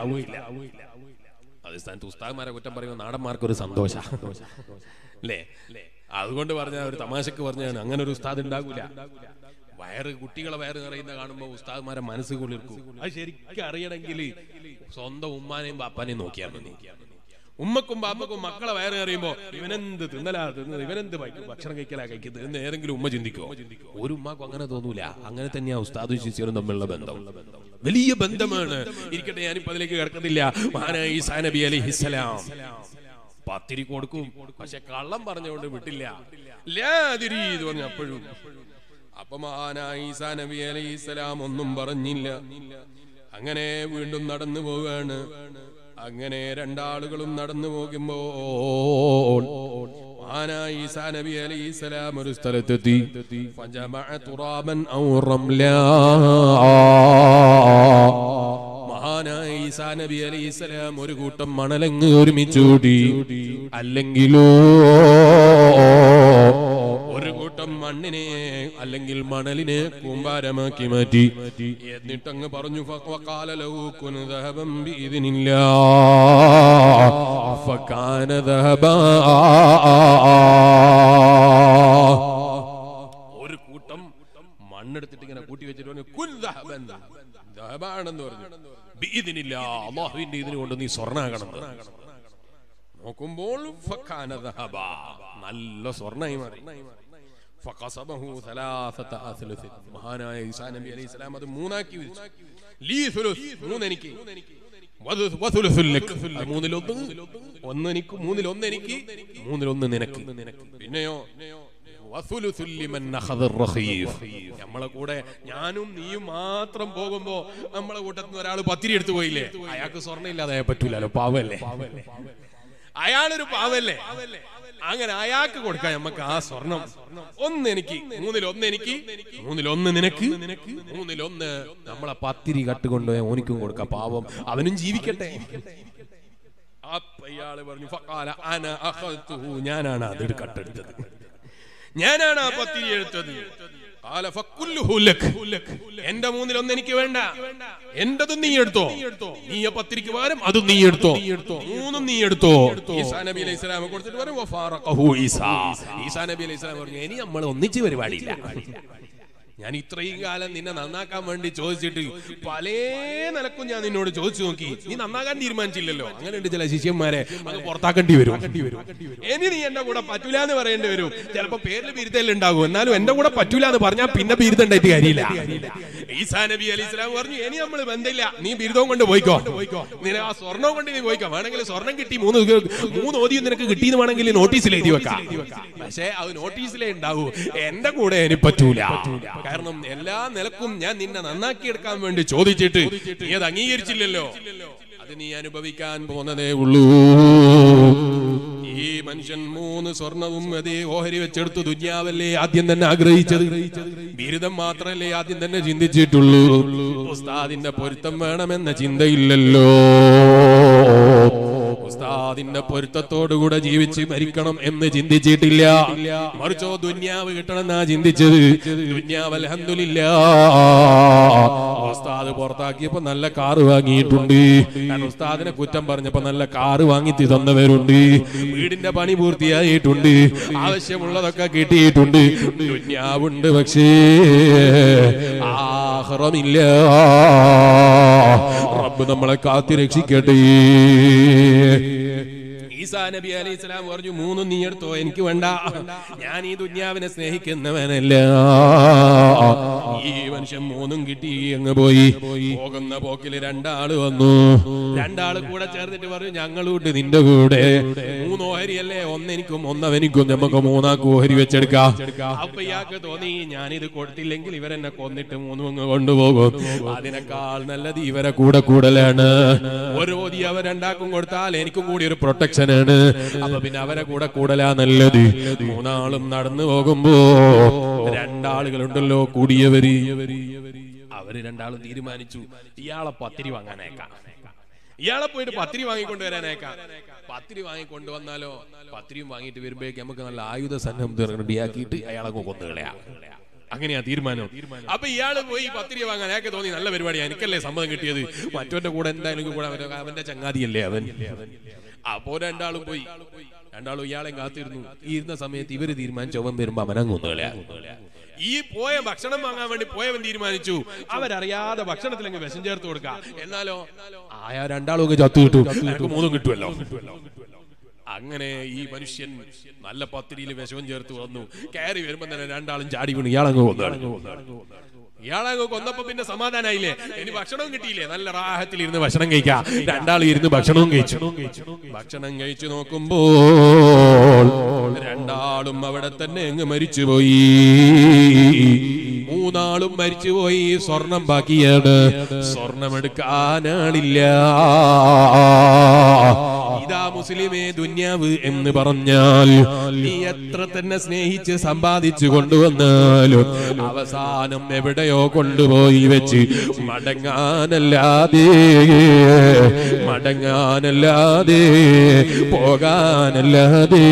അത് സ്ഥാനത്ത് ഉസ്താദ്മാരെ കുറ്റം പറയുമ്പോൾ നാടന്മാർക്ക് ഒരു സന്തോഷ അല്ലേ അതുകൊണ്ട് പറഞ്ഞ ഒരു തമാശക്ക് പറഞ്ഞാണ് അങ്ങനെ ഒരു ഉസ്താദ് ഉണ്ടാകൂല വയറ് കുട്ടികളെ വയറ് നിറയുന്ന കാണുമ്പോ ഉസ്താദ്മാരെ മനസ്സ് കുളിർക്കും അത് ശരിക്കും അറിയണമെങ്കിൽ സ്വന്തം ഉമ്മാനെയും ബാപ്പാനെയും നോക്കിയാൽ മതി ഉമ്മക്കും ബാപ്പക്കും മക്കളെ വയറ് അറിയുമ്പോ ഇവനെന്ത് തിന്നലാ തിന്നത് ഇവനെന്ത് ഭക്ഷ- ഭക്ഷണം കഴിക്കലാ കഴിക്കുന്നത് എന്ന് ഏതെങ്കിലും ഉമ്മ ചിന്തിക്കോ ഒരു ഉമ്മാക്കും അങ്ങനെ തോന്നൂല അങ്ങനെ തന്നെയാ ഉസ്താദും ശിഷ്യനും തമ്മിലുള്ള ബന്ധം വലിയ ബന്ധമാണ് ഇരിക്കട്ടെ ഞാനിപ്പോ അതിലേക്ക് കിടക്കുന്നില്ല മഹാനായ ഈസാ നബി അലൈഹിസ്സലാം പത്തിരി കൊടുക്കും പക്ഷെ കള്ളം പറഞ്ഞുകൊണ്ട് വിട്ടില്ല ലാതിരി എന്ന് പറഞ്ഞു അപ്പോഴും അപ്പൊ മഹാനായ ഈസാ നബി അലൈഹിസ്സലാം ഒന്നും പറഞ്ഞില്ല അങ്ങനെ വീണ്ടും നടന്നു പോവുകയാണ് അങ്ങനെ രണ്ടാളുകളും നടന്നു പോകുമ്പോൾ മഹാനായ ഈസാ നബി അലൈഹിസ്സലാം ഒരു സ്ഥലത്തെത്തി ഫജമഅ തുറാബൻ ഔ റംലാ മഹാനായ ഈസാ നബി അലൈഹിസ്സലാം ഒരു കൂട്ടം മണലങ്ങ് ഒരുമിച്ചൂടി അല്ലെങ്കിലോ ഒരു കൂട്ടം മണ്ണിനെ അല്ലെങ്കിൽ മണലിനെ കൂമ്പാരമാക്കി മാറ്റി എന്നിട്ടങ്ങ് പറഞ്ഞു ഫഖാല ലഹു കുൻ ദഹബൻ ബിഇذനില്ലാ ഫകാന ദഹബാ ഒരു കൂട്ടം മണ്ണെടുത്തിട്ട് ഇങ്ങനെ കൂട്ടി വെച്ചിട്ട് പറഞ്ഞു കുൻ ദഹബൻ ദഹബാണെന്ന് പറഞ്ഞു ബിഇذനില്ല അല്ലാഹുവിന്റെ ഇതിന് കൊണ്ട് നീ സ്വർണ്ണാകണം നോക്കുമ്പോൾ ഫക്കാന ദഹബാ. നല്ല സ്വർണ്ണായി മാറി ഫഖസമഹു സലാസത അസ്ലുസ്. മഹാനായ ഈസാ നബി അലൈഹി സ്വലാം അത് മൂന്നാക്കി വിരിച്ചു ലീ സുലുസ് മൂന്ന് എനിക്ക് വധു- വസുലുസുൽ ലക്ക്. അത് മൂന്നിലൊന്ന് ഒന്ന് എനിക്ക് മൂന്നിലൊന്ന് എനിക്ക് മൂന്നിലൊന്ന് നിനക്ക് പിന്നെയോ വസുലുസുൽ ലിമൻ അഖദർ റഖീഫ്. നമ്മളെ കൂടെ ഞാനും നീയും മാത്രം പോകുമ്പോ നമ്മളെ കൂട്ടത്തിൽ നിന്ന് ഒരാൾ പത്തിരി എടുത്തു പോയില്ലേ അയാൾക്ക് സ്വർണ്ണം ഇല്ലാതെ പറ്റൂലല്ലോ പാവല്ലേ അയാളൊരു പാവല്ലേ അങ്ങനെ അയാൾക്ക് കൊടുക്കാൻ നമുക്ക് ആ സ്വർണം ഒന്ന് എനിക്ക് മൂന്നിൽ ഒന്ന് എനിക്ക് മൂന്നിൽ ഒന്ന് നിനക്ക് മൂന്നിലൊന്ന് നമ്മളെ പത്തിരി കട്ടുകൊണ്ടുപോയി ഓനിക്കും കൊടുക്കാം പാവം അവനും ജീവിക്കട്ടെ അപ്പൊ ഇയാള് പറഞ്ഞു ഫഖാല അന അഖൽതുഹു. ഞാനാണ് അത് കട്ടെടുത്തത് ഞാനാണ് ആ പത്തിരി എടുത്തത് ഖാല ഫക്കുല്ലുഹു ലക്. എന്റെ മൂന്നിൽ ഒന്ന് എനിക്ക് വേണ്ട എന്റതും നീ എടുത്തോ നീ ആ പത്തിരിക്ക് പകരം അതും നീ എടുത്തോ മൂന്നും നീ എടുത്തോ ഈസാ നബി അലൈഹി സ്വലാം കൊടുത്തിട്ട് പറഞ്ഞു വഫാറഖഹു ഈസാ ഈസാ നബി അലൈഹി സ്വലാം പറഞ്ഞു ഇനി നമ്മൾ ഒന്നിച്ച് പരിപാടിയില്ല ഞാൻ ഇത്രയും കാലം നിന്നെ നന്നാക്കാൻ വേണ്ടി ചോദിച്ചിട്ട് പല നിലക്കും ഞാൻ നിന്നോട് ചോദിച്ചു നോക്കി നീ നന്നാക്കാൻ തീരുമാനിച്ചില്ലല്ലോ അങ്ങനെയുണ്ട് ചില ശിഷ്യന്മാരെ അങ്ങ് പുറത്താക്കേണ്ടി വരും ഇനി നീ എന്റെ കൂടെ പറ്റൂല എന്ന് പറയേണ്ടി വരും ചിലപ്പോ പേരിൽ ബിരുദം ഉണ്ടാകും എന്നാലും എന്റെ കൂടെ പറ്റൂല എന്ന് പറഞ്ഞാൽ പിന്നെ ബിരുദം ഉണ്ടായിട്ട് കാര്യമില്ല ഈസാ നബി അലി ഇസ്ലാം പറഞ്ഞു ഇനി നമ്മൾ ബന്ധമില്ല നീ ബിരുദവും കൊണ്ട് പോയിക്കോ നിന ആ സ്വർണം കൊണ്ട് നീ പോയിക്കോ വേണമെങ്കിൽ സ്വർണം കിട്ടി മൂന്ന് മൂന്ന് ഓതിയും നിനക്ക് കിട്ടിയെന്ന് വേണമെങ്കിൽ നോട്ടീസിൽ എഴുതി വെക്കാം പക്ഷേ അത് നോട്ടീസിലേ ഉണ്ടാവൂ എന്റെ കൂടെ എനിക്ക് പറ്റൂല കാരണം എല്ലാ നിലക്കും ഞാൻ നിന്നെ നന്നാക്കിയെടുക്കാൻ വേണ്ടി ചോദിച്ചിട്ട് നീ അത് അംഗീകരിച്ചില്ലല്ലോ അത് നീ അനുഭവിക്കാൻ പോന്നതേ ഉള്ളൂ ഈ മനുഷ്യൻ മൂന്ന് സ്വർണവും അതേ ഓഹരി വെച്ചെടുത്തു ദുന്യാവല്ലേ ആദ്യം തന്നെ ആഗ്രഹിച്ചത് ബിരുദം മാത്രല്ലേ ആദ്യം തന്നെ ചിന്തിച്ചിട്ടുള്ളൂ ഉസ്താദിന്റെ പൊരുത്തം വേണമെന്ന ചിന്തയില്ലല്ലോ ഉസ്താദിന്റെ പൊരുത്തത്തോടുകൂടെ ജീവിച്ച് മരിക്കണം എന്ന് ചിന്തിച്ചിട്ടില്ല മറിച്ചോ ദുന്യാവ് കിട്ടണമെന്നാ ചിന്തിച്ചത് ദുന്യാവ് അൽഹംദുലില്ലാ ഉസ്താദ് പുറത്താക്കിയപ്പോ നല്ല കാറ് വാങ്ങിയിട്ടുണ്ട് ഞാൻ ഉസ്താദിനെ കുറ്റം പറഞ്ഞപ്പോ നല്ല കാറ് വാങ്ങി തന്നവരുണ്ട് വീടിന്റെ പണി പൂർത്തിയായിട്ടുണ്ട് ആവശ്യമുള്ളതൊക്കെ കിട്ടിയിട്ടുണ്ട് ദുന്യാവുണ്ട് പക്ഷേ ആഹ്റമില്ല റബ്ബ് നമ്മളെ കാത്തി രക്ഷിക്കട്ടെ ഈസാ നബി അലൈഹി സ്വലാം പറഞ്ഞു മൂന്നും നീ എടുത്തോ എനിക്ക് വേണ്ട ഞാൻ ഈ ദുന്യാവിനെ സ്നേഹിക്കുന്നവനല്ല ഈ മനുഷ്യൻ മൂന്നും കിട്ടി അങ്ങ് പോയി പോകുന്ന പോക്കിൽ രണ്ടാള് വന്നു രണ്ടാള് കൂടെ ചേർന്നിട്ട് പറഞ്ഞു ഞങ്ങളൂട്ട് നിന്റെ കൂടെ മൂന്ന് ഓഹരിയല്ലേ ഒന്നെനിക്കും ഒന്നവനിക്കും നമുക്ക് മൂന്നാക്ക് ഓഹരി വെച്ചെടുക്കാം അപ്പൊ ഇയാൾക്ക് തോന്നി ഞാനിത് കൊടുത്തില്ലെങ്കിൽ ഇവരെന്നെ കൊന്നിട്ട് മൂന്നും അങ്ങ് കൊണ്ടുപോകും അതിനേക്കാൾ നല്ലത് ഇവരെ കൂടെ കൂടലാണ് ഒരു ഓതി അവർ രണ്ടാക്കും കൊടുത്താൽ എനിക്കും കൂടി ഒരു പ്രൊട്ടക്ഷൻ ആണ് അപ്പൊ പിന്നെ അവരെ കൂടെ കൂടലാ നല്ലത് മൂന്നാളും നടന്നു പോകുമ്പോ രണ്ടാളുകളുണ്ടല്ലോ കൂടിയവര് അവര് രണ്ടാളും തീരുമാനിച്ചു ഇയാളെ പത്തിരി വാങ്ങാനേക്കാം ഇയാളെ പോയിട്ട് പത്തിരി വാങ്ങിക്കൊണ്ട് വരാനേക്കാം പത്തിരി വാങ്ങിക്കൊണ്ടുവന്നാലോ പത്തിരിയും വാങ്ങിയിട്ട് വരുമ്പോഴേക്ക് നമുക്ക് നല്ല ആയുധ സന്നദ്ധം റെഡിയാക്കിയിട്ട് അയാളെ കൊന്നുകളയാ അങ്ങനെയാ തീരുമാനം അപ്പൊ ഇയാള് പോയി പത്തിരി വാങ്ങാൻ അയാൾക്ക് തോന്നി നല്ല പരിപാടിയാ എനിക്കല്ലേ സമ്മതം കിട്ടിയത് മറ്റവന്റെ കൂടെ എന്തായാലും കൂടെ അവന്റെ- അവന്റെ ചങ്ങാതിയല്ലേ അവൻ അപ്പോ രണ്ടാളും പോയി രണ്ടാളും ഇയാളെ കാത്തിരുന്നു ഈ ഇരുന്ന സമയത്ത് ഇവര് തീരുമാനിച്ചു അവൻ വരുമ്പോ അവനങ്ങ് കൊന്നുകളയാ ഈ പോയ ഭക്ഷണം വാങ്ങാൻ വേണ്ടി പോയവൻ തീരുമാനിച്ചു അവരറിയാതെ ഭക്ഷണത്തിലങ്ങ് വിഷം ചേർത്ത് കൊടുക്കാം എന്നാലോ ആയ രണ്ടാളും അങ്ങ് ചത്തു കിട്ടും എനിക്ക് മൂന്നും കിട്ടുമല്ലോ അങ്ങനെ ഈ മനുഷ്യൻ നല്ല പത്തിരിയിൽ വിഷവും ചേർത്ത് വന്നു കയറി വരുമ്പോ തന്നെ രണ്ടാളും ചാടി വീണു ഇയാളങ്ങ് കൊന്നു ഇയാളങ്ങ് കൊന്നപ്പോ പിന്നെ സമാധാനായില്ലേ ഇനി ഭക്ഷണവും കിട്ടിയില്ലേ നല്ല റാഹത്തിൽ ഇരുന്ന് ഭക്ഷണം കഴിക്കാം രണ്ടാളും ഇരുന്ന് ഭക്ഷണവും കഴിച്ചു ഭക്ഷണം കഴിച്ചു നോക്കുമ്പോൾ രണ്ടാളും അവിടെ തന്നെ അങ്ങ് മരിച്ചുപോയി മൂന്നാളും മരിച്ചുപോയി സ്വർണം ബാക്കിയാണ് സ്വർണം എടുക്കാനാളില്ല ഇതാ മുസ്ലിമേ ദുന്യാവ് എന്ന് പറഞ്ഞാൽ നീ എത്ര തന്നെ സ്നേഹിച്ച് സമ്പാദിച്ചു കൊണ്ടുവന്നാലും അവസാനം എവിടെയോ കൊണ്ടുപോയി വെച്ച് മടങ്ങാനല്ലാതെ മടങ്ങാനല്ലാതെ പോകാനല്ലാതെ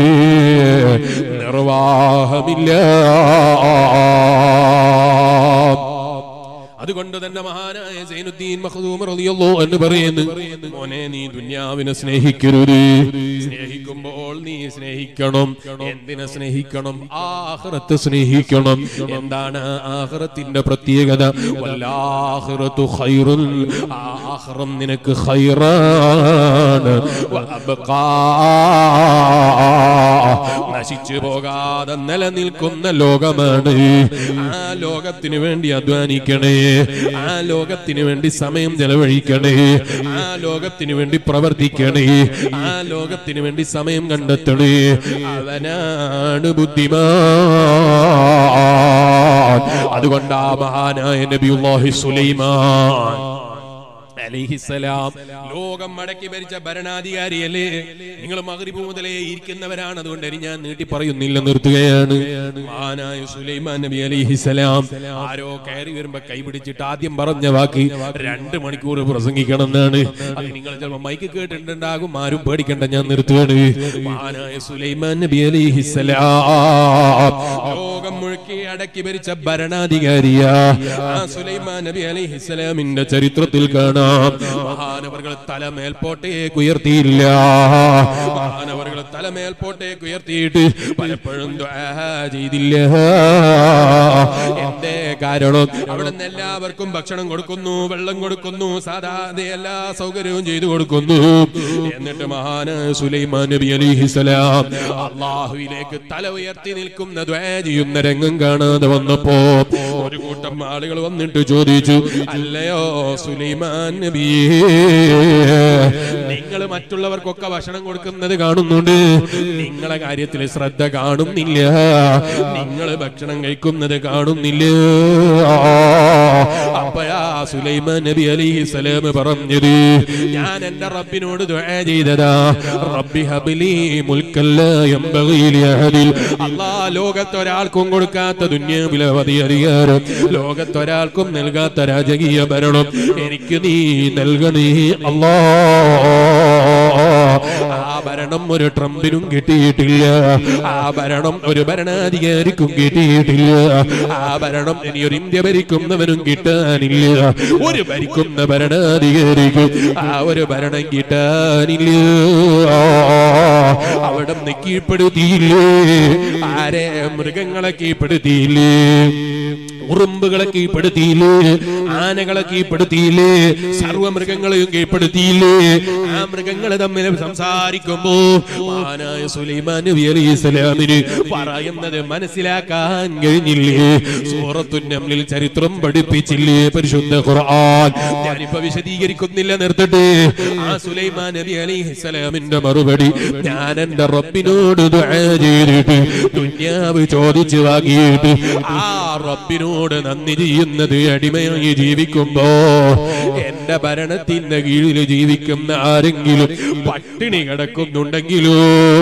നിർവാഹമില്ല അതുകൊണ്ട് തന്നെ മഹാനായ സൈനുദ്ദീൻ മഖ്ദൂം റളിയല്ലാഹു എന്ന് പറയുന്നു മോനെ നീ ദുന്യാവിനെ സ്നേഹിക്കരുത് സ്നേഹിക്കുമ്പോൾ നീ സ്നേഹിക്കണം എന്തിനെ സ്നേഹിക്കണം ആഖിറത്ത് സ്നേഹിക്കണം എന്താണ് ആഖിറത്തിന്റെ പ്രത്യേകത വല്ലാഖിറത്തു ഖൈറുൽ ആഖിറം നിനക്ക് ഖൈറാണ് വഅബ്ഖാ നശിച്ചു പോകാതെ നിലനിൽക്കുന്ന ലോകമാണ് ആ ലോകത്തിന് വേണ്ടി അധ്വാനിക്കണേ ആ ലോകത്തിന് വേണ്ടി സമയം ചെലവഴിക്കണേ ആ ലോകത്തിന് വേണ്ടി പ്രവർത്തിക്കണേ ആ ലോകത്തിന് വേണ്ടി സമയം കണ്ടെത്തണേ അവനാണ് ബുദ്ധിമാൻ അതുകൊണ്ട് ആ മഹാനായ നബിയുല്ലാഹി സുലൈമാൻ അലിഹിസലാം ലോകം മടക്കി ഭരിച്ച ഭരണാധികാരിയല്ലേ നിങ്ങൾ മകരിബ് മുതലേ ഇരിക്കുന്നവരാണ് അതുകൊണ്ട് ഇനി ഞാൻ നീട്ടി പറയുന്നില്ല നിർത്തുകയാണ് മഹാനായ സുലൈമാൻ നബി അലിഹിസലാം ആരോ കയറി വരുമ്പോ കൈപിടിച്ചിട്ട് ആദ്യം പറഞ്ഞ വാക്ക് രണ്ട് മണിക്കൂർ പ്രസംഗിക്കണം എന്നാണ് അത് നിങ്ങൾ ചിലപ്പോ മൈക്ക് കേട്ടിട്ടുണ്ടാകും ആരും പേടിക്കണ്ട ഞാൻ നിർത്തുകയാണ് മഹാനായ സുലൈമാൻ നബി അലിഹിസലാം ലോകം മുഴുക്കി അടക്കി ഭരിച്ച ഭരണാധികാരിയാ ആ സുലൈമാൻ നബി അലിഹിസലാമിന്റെ ചരിത്രത്തിൽ കാണാം മഹാനവറുകൾ തല മേൽപോട്ടേക്ക് ഉയർത്തിയില്ല മഹാനവറുകൾ തല മേൽപോട്ടേക്ക് ഉയർത്തിയിട്ട് പലപ്പോഴും ദുആ ചെയ്തില്ല എന്തേ കാരണം അവിടെ നിന്ന് എല്ലാവർക്കും ഭക്ഷണം കൊടുക്കുന്നു വെള്ളം കൊടുക്കുന്നു സാധാരണ എല്ലാ സൗകര്യവും ചെയ്തു കൊടുക്കുന്നു എന്നിട്ട് മഹാനായ സുലൈമാൻ നബി അലിഹിസലാം അള്ളാഹുവിലേക്ക് തല ഉയർത്തി നിൽക്കുന്ന ദ്വേ ചെയ്യുന്ന രംഗം കാണാതെ വന്നപ്പോ ഒരു കൂട്ടം ആളുകൾ വന്നിട്ട് ചോദിച്ചു അല്ലയോ സുലൈമാൻ നബിയേ നിങ്ങൾ മറ്റുള്ളവർക്കൊക്കെ ഭക്ഷണം കൊടുക്കുന്നത് കാണുന്നുണ്ട് നിങ്ങളെ കാര്യത്തിൽ ശ്രദ്ധ കാണുന്നില്ല നിങ്ങൾ ഭക്ഷണം കഴിക്കുന്നത് കാണുന്നില്ല അപ്പഴാ സുലൈമാൻ നബി അലൈഹി സ്വലാം പറഞ്ഞത് ഞാൻ എന്റെ റബ്ബിനോട് ദുആ ചെയ്തതാ റബ്ബി ഹബ്ലി മുൽക്കല്ല യംബഗി ലിഅഹദിൽ അല്ലാ ലോകത്ത് ഒരാൾക്കും കൊടുക്കാത്ത ദുന്യാവിലെ മതി അധികാരം ലോകത്ത് ഒരാൾക്കും നൽകാത്ത രാജകീയ ഭരണം എനിക്ക് നീ നൽകണേ അല്ലാ ആ ഭരണം ഒരു ട്രംപിനും കിട്ടിയിട്ടില്ല ആ ഭരണം ഒരു ഭരണാധികാരിക്കും കിട്ടിയിട്ടില്ല ആ ഭരണം ഇനി ഒരു ഇന്ത്യ ഭരിക്കുന്നവനും കിട്ടാനില്ല ഒരു ഭരിക്കുന്ന ഭരണാധികാരിക്കും ആ ഒരു ഭരണം കിട്ടാനില്ല അവിടെ നിന്ന് കീഴ്പ്പെടുത്തിയില്ലേ ആരെ മൃഗങ്ങളെ കീഴ്പ്പെടുത്തിയില്ലേ ഉറുമ്പുകളെ കീഴ്പ്പെടുത്തിയില്ലേ ആനകളെ കീഴ്പ്പെടുത്തിയില്ലേ സർവമൃഗങ്ങളെയും കീഴ്പ്പെടുത്തിയില്ലേ ആ മൃഗങ്ങൾ തമ്മിൽ സംസാരിക്കുമ്പോ മാനായ സുലൈമാൻ നബി അലൈഹി ഇസ്ലാമിന് പറയുന്നത് മനസ്സിലാക്കാൻ കഴിഞ്ഞില്ലേ സൂറത്തുന്നമ്മിൽ ചരിത്രം പഠിപ്പിച്ചില്ലേ പരിശുദ്ധ ഖുർആൻ ഞാനിപ്പോ വിശദീകരിക്കുന്നില്ല നിർത്തട്ടെ ആ സുലൈമാൻ നബി അലൈഹി ഇസ്ലാമിന്റെ മറുപടി ഞാൻ എന്റെ റബ്ബിനോട് ദുആ ചെയ്തിട്ട് ദുന്യാവ് ചോദിച്ചു വാങ്ങിയിട്ട് ആ റബ്ബിനോട് നന്ദി ചെയ്യുന്നത് അടിമയായി ജീവിക്കുമ്പോ എന്റെ ഭരണത്തിന്റെ കീഴിൽ ജീവിക്കുന്ന ആരെങ്കിലും പട്ടിണി കിടക്കുന്നുണ്ടെങ്കിലോ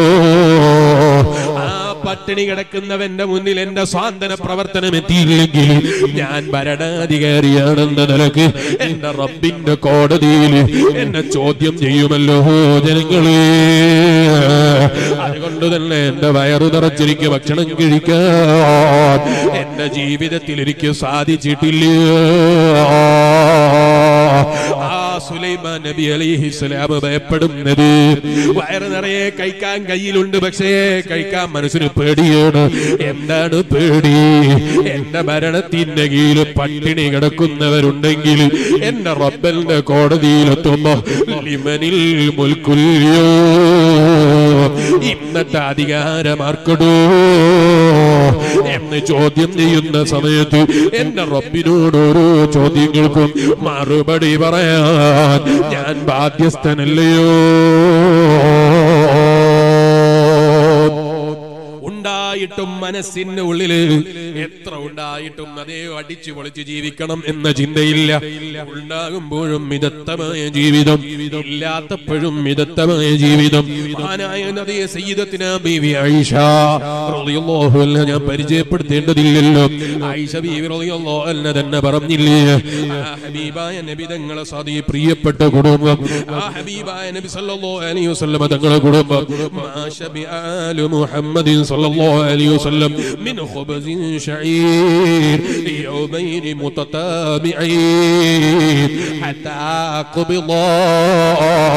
ആ പട്ടിണി കിടക്കുന്നവന്റെ മുന്നിൽ എന്റെ സ്വാന്തന പ്രവർത്തനം എത്തിയില്ലെങ്കിൽ ഞാൻ ഭരണാധികാരിയാണെന്ന നിലക്ക് എന്റെ റബ്ബിന്റെ കോടതിയിൽ എന്നെ ചോദ്യം ചെയ്യുമല്ലോ ജനങ്ങളെ അതുകൊണ്ട് തന്നെ എന്റെ വയറു നിറച്ചെനിക്ക് ഭക്ഷണം കഴിക്കാൻ എന്റെ ജീവിതത്തിൽ എനിക്ക് സാധിച്ചിട്ടില്ല ആ സുലൈമാൻ നബി അലൈഹി സ്വലാം ഭയപ്പെടുന്നത് വയറ് നിറയെ കഴിക്കാൻ കയ്യിലുണ്ട് പക്ഷേ കഴിക്കാൻ മനസ്സിന് പേടിയാണ് എന്താണ് പേടി എന്റെ ഭരണത്തിന്റെ കീഴിൽ പട്ടിണി കിടക്കുന്നവരുണ്ടെങ്കിൽ എന്റെ റബ്ബലിന്റെ കോടതിയിലെത്തുമ്പോ ലിമനിൽ മുൽക്കുല്യോ ഇന്നത്തെ അധികാരമാർക്കടോ എന്ന് ചോദ്യം ചെയ്യുന്ന സമയത്ത് എന്റെ റബ്ബിനോട് ഓരോ ചോദ്യങ്ങൾക്കും മറുപടി പറയാൻ ഞാൻ ബാധ്യസ്ഥനല്ലയോ ഉണ്ടായിട്ടും മനസ്സിന്റെ ഉള്ളില് എത്ര ഉണ്ടായിട്ടും അതേ അടിച്ചു പൊളിച്ച് ജീവിക്കണം എന്ന ചിന്തയില്ല ഉണ്ടാകുമ്പോഴും മിതത്തമായ ജീവിതം ഇല്ലാത്തപ്പോഴും മിതത്തമായ ജീവിതം മഹാനായ നദിയെ സയ്യിദത്തിന ബീവി ആയിഷ റളിയല്ലാഹു അൻഹ ഞാൻ പരിചയപ്പെടുത്തേണ്ടതില്ലല്ലോ ആയിഷ ബീവി റളിയല്ലാഹു അൻഹ തന്നെ പറഞ്ഞില്ലേ ആ ഹബീബായ നബി തങ്ങളെ സതി പ്രിയപ്പെട്ട കുടുംബം ആ ഹബീബായ നബി സല്ലല്ലാഹു അലൈഹി വസല്ലം തങ്ങളെ കുടുംബം മാ ശബിആലു മുഹമ്മദിൻ സല്ലല്ലാഹു അലൈഹി വസല്ലം മിൻ ഖുബ്സിൻ ശഈർ യൗമൈൻ മുതതാബിഈൻ ഹത്താ ഖുബിളാ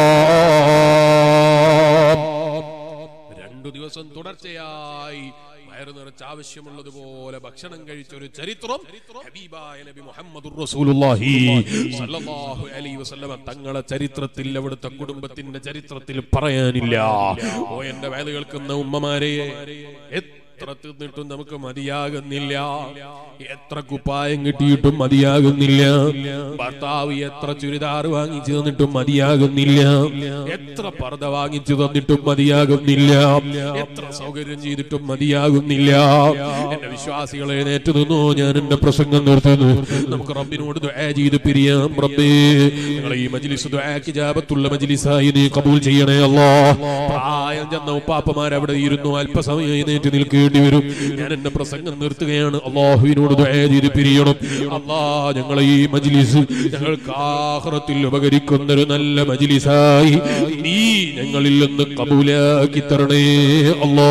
രണ്ടു ദിവസം തുടർച്ചയായി വയറ് നിറച്ച് ആവശ്യമുള്ളതുപോലെ ഭക്ഷണം കഴിച്ച ഒരു ചരിത്രം ഹബീബായ നബി മുഹമ്മദുർ റസൂലുള്ളാഹി സല്ലല്ലാഹു അലൈഹി വസല്ലമ തങ്ങളെ ചരിത്രത്തിൽ അവിടുത്തെ കുടുംബത്തിന്റെ ചരിത്രത്തിൽ പറയാനില്ല ഓ എന്റെ വേല കേൾക്കുന്ന ഉമ്മമാരെ എത്ര തിന്നിട്ടും നമുക്ക് മതിയാകുന്നില്ല എത്ര കുപ്പായം കിട്ടിയിട്ടും മതിയാകുന്നില്ല ഭർത്താവ് എത്ര ചുരിദാർ വാങ്ങിച്ചു തന്നിട്ടും മതിയാകുന്നില്ല എത്ര പർദ്ദ വാങ്ങിച്ചു തന്നിട്ടും മതിയാകുന്നില്ല എത്ര സൗകര്യം ചെയ്തിട്ടും മതിയാകുന്നില്ല എന്റെ വിശ്വാസികളെ നേറ്റു നിന്നു ഞാൻ എന്റെ പ്രസംഗം നിർത്തുന്നു നമുക്ക് റബ്ബിനോട് ദുആ ചെയ്ത് പിരിയാം റബ്ബേ ഞങ്ങളെ ഈ മജ്ലിസ് ദുആക്ക് ജാബത്തുള്ള മജ്ലിസായി നീ കബൂൽ ചെയ്യണേ അല്ലാ പ്രായം ചെന്ന ഉപ്പാപ്പമാർ അവിടെ ഇരുന്നു അല്പസമയം എഴുന്നേറ്റ് നിൽക്കേണ്ടി വരും ഞാൻ എന്റെ പ്രസംഗം നിർത്തുകയാണ് അള്ളാഹുവിനോട് ദുആ ചെയ്ത് പിരിയണം അല്ലാ ഞങ്ങളെ ഈ മജ്ലിസ് ഞങ്ങൾക്ക് ആഖിറത്തിൽ ഉപകരിക്കുന്ന ഒരു നല്ല മജ്ലിസായി നീ ഞങ്ങളിൽ നിന്ന് കബൂലാക്കി തരണേ അല്ലാ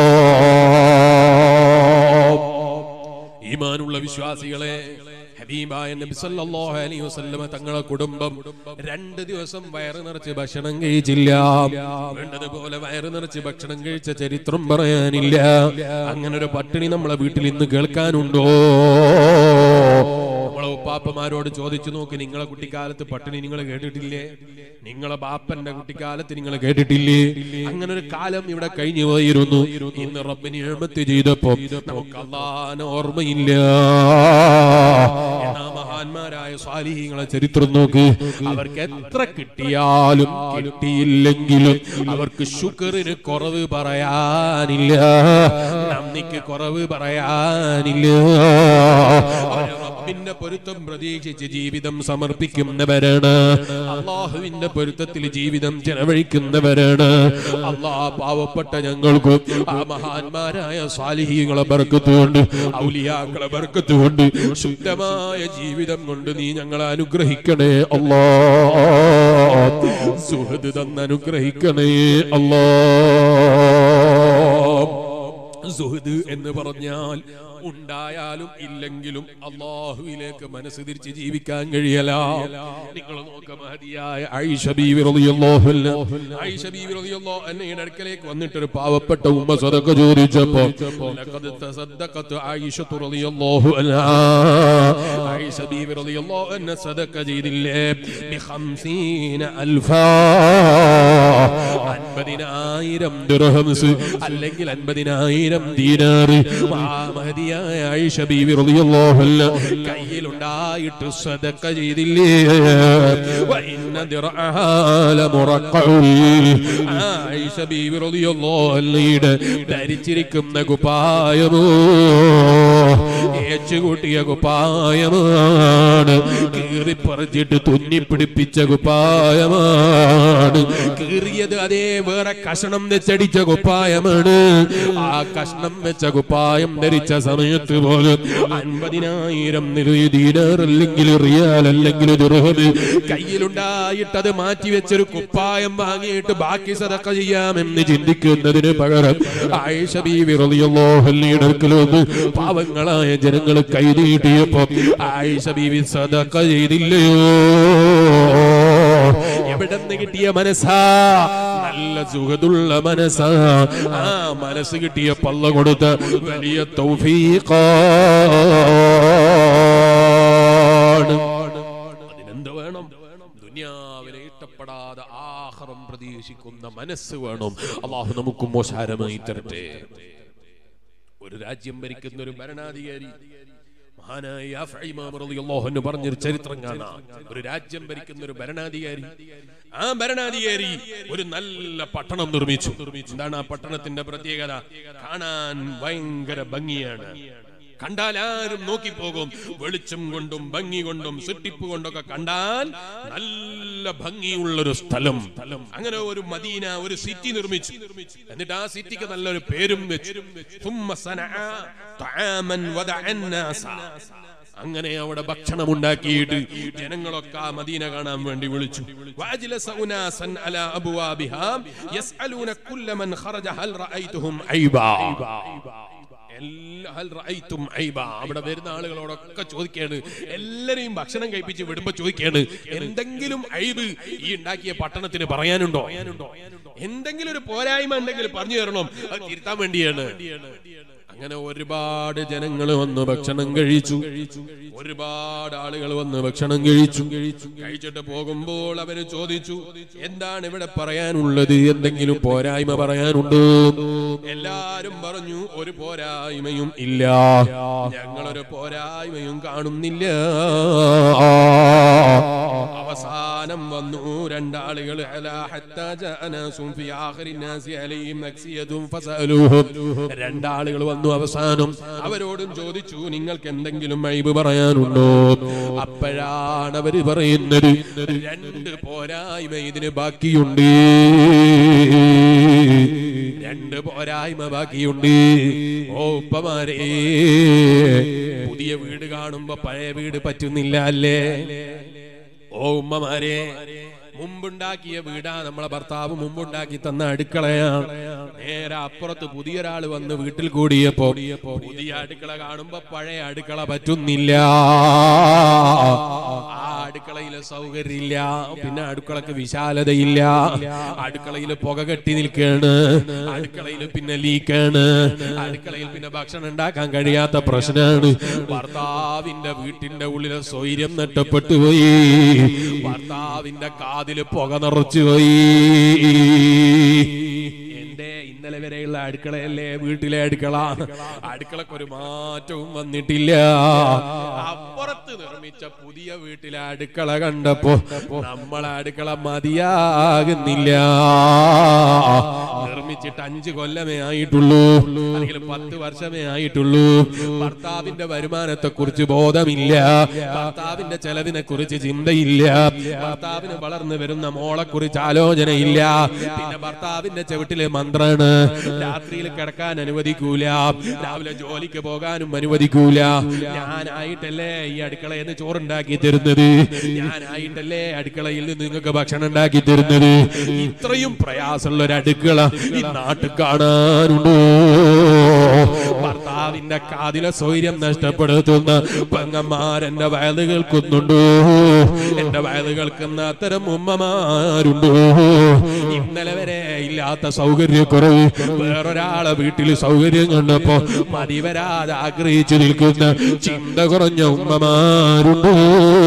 ഈമാനുള്ള വിശ്വാസികളെ ഹബീബായ നബി സല്ലല്ലാഹു അലൈഹി വസല്ലമ തങ്ങളെ കുടുംബം രണ്ട് ദിവസം വയറ് നിറച്ച് ഭക്ഷണം കഴിച്ചില്ല വേണ്ടതുപോലെ വയറ് നിറച്ച് ഭക്ഷണം കഴിച്ച ചരിത്രം പറയാനില്ല അങ്ങനെ ഒരു പട്ടിണി നമ്മളെ വീട്ടിൽ ഇന്ന് കേൾക്കാനുണ്ടോ നമ്മളെ ഉപ്പാപ്പമാരോട് ചോദിച്ചു നോക്ക് നിങ്ങളെ കുട്ടിക്കാലത്ത് പട്ടിണി നിങ്ങൾ കേട്ടിട്ടില്ലേ നിങ്ങളെ ബാപ്പന്റെ കുട്ടിക്കാലത്ത് നിങ്ങൾ കേട്ടിട്ടില്ലേ അങ്ങനെ ഒരു കാലം ഇവിടെ കഴിഞ്ഞു പോയിരുന്നു ഇന്ന് റബ്ബിന് എഴുമത്ത് ചെയ്തപ്പോ നമുക്ക് അള്ളാന ഓർമ്മയില്ല എന്നാ മഹാന്മാരായ സ്വാലിഹികളെ ചരിത്രം നോക്ക് അവർക്ക് എത്ര കിട്ടിയാലും കിട്ടിയില്ലെങ്കിലും അവർക്ക് ശുക്റിന് കുറവ് പറയാനില്ല നന്ദിക്ക് കുറവ് പറയാനില്ല അവര് റബ്ബിന്റെ പൊരുത്തം പ്രതീക്ഷിച്ച് ജീവിതം സമർപ്പിക്കുന്നവരാണ് അള്ളാഹുവിന്റെ പൊരുത്തത്തിൽ ജീവിതം ചെലവഴിക്കുന്നവരാണ് അള്ളാഹ് പാവപ്പെട്ട ഞങ്ങൾക്കും ആ മഹാന്മാരായ സ്വാലിഹികളെ ബർക്കത്തുകൊണ്ട് ഔലിയാക്കളെ ബർക്കത്തുകൊണ്ട് ശുദ്ധമായ ജീവിതം കൊണ്ട് നീ ഞങ്ങളെ അനുഗ്രഹിക്കണേ അല്ലാ സുഹൃത് തന്ന് അനുഗ്രഹിക്കണേ അല്ലാ സുഹൃദ് എന്ന് പറഞ്ഞാൽ ഉണ്ടായാലും ഇല്ലെങ്കിലും അള്ളാഹുവിലേക്ക് മനസ്സ് തിരിച്ച് ജീവിക്കാൻ കഴിയല നിങ്ങൾ നോക്ക മഹതിയായ ആയിഷ ബീവി റളിയല്ലാഹു അൻഹ ആയിഷ ബീവി റളിയല്ലാഹു അൻഹയുടെ അടുക്കലേക്ക് വന്നിട്ട് ഒരു പാവപ്പെട്ട ഉമ്മ സദഖ ചോദിച്ചപ്പോ ലഖദ് തസദ്ദഖത് ആയിഷ റളിയല്ലാഹു അൻഹ ആയിഷ ബീവി റളിയല്ലാഹു അൻഹ സദഖ ചെയ്തില്ലേ ബി 50 അൽഫാ അൻപതിനായിരം ദിർഹംസ് അല്ലെങ്കിൽ അൻപതിനായിരം ദീനാറ് മഹദിയായ ആയിഷ ബീവി റളിയല്ലാഹു അൻഹ കയ്യിലുണ്ടായിട്ട് സദഖ ചെയ്തില്ലേ വ ഇന്ന ദിർഅഹാ ലമുറഖഉ ആയിഷ ബീവി റളിയല്ലാഹു അൻഹയുടെ ധരിച്ചിരിക്കുന്ന കുപ്പായമോ ഏച്ചുകൂട്ടിയ കുപ്പായമാണ് കീറിപ്പറിച്ചിട്ട് തുന്നിപ്പിടിപ്പിച്ച കുപ്പായമാണ് കീറിയത് അതേ വേറെ കഷണം വെച്ചടിച്ച കുപ്പായമാണ് ആ കഷ്ണം വെച്ച കുപ്പായം ധരിച്ച സമയത്ത് പോലും അൻപതിനായിരം ദീനാർ അല്ലെങ്കിൽ റിയാൽ അല്ലെങ്കിൽ ദുർഹദ് കയ്യിലുണ്ടായിട്ടത് മാറ്റി വെച്ചൊരു കുപ്പായം വാങ്ങിയിട്ട് ബാക്കി സദക്ക ചെയ്യാമെന്ന് ചിന്തിക്കുന്നതിന് പകരം ആയിഷ ബീവി റളിയല്ലാഹു അൻഹയുടെ അടുക്കലൊന്ന് പാവങ്ങളായ ജനങ്ങൾ കൈനീട്ടിയപ്പോ ആയിഷ ബീവി സദക്ക ചെയ്തില്ലയോ എവിടെ നിന്ന് കിട്ടിയ മനസ്സാ നല്ല സുഖതുള്ള മനസ്സാ ആ മനസ്സ് കിട്ടിയ പള്ള കൊടുത്ത വലിയ തൗഫീഖാണ് അതിനെന്ത് വേണം ദുനിയാവിനെ ഇഷ്ടപ്പെടാതെ ആഹ്റം പ്രതീക്ഷിക്കുന്ന മനസ്സ് വേണം അള്ളാഹു നമുക്കും മോശാരമായി തരട്ടെ ഒരു രാജ്യം ഭരിക്കുന്ന ഒരു ഭരണാധികാരി മഹാനായ യാഫ്ഇ ഇമാം റളിയല്ലാഹു അൻഹു പറഞ്ഞൊരു ചരിത്രം കാണാം ഒരു രാജ്യം ഭരിക്കുന്ന ഒരു ഭരണാധികാരി ആ ഭരണാധികാരി ഒരു നല്ല പട്ടണം നിർമ്മിച്ചു എന്താണ് ആ പട്ടണത്തിന്റെ പ്രത്യേകത കാണാൻ ഭയങ്കര ഭംഗിയാണ് കണ്ടാൽ ആരും നോക്കിപ്പോകും വെളിച്ചം കൊണ്ടും ഭംഗി കൊണ്ടും സിട്ടിപ്പ് കൊണ്ടൊക്കെ കണ്ടാൽ നല്ല ഭംഗിയുള്ളൊരു സ്ഥലം അങ്ങനെ ഒരു മദീന ഒരു സിറ്റി നിർമ്മിച്ചു എന്നിട്ട് ആ സിറ്റിക്ക് നല്ലൊരു പേരും വെച്ചു ثم صنع طعاما ودع الناس. അങ്ങനെ അവിടെ ഭക്ഷണം ഉണ്ടാക്കിയിട്ട് ജനങ്ങളൊക്കെ ആ മദീന കാണാൻ വേണ്ടി വിളിച്ചു وأجلس أناسا على أبوابها يسألون كل من خرج هل رأيتهم عيبا എല്ലാ- ഹൽ റഅയ്തും ഐബ. അവിടെ വരുന്ന ആളുകളോടൊക്കെ ചോദിക്കാണ് എല്ലാരെയും ഭക്ഷണം കഴിപ്പിച്ച് വിടുമ്പോ ചോദിക്കാണ് എന്തെങ്കിലും ഐബ് ഈ ഉണ്ടാക്കിയ പട്ടണത്തിന് പറയാനുണ്ടോ എന്തെങ്കിലും ഒരു പോരായ്മ ഉണ്ടെങ്കിൽ പറഞ്ഞു തരണം അത് തിരുത്താൻ വേണ്ടിയാണ് അങ്ങനെ ഒരുപാട് ജനങ്ങൾ വന്ന് ഭക്ഷണം കഴിച്ചു ഒരുപാട് ആളുകൾ വന്ന് ഭക്ഷണം കഴിച്ചു കഴിച്ചിട്ട് പോകുമ്പോൾ അവര് ചോദിച്ചു എന്താണ് ഇവിടെ പറയാനുള്ളത് എന്തെങ്കിലും പോരായ്മ പറയാനുണ്ടോ എല്ലാരും പറഞ്ഞു ഒരു പോരായ്മയും ഇല്ല ഞങ്ങളൊരു പോരായ്മയും കാണുന്നില്ല അവസാനം വന്നു രണ്ടാളുകൾ അലാ ഹത്താ ജാഅ നാസും ഫി ആഖിരി നാസി അലൈഹിം നക്സിയതും ഫസഅലൂഹും രണ്ടാളുകൾ വന്നു അവസാനം അവരോടും ചോദിച്ചു നിങ്ങൾക്ക് എന്തെങ്കിലും അയബ് പറയാനുണ്ടോ അപ്പോഴാണ് അവര് പറയുന്നത് രണ്ട് പോരായ്മ ഇതിന് ബാക്കിയുണ്ട് രണ്ട് പോരായ്മ ബാക്കിയുണ്ട് ഓ ഉപ്പമാരേ പുതിയ വീട് കാണുമ്പോ പഴയ വീട് പറ്റുന്നില്ല അല്ലേ ഓ ഉമ്മമാരെ മുമ്പുണ്ടാക്കിയ വീടാ നമ്മളെ ഭർത്താവ് മുമ്പുണ്ടാക്കി തന്ന അടുക്കളയാണ് നേരെ അപ്പുറത്ത് പുതിയൊരാള് വന്ന് വീട്ടിൽ കൂടിയപ്പോ പുതിയ അടുക്കള കാണുമ്പോ പഴയ അടുക്കള പറ്റുന്നില്ല ആ അടുക്കളയിലെ സൗകര്യമില്ല പിന്നെ അടുക്കളക്ക് വിശാലതയില്ല അടുക്കളയിൽ പുക കെട്ടി നിൽക്കാണ് അടുക്കളയിൽ പിന്നെ ലീക്കാണ് അടുക്കളയിൽ പിന്നെ ഭക്ഷണം ഉണ്ടാക്കാൻ കഴിയാത്ത പ്രശ്നമാണ് ഭർത്താവിന്റെ വീട്ടിന്റെ ഉള്ളിലെ സ്വൈര്യം നഷ്ടപ്പെട്ടു പോയി ഭർത്താവിന്റെ കാതില് പുക നിറച്ചു പോയി എന്റെ ഇന്നലെ വരെയുള്ള അടുക്കളയല്ലേ വീട്ടിലെ അടുക്കള അടുക്കളക്ക് ഒരു മാറ്റവും വന്നിട്ടില്ല അപ്പുറത്ത് നിർമ്മിച്ച പുതിയ വീട്ടിലെ അടുക്കള കണ്ടപ്പോ നമ്മളെ അടുക്കള മതിയാകുന്നില്ല നിർമ്മിച്ചിട്ട് അഞ്ചു കൊല്ലമേ ആയിട്ടുള്ളൂ അല്ലെങ്കിൽ പത്ത് വർഷമേ ആയിട്ടുള്ളൂ ഭർത്താവിന്റെ വരുമാനത്തെ കുറിച്ച് ബോധമില്ല ഭർത്താവിന്റെ ചെലവിനെ കുറിച്ച് ചിന്തയില്ല ഭർത്താവിന് വളർന്നു വരുന്ന മോളെ കുറിച്ച് ആലോചനയില്ല പിന്നെ ഭർത്താവിന്റെ ചെവിട്ടിലെ മന്ത്രാണ് രാത്രിയിൽ കിടക്കാൻ അനുവദിക്കൂല രാവിലെ ജോലിക്ക് പോകാനും അനുവദിക്കൂല ഞാനായിട്ടല്ലേ ഈ അടുക്കളയിൽ നിന്ന് ചോറുണ്ടാക്കി തരുന്നത് ഞാനായിട്ടല്ലേ അടുക്കളയിൽ നിന്ന് നിങ്ങൾക്ക് ഭക്ഷണം ഉണ്ടാക്കി തരുന്നത് ഇത്രയും പ്രയാസമുള്ള ഒരു അടുക്കള ഈ നാട്ടിൽ കാണാനുണ്ടോ ഭർത്താവിന്റെ കാതിലെ സ്വൈര്യം നഷ്ടപ്പെടുത്തുന്ന പെങ്ങന്മാരെന്റെ വയല് കേൾക്കുന്നുണ്ടോ എന്റെ വയല് കേൾക്കുന്ന അത്തരം ഉമ്മമാരുണ്ടോ ഇന്നലെ വരെ ഇല്ലാത്ത സൗകര്യക്കുറവ് വേറൊരാളെ വീട്ടിൽ സൗകര്യം കണ്ടപ്പോ മതി വരാതെ ആഗ്രഹിച്ചു നിൽക്കുന്ന ചിന്ത കുറഞ്ഞ ഉമ്മമാരുണ്ടോ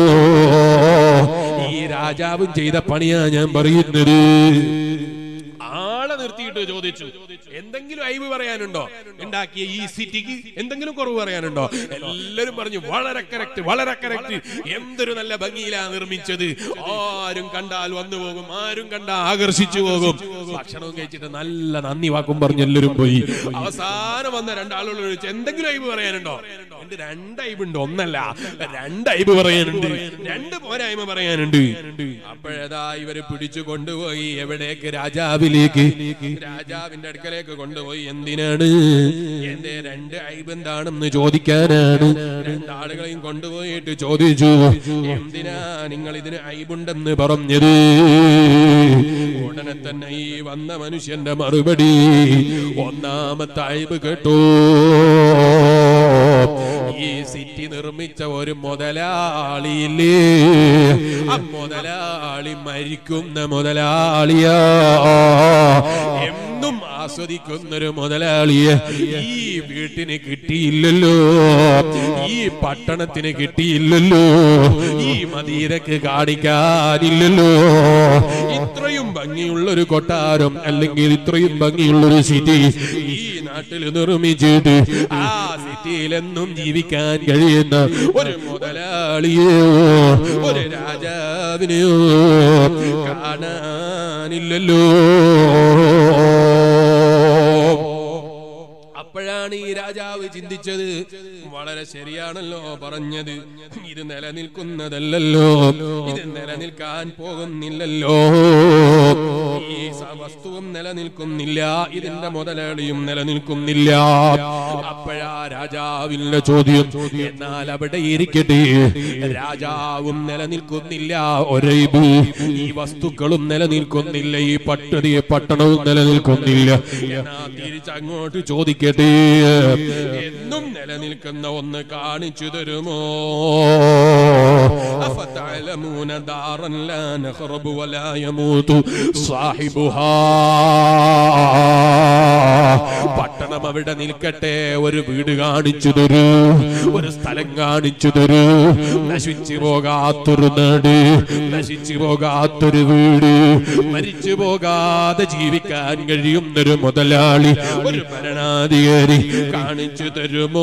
ഈ രാജാവും ചെയ്ത പണിയാ ഞാൻ പറയുന്നത് ആളെ നിർത്തിയിട്ട് ചോദിച്ചു എന്തെങ്കിലും അയവ് പറയാനുണ്ടോ ഉണ്ടാക്കിയ ഈ സിറ്റിക്ക് എന്തെങ്കിലും കുറവ് പറയാനുണ്ടോ എല്ലാരും പറഞ്ഞു വളരെ കറക്റ്റ് വളരെ കറക്റ്റ് എന്തൊരു നല്ല ഭംഗിയിലാ നിർമ്മിച്ചത് ആരും കണ്ടാൽ വന്നു പോകും ആരും കണ്ടാൽ ആകർഷിച്ചു പോകും ഭക്ഷണവും കഴിച്ചിട്ട് നല്ല നന്ദി വാക്കും പറഞ്ഞ് എല്ലാവരും പോയി അവസാനം വന്ന രണ്ടാളുകൾ ചോദിച്ചു എന്തെങ്കിലും അയവ് പറയാനുണ്ടോ എന്റെ രണ്ട് അയവുണ്ട് ഒന്നല്ല രണ്ട് അയവ് പറയാനുണ്ട് രണ്ട് പോരായ്മ പറയാനുണ്ട് അപ്പോഴേതാ ഇവര് പിടിച്ചു കൊണ്ടുപോയി എവിടേക്ക് രാജാവിലേക്ക് രാജാവിന്റെ അടുക്കലേക്ക് കൊണ്ടുപോയി എന്തിനാണ് എന്റെ രണ്ട് അയബ് എന്താണെന്ന് ചോദിക്കാനാണ് രണ്ടാളുകളെയും കൊണ്ടുപോയിട്ട് ചോദിച്ചു എന്തിനാ നിങ്ങൾ ഇതിന് അയബുണ്ടെന്ന് പറഞ്ഞത് ഉടനെ തന്നെ ഈ വന്ന മനുഷ്യന്റെ മറുപടി ഒന്നാമത്തെ അയബ് കേട്ടോ ഈ സിറ്റി നിർമ്മിച്ച ഒരു മുതലാളിയില്ലേ ആ മുതലാളി മരിക്കുന്ന മുതലാളിയാ എന്നും ആസ്വദിക്കുന്നൊരു മുതലാളിയെ ഈ വീട്ടിന് കിട്ടിയില്ലല്ലോ ഈ പട്ടണത്തിന് കിട്ടിയില്ലല്ലോ ഈ മദീരക്ക് കാണിക്കാനില്ലല്ലോ ഇത്രയും ഭംഗിയുള്ള ഒരു കൊട്ടാരം അല്ലെങ്കിൽ ഇത്രയും ഭംഗിയുള്ള ഒരു സിറ്റി ഈ നാട്ടിൽ നിർമ്മിച്ചിട്ട് ആ സിറ്റിയിലെന്നും ജീവിക്കാൻ കഴിയുന്ന ഒരു മുതലാളിയോ ഒരു രാജാവിനെയോ കാണാനില്ലല്ലോ അപ്പോഴാണ് ഈ രാജാവ് ചിന്തിച്ചത് വളരെ ശരിയാണല്ലോ പറഞ്ഞത് ഇത് നിലനിൽക്കുന്നതല്ലല്ലോ ഇത് നിലനിൽക്കാൻ പോകുന്നില്ലല്ലോ ഈ സ- വസ്തുവും നിലനിൽക്കുന്നില്ല ഇതിന്റെ മുതലാളിയും നിലനിൽക്കുന്നില്ല അപ്പോഴാ രാജാവിന്റെ ചോദ്യം എന്നാൽ അവിടെ ഇരിക്കട്ടെ രാജാവും നിലനിൽക്കുന്നില്ല ഒരൈബ് ഈ വസ്തുക്കളും നിലനിൽക്കുന്നില്ല ഈ പട്ടതി പട്ടണവും നിലനിൽക്കുന്നില്ല എന്നാ തിരിച്ചങ്ങോട്ട് ചോദിക്കട്ടെ എന്നും നിലനിൽക്കുന്ന ഒന്ന് കാണിച്ചു തരുമോ أفتعلمون دارا لا نخرب ولا يموت صاحبها പട്ടണം അവിടെ നിൽക്കട്ടെ ഒരു വീട് കാണിച്ചു തരൂ ഒരു സ്ഥലം കാണിച്ചു തരൂ നശിച്ചു പോകാത്തൊരു നാട് നശിച്ചു പോകാത്തൊരു വീട് മരിച്ചു പോകാതെ ജീവിക്കാൻ കഴിയുന്നൊരു മുതലാളി ഒരു ഭരണാധികാരി കാണിച്ചു തരുമോ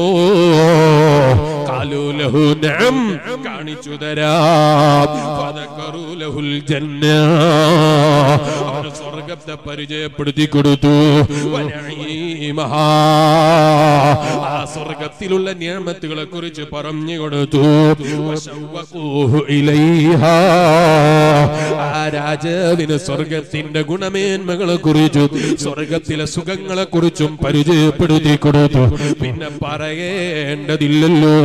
കാലൂലഹു നഅം കാണിച്ചു തരാം ഫദക്കറൂ ലഹുൽ ജന്ന അവർ സ്വർഗത്തെ പരിചയപ്പെടുത്തി കൊടുത്തു വനഈമഹാ. ആ സ്വർഗത്തിലുള്ള നിയമത്തുകളെ കുറിച്ച് പറഞ്ഞു കൊടുത്തു വശവ്വഖൂഹു ഇലൈഹാ. ആ രാജാവിന് സ്വർഗത്തിന്റെ ഗുണമേന്മകളെ കുറിച്ചും സ്വർഗത്തിലെ സുഖങ്ങളെ കുറിച്ചും പരിചയപ്പെടുത്തി കൊടുത്തു പിന്നെ പറയേണ്ടതില്ലല്ലോ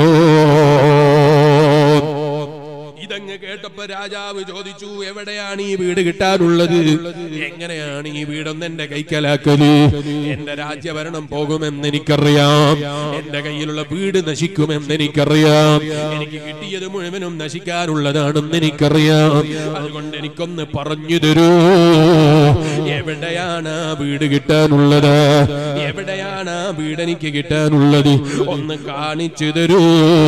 ഇതങ്ങ് കേട്ടപ്പോ രാജാവ് ചോദിച്ചു എവിടെയാണ് ഈ വീട് കിട്ടാനുള്ളത് എങ്ങനെയാണ് ഈ വീടൊന്ന് എന്റെ കൈക്കലാക്കല് എന്റെ രാജ്യഭരണം പോകുമെന്ന് എനിക്കറിയാം എന്റെ കയ്യിലുള്ള വീട് നശിക്കുമെന്ന് എനിക്കറിയാം എനിക്ക് കിട്ടിയത് മുഴുവനും നശിക്കാനുള്ളതാണെന്ന് എനിക്കറിയാം അതുകൊണ്ട് എനിക്കൊന്ന് പറഞ്ഞു തരൂ എവിടെയാണ് ആ വീട് കിട്ടാനുള്ളത് എവിടെയാണ് ആ വീട് എനിക്ക് കിട്ടാനുള്ളത് ഒന്ന് കാണിച്ചു തരൂ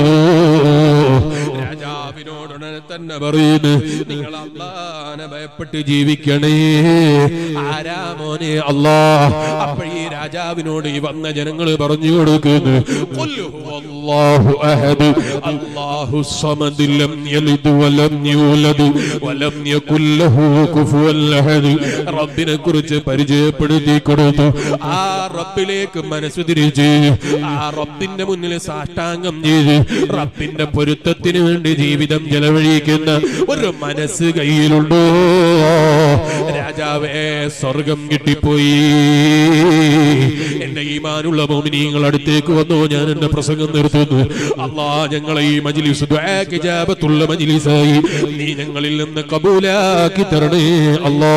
രാജാവിനോടുടനെ തന്നെ പറയുന്നു നിങ്ങൾ അള്ളാനെ ഭയപ്പെട്ട് ജീവിക്കണേ ആരാ മോനെ അല്ലാ അപ്പോൾ ഈ രാജാവിനോട് ഈ വന്ന ജനങ്ങൾ പറഞ്ഞു കൊടുക്കുന്നു "ഖുൽ ഹുവല്ലാഹു അഹദ് അല്ലാഹു സമദ് ലം യലിദ് വലം യൂലദ് വലം യകുൽ ലഹു കുഫുവൻ അഹദ് റബ്ബിനെ കുറിച്ച് പരിചയപ്പെടുത്തി കൊടുത്തു ആ റബ്ബിലേക്ക് മനസ്സ് തിരിച്ച് ആ റബ്ബിന്റെ മുന്നിൽ സാഷ്ടാംഗം ചെയ്ത് റബ്ബിന്റെ പൊരുത്തത്തിന് വേണ്ടി ജീവിതം ചെലവഴിക്കുന്ന ഒരു മനസ്സ് കയ്യിലുണ്ടോ രാജാവേ സ്വർഗം കിട്ടിപ്പോയി എന്റെ ഈമാനുള്ള മോമിനിയങ്ങൾ അടുത്തേക്ക് വന്നു ഞാൻ എന്റെ പ്രസംഗം നിർത്തുന്നു അള്ളാ ഞങ്ങളെ ഈ മജിലിസ് ദുആക്ക് ഇജാബത്തുള്ള മജിലിസായി നീ ഞങ്ങളിൽ നിന്ന് കബൂലാക്കി തരണേ അല്ലാ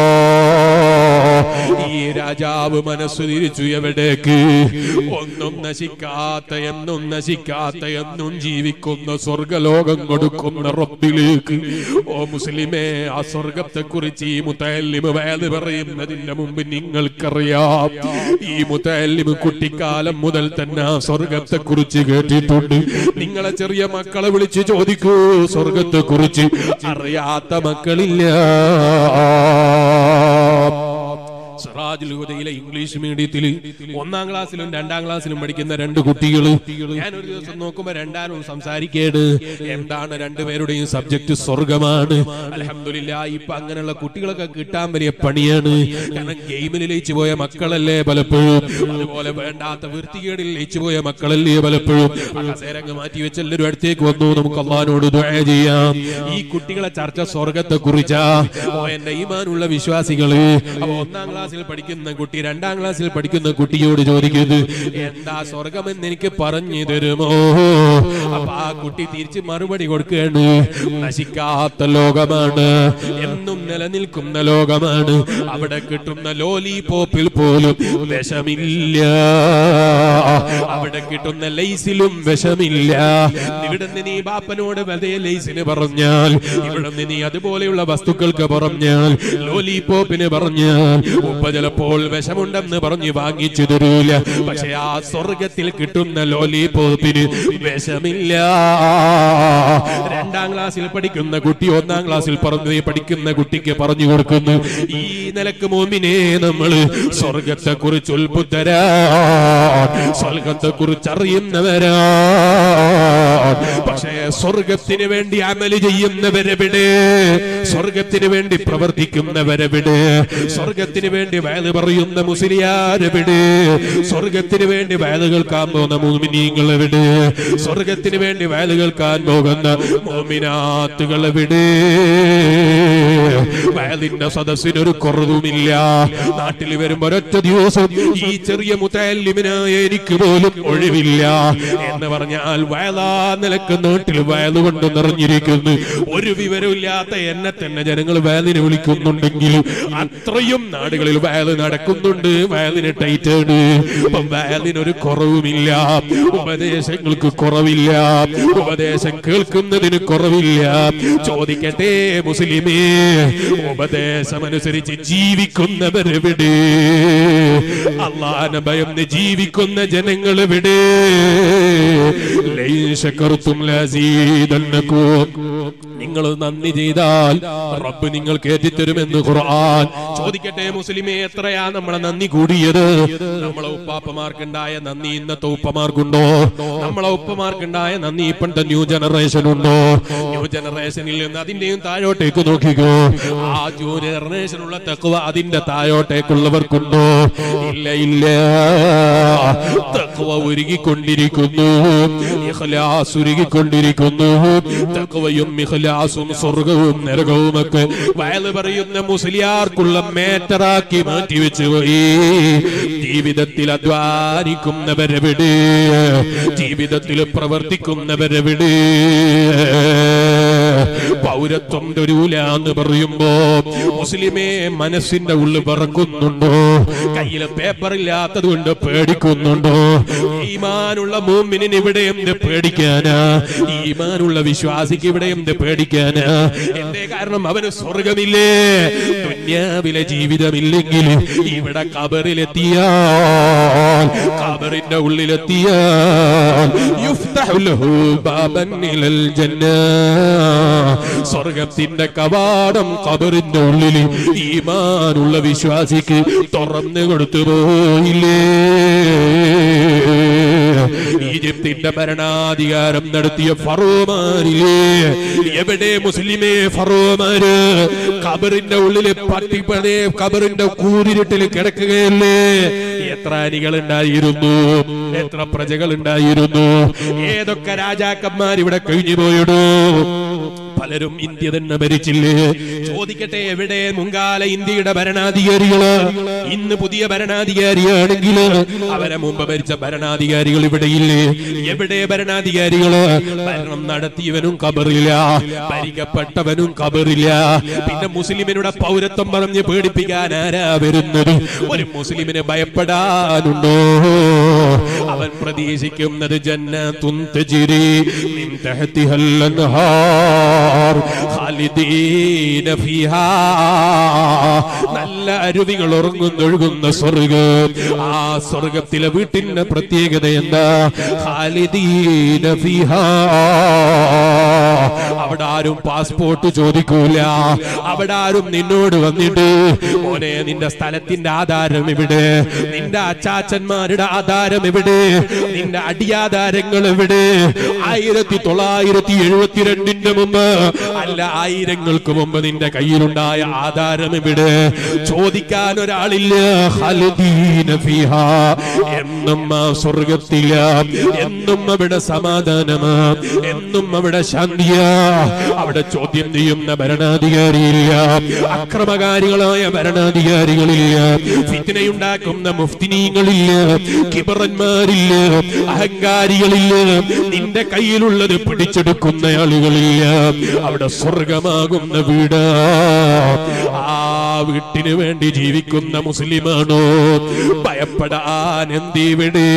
ഈ രാജാവ് മനസ്സ് തിരിച്ചു എവിടേക്ക് ഒന്നും നശിക്കാത്ത എന്നും നശിക്കാത്ത എന്നും ജീവിക്കുന്ന സ്വർഗലോകം കൊടുക്കുന്ന റബ്ബിലേക്ക് ഓ മുസ്ലിമേ ആ സ്വർഗത്തെ കുറിച്ച് ഈ മുത്തല്ലിമ് വേദ പറയുന്നതിന്റെ മുമ്പ് നിങ്ങൾക്കറിയാം ഈ മുത്തല്ലിമ് കുട്ടിക്കാലം മുതൽ തന്നെ ആ സ്വർഗത്തെ കുറിച്ച് കേട്ടിട്ടുണ്ട് നിങ്ങളെ ചെറിയ മക്കളെ വിളിച്ച് ചോദിക്കൂ സ്വർഗത്തെ കുറിച്ച് അറിയാത്ത മക്കളില്ല സിറാജുൽ ഹുദയിലെ ഇംഗ്ലീഷ് മീഡിയത്തിൽ ഒന്നാം ക്ലാസ്സിലും രണ്ടാം ക്ലാസ്സിലും പഠിക്കുന്ന രണ്ട് കുട്ടികൾ ഞാൻ ഒരു ദിവസം നോക്കുമ്പോ രണ്ടാനും സംസാരിക്കേട് എന്താണ് രണ്ടുപേരുടെയും സബ്ജക്ട് സ്വർഗമാണ് അലഹമില്ല ഇപ്പൊ അങ്ങനെയുള്ള കുട്ടികളൊക്കെ കിട്ടാൻ വലിയ പണിയാണ് കാരണം ഗെയിമിൽ ലയിച്ചു പോയ മക്കളല്ലേ പലപ്പോഴും അതുപോലെ വേണ്ടാത്ത വൃത്തികേടിൽ ലയിച്ചു പോയ മക്കളല്ലേ പലപ്പോഴും ആ കസേരങ്ങ് മാറ്റി വെച്ച് എല്ലാവരും അടുത്തേക്ക് വന്നു നമുക്ക് അള്ളഹാനോട് ദുആ ചെയ്യാം ഈ കുട്ടികളെ ചർച്ച സ്വർഗത്തെ കുറിച്ചാ ഓ എന്റെ ഈമാനുള്ള വിശ്വാസികള് അപ്പൊ ഒന്നാം ക്ലാസ്സിൽ പഠിക്കുന്ന കുട്ടി രണ്ടാം ക്ലാസ്സിൽ പഠിക്കുന്ന കുട്ടിയോട് ചോദിക്കുന്നത് എന്താ സ്വർഗമെന്ന് എനിക്ക് പറഞ്ഞു തരുമോ അപ്പൊ ആ കുട്ടി തിരിച്ച് മറുപടി കൊടുക്കുകയാണ് നശിക്കാത്ത ലോകമാണ് എന്നും നിലനിൽക്കുന്ന ലോകമാണ് അവിടെ കിട്ടുന്ന ലോലിപോപ്പിൽ പോലും വിഷമില്ല അവിടെ കിട്ടുന്ന ലൈസിലും വിഷമില്ല ഇവിടുന്ന് നീ ബാപ്പനോട് വെതേ ലൈസിന് പറഞ്ഞാൽ ഇവിടുന്ന് നീ അതുപോലെയുള്ള വസ്തുക്കൾക്ക് പറഞ്ഞാൽ ലോലിപോപ്പിന് പറഞ്ഞാൽ ഉപ്പ ചിലപ്പോൾ വിഷമുണ്ടെന്ന് പറഞ്ഞ് വാങ്ങിച്ചു തരൂല പക്ഷെ ആ സ്വർഗത്തിൽ കിട്ടുന്ന ലോലിപോപ്പിന് വിഷമില്ല രണ്ടാം ക്ലാസ്സിൽ പഠിക്കുന്ന കുട്ടി ഒന്നാം ക്ലാസ്സിൽ പറഞ്ഞു പഠിക്കുന്ന കുട്ടിക്ക് പറഞ്ഞു കൊടുക്കുന്നു ഈ നിലക്ക് മോമിനെ നമ്മള് സ്വർഗത്തെ കുറിച്ച് ഉത്ബുദ്ധരാ സ്വർഗത്തെ കുറിച്ച് അറിയുന്നവരാ പക്ഷേ സ്വർഗത്തിന് വേണ്ടി അമല് ചെയ്യുന്നവരെവിടെ സ്വർഗത്തിന് വേണ്ടി പ്രവർത്തിക്കുന്നവരെവിടെ സ്വർഗത്തിന് വേണ്ടി വയത് പറയുന്ന മുസ്ലിയാരെവിടെ സ്വർഗത്തിന് വേണ്ടി വയത് കേൾക്കാൻ പോകുന്ന മോമിനീങ്ങൾ എവിടെ സ്വർഗത്തിന് വേണ്ടി വയത് കേൾക്കാൻ പോകുന്ന മോമിനാത്തുകൾ എവിടെ വയലിന്റെ സദസ്സിനൊരു കുറവുമില്ല നാട്ടിൽ വരുമ്പോ ഒരൊറ്റ ദിവസം ഈ ചെറിയ മുത്തല്ലിമിനായ എനിക്ക് പോലും ഒഴിവില്ല എന്ന് പറഞ്ഞാൽ വയലാ നിലക്ക് നാട്ടിൽ വയല് കൊണ്ട് നിറഞ്ഞിരിക്കുന്നു ഒരു വിവരമില്ലാത്ത എന്നെ തന്നെ ജനങ്ങൾ വയലിനെ വിളിക്കുന്നുണ്ടെങ്കിൽ അത്രയും നാടുകളിൽ വയല് നടക്കുന്നുണ്ട് വയലിന് ടൈറ്റ് ആണ് അപ്പൊ വയലിനൊരു കുറവുമില്ല ഉപദേശങ്ങൾക്ക് കുറവില്ല ഉപദേശം കേൾക്കുന്നതിന് കുറവില്ല ചോദിക്കട്ടെ മുസ്ലിമേ ഉപദേശമനുസരിച്ച് ജീവിക്കുന്നവരെവിടെ അള്ളാന ഭയന്ന് ജീവിക്കുന്ന ജനങ്ങൾ എവിടെ ലൈശക്കറുത്തും ലസീദന്നക്കും നിങ്ങൾ നന്ദി ചെയ്താൽ റബ്ബ് നിങ്ങൾക്ക് ഏറ്റിത്തരുമെന്ന് ഖുർആൻ ചോദിക്കട്ടെ മുസ്ലിമേ എത്രയാ നമ്മളെ നന്ദി കൂടിയത് നമ്മളെ ഉപ്പാപ്പമാർക്കുണ്ടായ നന്ദി ഇന്നത്തെ ഉപ്പമാർക്കുണ്ടോ നമ്മളെ ഉപ്പമാർക്കുണ്ടായ നന്ദി ഇപ്പോഴത്തെ ന്യൂ ജനറേഷൻ ഉണ്ടോ ന്യൂ ജനറേഷനിൽ നിന്ന് അതിന്റെയും താഴോട്ടേക്ക് നോക്കിക്കോ ആ ന്യൂ ജനറേഷനുള്ള തക്കുവ അതിന്റെ താഴോട്ടേക്കുള്ളവർക്കുണ്ടോ ഇല്ല ഇല്ല തക്കുവ ഒരുങ്ങിക്കൊണ്ടിരിക്കുന്നു ഇഖ്ലാസ് ഒരുങ്ങിക്കൊണ്ടിരിക്കുന്നു തക്കുവയും ഇഖ്ലാസും സ്വർഗവും നരകവും ഒക്കെ വയല് പറയുന്ന മുസ്ലിയാർക്കുള്ള മേറ്ററാക്കി മാറ്റി വെച്ചു പോയി ജീവിതത്തിൽ അധ്വാനിക്കുന്നവരെവിടെ ജീവിതത്തിൽ പ്രവർത്തിക്കുന്നവരെവിടെ പൗരത്വം തരൂല എന്ന് പറയുമ്പോ മുസ്ലിമേ മനസ്സിന്റെ ഉള്ളിൽ പറക്കുന്നുണ്ടോ കയ്യില് പേപ്പർ ഇല്ലാത്തത് കൊണ്ട് പേടിക്കുന്നുണ്ടോ ഈമാനുള്ള മൂമിനിന് ഇവിടെ എന്ത് പേടിക്കാനാ ഈമാനുള്ള വിശ്വാസിക്ക് ഇവിടെ എന്ത് പേടിക്കാനാ എന്തേ കാരണം അവന് സ്വർഗമില്ലേ ദുന്യാവിലെ ജീവിതമില്ലെങ്കിൽ ഇവിടെ കബറിലെത്തിയാൽ കബറിന്റെ ഉള്ളിലെത്തിയാൽ യുഫ്തഹു ലഹു ബാബൻ ഇലൽ ജന്ന സ്വർഗത്തിന്റെ കവാടം കബറിന്റെ ഉള്ളിൽ ഈമാനുള്ള വിശ്വാസിക്ക് തുറന്നു കൊടുത്തു പോയില്ലേ ഈജിപ്തിന്റെ ഭരണാധികാരം നടത്തിയ ഫറോമാരില്ലേ എവിടെ മുസ്ലിമേ ഫറോമാര് കബറിന്റെ ഉള്ളില് പട്ടിപ്പതേ കബറിന്റെ കൂരിരുട്ടിൽ കിടക്കുകയല്ലേ എത്ര അനികൾ ഉണ്ടായിരുന്നു എത്ര പ്രജകൾ ഉണ്ടായിരുന്നു ഏതൊക്കെ രാജാക്കന്മാർ ഇവിടെ കഴിഞ്ഞു പോയിടൂ പലരും ഇന്ത്യ തന്നെ ഭരിച്ചില്ലേ ചോദിക്കട്ടെ എവിടെ മുൻകാല ഇന്ത്യയുടെ ഭരണാധികാരികള് ഇന്ന് പുതിയ ഭരണാധികാരിയാണെങ്കിൽ അവരെ മുമ്പ് ഭരിച്ച ഭരണാധികാരികൾ ഇവിടെയില്ലേ എവിടെ ഭരണാധികാരികള് ഭരണം നടത്തിയവനും കബറില്ല ഭരിക്കപ്പെട്ടവനും കബറില്ല പിന്നെ മുസ്ലിമിനുടെ പൗരത്വം പറഞ്ഞ് പേടിപ്പിക്കാൻ ആരാ വരുന്നത് ഒരു മുസ്ലിമിനെ ഭയപ്പെടാനുണ്ടോ അവൻ പ്രതീക്ഷിക്കുന്നത് ജന്നത്തുൻ തജ്രി മിൻ തഹ്തിഹൽ അൻഹാർ ഖാലിദീന ഫീഹാ നല്ല അരുവികൾ ഉറങ്ങുന്നൊഴുകുന്ന സ്വർഗം ആ സ്വർഗത്തിലെ വീട്ടിന്റെ പ്രത്യേകത എന്താ ഖാലിദീന ഫീഹാ അവിടെ ആരും പാസ്പോർട്ട് ചോദിക്കൂല അവിടെ ആരും നിന്നോട് വന്നിട്ട് മോനെ നിന്റെ സ്ഥലത്തിന്റെ ആധാരം എവിടെ നിന്റെ അച്ചാച്ചന്മാരുടെ ആധാരം എവിടെ നിന്റെ അടിയാധാരങ്ങൾ എവിടെ ആയിരത്തി തൊള്ളായിരത്തി എഴുപത്തിരണ്ടിന്റെ മുമ്പ് അല്ല ആയിരങ്ങൾക്ക് മുമ്പ് നിന്റെ കയ്യിലുണ്ടായ ആധാരം എവിടെ ചോദിക്കാൻ ഒരാളില്ല ഖാലിദീന ഫീഹാ. എന്നും ആ സ്വർഗത്തില എന്നും അവിടെ സമാധാനമാ എന്നും അവിടെ ശാന്തിയാ അവിടെ ചോദ്യം ചെയ്യുന്ന ഭരണാധികാരിയില്ല അക്രമകാരികളായ ഭരണാധികാരികളില്ല ഫിത്തിനയുണ്ടാക്കുന്ന മുഫ്തിനീങ്ങളില്ല കിബറന്മാരില്ല അഹങ്കാരികളില്ല നിന്റെ കയ്യിലുള്ളത് പിടിച്ചെടുക്കുന്ന ആളുകളില്ല അവിടെ സ്വർഗമാകുന്ന വീട് ആ വീട്ടിന് വേണ്ടി ജീവിക്കുന്ന മുസ്ലിമാണോ ഭയപ്പെടാൻ എന്തിവിടെ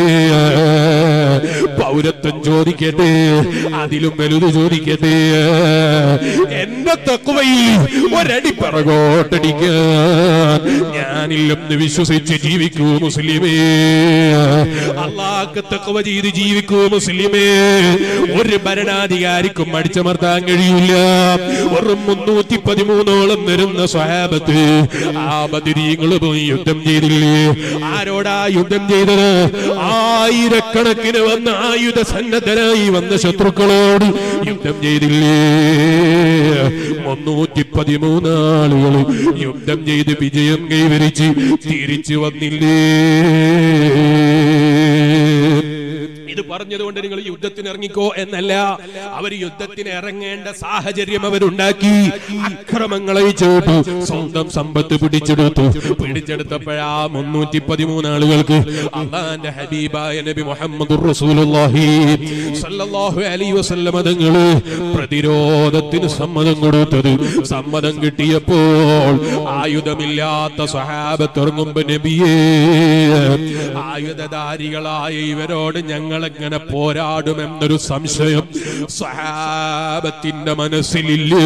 പൗരത്വം ചോദിക്കട്ടെ അതിലും വലുത് ചോദിക്കട്ടെ എന്റെ തക്കുവയിൽ ഒരടി പിറകോട്ടടിക്കാൻ ഞാനില്ലെന്ന് വിശ്വസിച്ച് ജീവിക്കൂ മുസ്ലിമേ അള്ളാഹ് തക്കുവ ചെയ്ത് ജീവിക്കൂ മുസ്ലിമേ ഒരു ഭരണാധികാരിക്കും അടിച്ചമർത്താൻ കഴിയില്ല ഒരു മുന്നൂറ്റി പതിമൂന്നോളം വരുന്ന സ്വഹാബത്ത് ആ ബദിരീങ്ങൾ പോയി യുദ്ധം ചെയ്തില്ലേ ആരോടാ യുദ്ധം ചെയ്തത് ആയിരക്കണക്കിന് വന്ന ആയുധ സന്നദ്ധരായി വന്ന ശത്രുക്കളോട് യുദ്ധം ചെയ്തില്ലേ മുന്നൂറ്റി പതിമൂന്ന് ആളുകൾ യുദ്ധം ചെയ്ത് വിജയം കൈവരിച്ച് തിരിച്ചു വന്നില്ലേ ഇത് പറഞ്ഞതുകൊണ്ട് നിങ്ങൾ യുദ്ധത്തിന് ഇറങ്ങിക്കോ എന്നല്ല അവർ യുദ്ധത്തിന് ഇറങ്ങേണ്ട സാഹചര്യം അവരുണ്ടാക്കി അക്രമങ്ങളെ ചേട്ടു സ്വന്തം സമ്പത്ത് പിടിച്ചെടുത്തു പിടിച്ചെടുത്തപ്പോഴാ മുന്നൂറ്റി പതിമൂന്ന് ആളുകൾക്ക് അള്ളാന്റെ ഹബീബായ നബി മുഹമ്മദ് റസൂലുള്ളാഹി സല്ലല്ലാഹു അലൈഹി വസല്ലം തങ്ങള് പ്രതിരോധത്തിന് സമ്മതം കൊടുത്തത് സമ്മതം കിട്ടിയപ്പോൾ ആയുധമില്ലാത്ത സ്വഹാബത്ത് ഇറങ്ങുമ്പോ നബിയേ ആയുധധാരികളായ ഇവരോട് ഞങ്ങൾ എങ്ങനെ പോരാടുമെന്നൊരു സംശയം സ്വഹാബത്തിന്റെ മനസ്സിലില്ല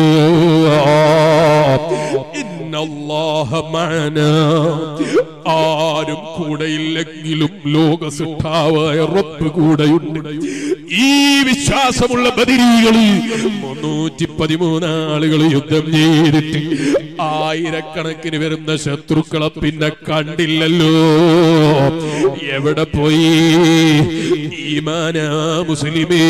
ഇന്നല്ലാഹ മഅനാ. ആരും കൂടെയില്ലെങ്കിലും ലോകസിട്ടാവായ റബ്ബ് കൂടെയുണ്ട് ഈ വിശ്വാസമുള്ള ബദിരീകളിൽ മുന്നൂറ്റി പതിമൂന്ന് ആളുകൾ യുദ്ധം ചെയ്തിട്ട് ആയിരക്കണക്കിന് വരുന്ന ശത്രുക്കളെ പിന്നെ കണ്ടില്ലല്ലോ എവിടെ പോയി ഈമാനാ മുസ്ലിമേ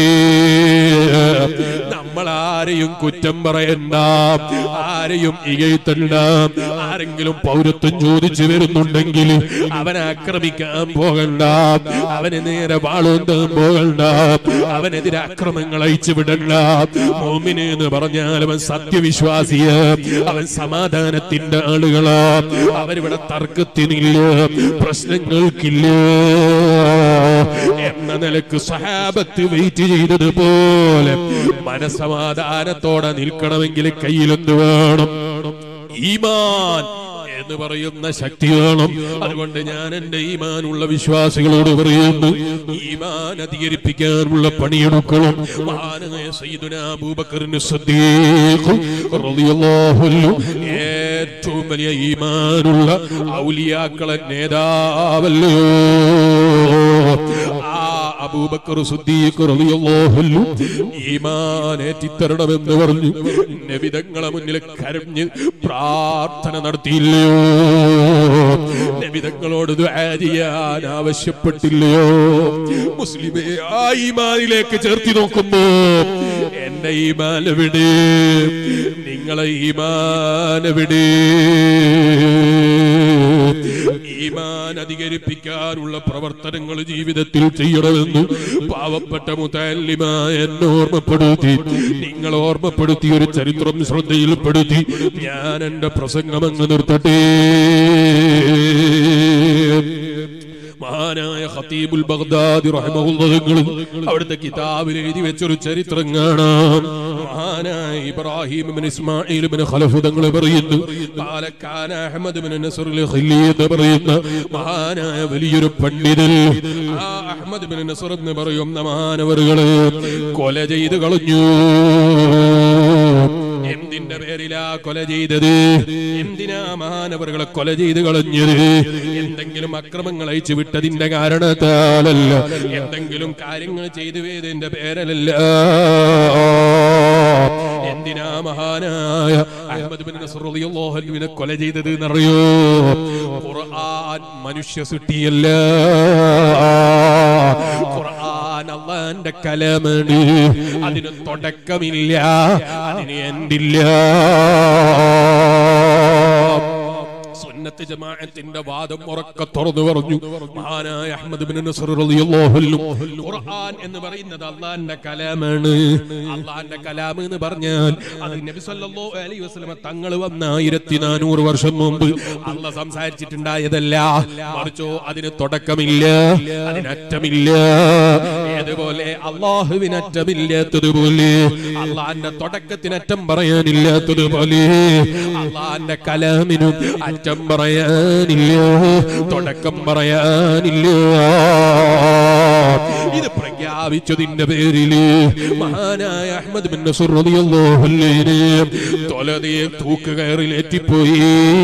നമ്മൾ ആരെയും കുറ്റം പറയണ്ട ആരെയും ഇകഴ്ത്തണ്ട ആരെങ്കിലും പൗരത്വം ചോദിച്ചു വരുന്നുണ്ടെങ്കിൽ അവനെ ആക്രമിക്കാൻ പോകണ്ട അവന് നേരെ വാളോന്താൻ പോകണ്ട അവനെതിരെ അക്രമങ്ങൾ അയച്ചു വിടണ്ട മോമിന് എന്ന് പറഞ്ഞാൽ അവൻ സത്യവിശ്വാസിയ അവൻ സമാധാനത്തിന്റെ ആളുകളാ അവരിവിടെ തർക്കത്തിനില്ല പ്രശ്നങ്ങൾക്കില്ല എന്ന നിലക്ക് സഹാബത്ത് വെയിറ്റ് ചെയ്തതുപോലെ മനസമാധാനത്തോടെ നിൽക്കണമെങ്കിൽ കയ്യിലൊന്ന് വേണം ഈമാൻ എന്ന് പറയുന്ന ശക്തി വേണം അതുകൊണ്ട് ഞാൻ എന്റെ ഈമാനുള്ള വിശ്വാസികളോട് പറയുന്നു ഈമാൻ അധികരിപ്പിക്കാനുള്ള പണിയെടുക്കണം മഹാനായ സയ്യിദുന അബൂബക്കറിന് സിദ്ദീഖ് റളിയല്ലാഹു അൻഹു ഏറ്റവും വലിയ ഈമാനുള്ള ഔലിയാക്കളെ നേതാവല്ലോ ആ അബൂബക്കർ സിദ്ദീഖ് റളിയല്ലാഹു അൻഹു ഈമാൻ ഏറ്റിത്തരണമെന്ന് പറഞ്ഞു നബിതങ്ങളെ മുന്നിൽ കരഞ്ഞ് പ്രാർത്ഥന നടത്തിയില്ലയോ നബിതങ്ങളോട് ദുആ ചെയ്യാൻ ആവശ്യപ്പെട്ടില്ലയോ മുസ്ലിമേ ആ ഈമാനിലേക്ക് ചേർത്തി നോക്കുമ്പോ എന്റെ ഈമാൻ എവിടെ നിങ്ങളെ ഈമാൻ എവിടെ ഈമാൻ അധികരിപ്പിക്കാനുള്ള പ്രവർത്തനങ്ങൾ ജീവിതത്തിൽ ചെയ്യണമെന്ന് പാവപ്പെട്ട മുതല്ലിമായ എന്നെ ഓർമ്മപ്പെടുത്തി നിങ്ങൾ ഓർമ്മപ്പെടുത്തി ഒരു ചരിത്രം ശ്രദ്ധയിൽപ്പെടുത്തി ഞാൻ എന്റെ പ്രസംഗം അങ്ങ് നിർത്തട്ടെ മഹാനായ ഖതീബുൽ ബഗ്ദാദി റഹിമഹുള്ളാഹുങ്ങൾ അവിടുത്തെ കിതാബിൽ എഴുതി വെച്ചൊരു ചരിത്രം കാണാം മഹാനായ ഇബ്രാഹിം ഇബ്നു ഇസ്മാഈൽ ഇബ്നു ഖലഫ് തങ്ങൾ പറയുന്നു ഖാല കാന അഹ്മദ് ഇബ്നു നസ്ർ അൽ ഖില്ലി എന്ന് പറയുന്ന മഹാനായ വലിയൊരു പണ്ഡിതൻ ആ അഹ്മദ് ഇബ്നു നസ്ർ എന്ന് പറയുന്ന മഹാനവറുകളെ കൊല ചെയ്ത് കളഞ്ഞു എന്തിന്റെ പേരിലാ കൊല ചെയ്തത് എന്തിനാ മഹാനവറുകളെ കൊല ചെയ്ത് കളഞ്ഞത് എന്തെങ്കിലും അക്രമങ്ങൾ അയച്ചു വിട്ടതിന്റെ കാരണത്താലല്ല എന്തെങ്കിലും കാര്യങ്ങൾ ചെയ്തു വേദന്റെ പേരലല്ല എന്തിനാ മഹാനായ അഹമ്മദ് ബിൻ നസ്ർ റളിയല്ലാഹു അൻഹുവിനെ കൊല ചെയ്തത് എന്നറിയോ ഖുർആൻ മനുഷ്യ സൃഷ്ടിയല്ല ഖുർആൻ അള്ളാന്റെ കലമാണ് അതിന് തുടക്കമില്ല അതിന് എന്തില്ല സുന്നത്ത് ജമാഅത്തിന്റെ വാദം ഉറക്കെ തുറന്നു പറഞ്ഞു മഹാനായ അഹ്മദ് ബിൻ നസ്ർ റളിയല്ലാഹു അൻഹു ഖുർആൻ എന്ന് പറയുന്നത് അള്ളാന്റെ കലാമാണ് അള്ളാന്റെ കലാം എന്ന് പറഞ്ഞാൽ അത് നബി സല്ലല്ലാഹു അലൈഹി വസല്ലമ തങ്ങൾ വന്ന ആയിരത്തി നാനൂറ് വർഷം മുമ്പ് അള്ള സംസാരിച്ചിട്ടുണ്ടായതല്ല മറിച്ചോ അതിന് തുടക്കമില്ല അതിനറ്റമില്ല ഏതുപോലെ അള്ളാഹുവിന് അറ്റമില്ലാത്തതുപോലെ അള്ളാന്റെ തുടക്കത്തിനറ്റം പറയാനില്ലാത്തതുപോലെ അള്ളാന്റെ കലാമിനും അറ്റം പറയാനില്ല തുടക്കം പറയാനില്ല ഇത് പ്രഖ്യാപിച്ചതിന്റെ പേരില് മഹാനായ അഹമ്മദ് ബിൻ നസർ റളിയല്ലാഹു അൻഹുവിനെ തൊലതയെ തൂക്കുകയറിലേറ്റിപ്പോയി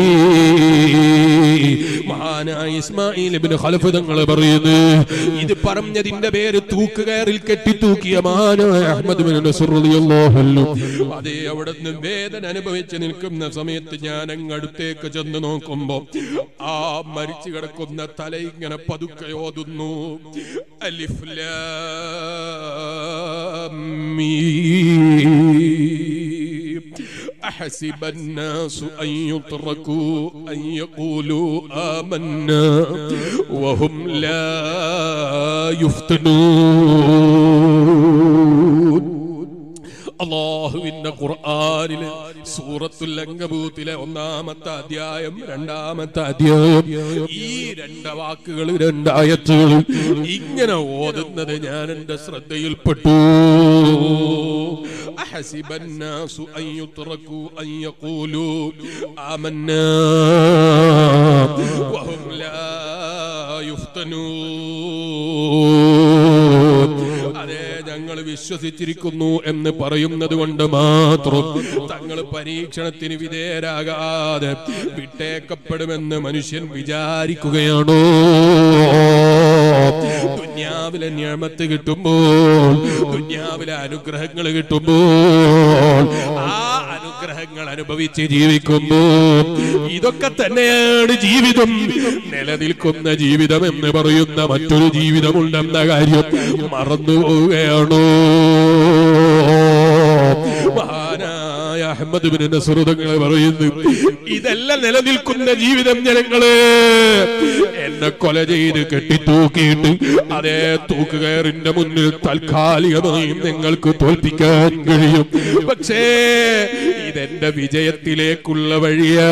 മഹാനായ ഇസ്മായിൽ ഇബ്നു ഖലഫ് തങ്ങൾ പറയുന്നു ഇത് പറഞ്ഞതിന്റെ പേര് തൂക്കുകയറിൽ കെട്ടി തൂക്കിയ മഹാനായ അഹമ്മദ് ബിൻ നസർ റളിയല്ലാഹു അൻഹു അതേ അവിടെ നിന്ന് വേദന അനുഭവിച്ച് നിൽക്കുന്ന സമയത്ത് ഞാൻ അങ്ങ് അടുത്തേക്ക് ചെന്ന് നോക്കുമ്പോ ആ മരിച്ചു കിടക്കുന്ന തല ഇങ്ങനെ പതുക്കെ ഓതുന്നു അലിഫ് ലാം മീം. أحسب الناس أن يتركوا أن يقولوا آمنا وهم لا يفتنون അള്ളാഹുവിന്റെ ഖുർആനിലെ സൂറത്തുൽ അങ്കബൂത്തിലെ ഒന്നാമത്തെ അധ്യായം രണ്ടാമത്തെ അധ്യായം ഈ രണ്ട് വാക്കുകൾ രണ്ടായത്തുകൾ ഇങ്ങനെ ഓതുന്നത് ഞാൻ എന്റെ ശ്രദ്ധയിൽപ്പെട്ടു أحسب الناس أن يتركوا أن يقولوا آمنا وهم لا يفتنون അതെ ഞങ്ങൾ വിശ്വസിച്ചിരിക്കുന്നു എന്ന് പറയുന്നത് കൊണ്ട് മാത്രം തങ്ങൾ പരീക്ഷണത്തിന് വിധേയരാകാതെ വിട്ടേക്കപ്പെടുമെന്ന് മനുഷ്യൻ വിചാരിക്കുകയാണോ ദുന്യാവിലെ ഞാമത്ത് കിട്ടുമ്പോൾ ദുന്യാവിലെ അനുഗ്രഹങ്ങൾ കിട്ടുമ്പോൾ ആ അനുഗ്രഹങ്ങൾ അനുഭവിച്ച് ജീവിക്കുമ്പോൾ ഇതൊക്കെ തന്നെയാണ് ജീവിതം നിലനിൽക്കുന്ന ജീവിതം എന്ന് പറയുന്ന മറ്റൊരു ജീവിതമുണ്ടെന്ന കാര്യം മറന്നു പോവുകയാണോ മഹാനായ അഹമ്മദ് ബിൻ നസറുദങ്ങൾ പറയുന്നു ഇതെല്ലാം നിലനിൽക്കുന്ന ജീവിതം ജനങ്ങള് എന്നെ കൊല ചെയ്ത് കെട്ടിത്തൂക്കിയിട്ട് അതേ തൂക്കുകയറിന്റെ മുന്നിൽ താൽക്കാലികമായും നിങ്ങൾക്ക് തോൽപ്പിക്കാൻ കഴിയും പക്ഷേ ഇതെന്റെ വിജയത്തിലേക്കുള്ള വഴിയാ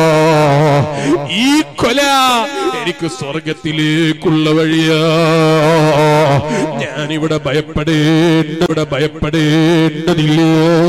ഈ കൊല എനിക്ക് സ്വർഗത്തിലേക്കുള്ള വഴിയാ ഞാനിവിടെ ഭയപ്പെടേണ്ട ഇവിടെ ഭയപ്പെടേണ്ടതില്ല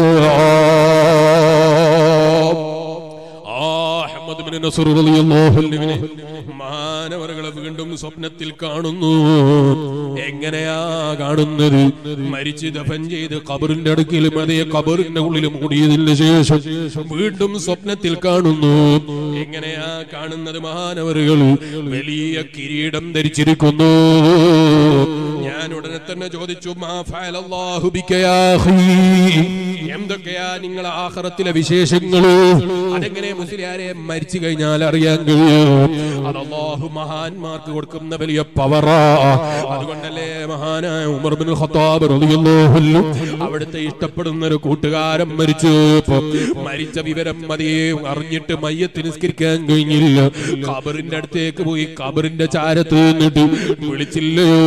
ആ അഹമ്മദ് ബിൻ നസർ റളിയല്ലാഹു അൻഹുവിനെ മാനവറുകളെ വീണ്ടും സ്വപ്നത്തിൽ കാണുന്നു എങ്ങനെയാ കാണുന്നത് മരിച്ച് ദഫൻ ചെയ്ത് കബറിന്റെ അടുക്കിലും അതേ കബറിന്റെ ഉള്ളിൽ മൂടിയതിന് ശേഷം വീണ്ടും സ്വപ്നത്തിൽ കാണുന്നു എങ്ങനെയാ കാണുന്നത് മാനവറുകൾ വലിയ കിരീടം ധരിച്ചിരിക്കുന്നു ഞാൻ ഉടനെ തന്നെ ചോദിച്ചു മാ ഫഅലല്ലാഹു ബിക യാ അഖീ? എന്തൊക്കെയാ നിങ്ങൾ ആഖിറത്തിലെ വിശേഷങ്ങള് അതെങ്ങനെ മുസ്ലിയാരെ മരിച്ചു കഴിഞ്ഞാൽ അറിയാൻ കഴിയും അത് അല്ലാഹു മഹാന്മാർക്ക് കൊടുക്കുന്ന വലിയ പവറാ അതുകൊണ്ടല്ലേ മഹാനായ ഉമർ ബിൻ ഖത്താബ് റളിയല്ലാഹു അൻഹു അവിടുത്തെ ഇഷ്ടപ്പെടുന്ന ഒരു കൂട്ടുകാരൻ മരിച്ചു ഇപ്പൊ മരിച്ച വിവരം മതിയെ അറിഞ്ഞിട്ട് മയ്യത്ത് നിസ്കരിക്കാൻ കഴിഞ്ഞില്ല ഖബറിന്റെ അടുത്തേക്ക് പോയി ഖബറിന്റെ ചാരത്ത് നിന്നിട്ട് വിളിച്ചില്ലയോ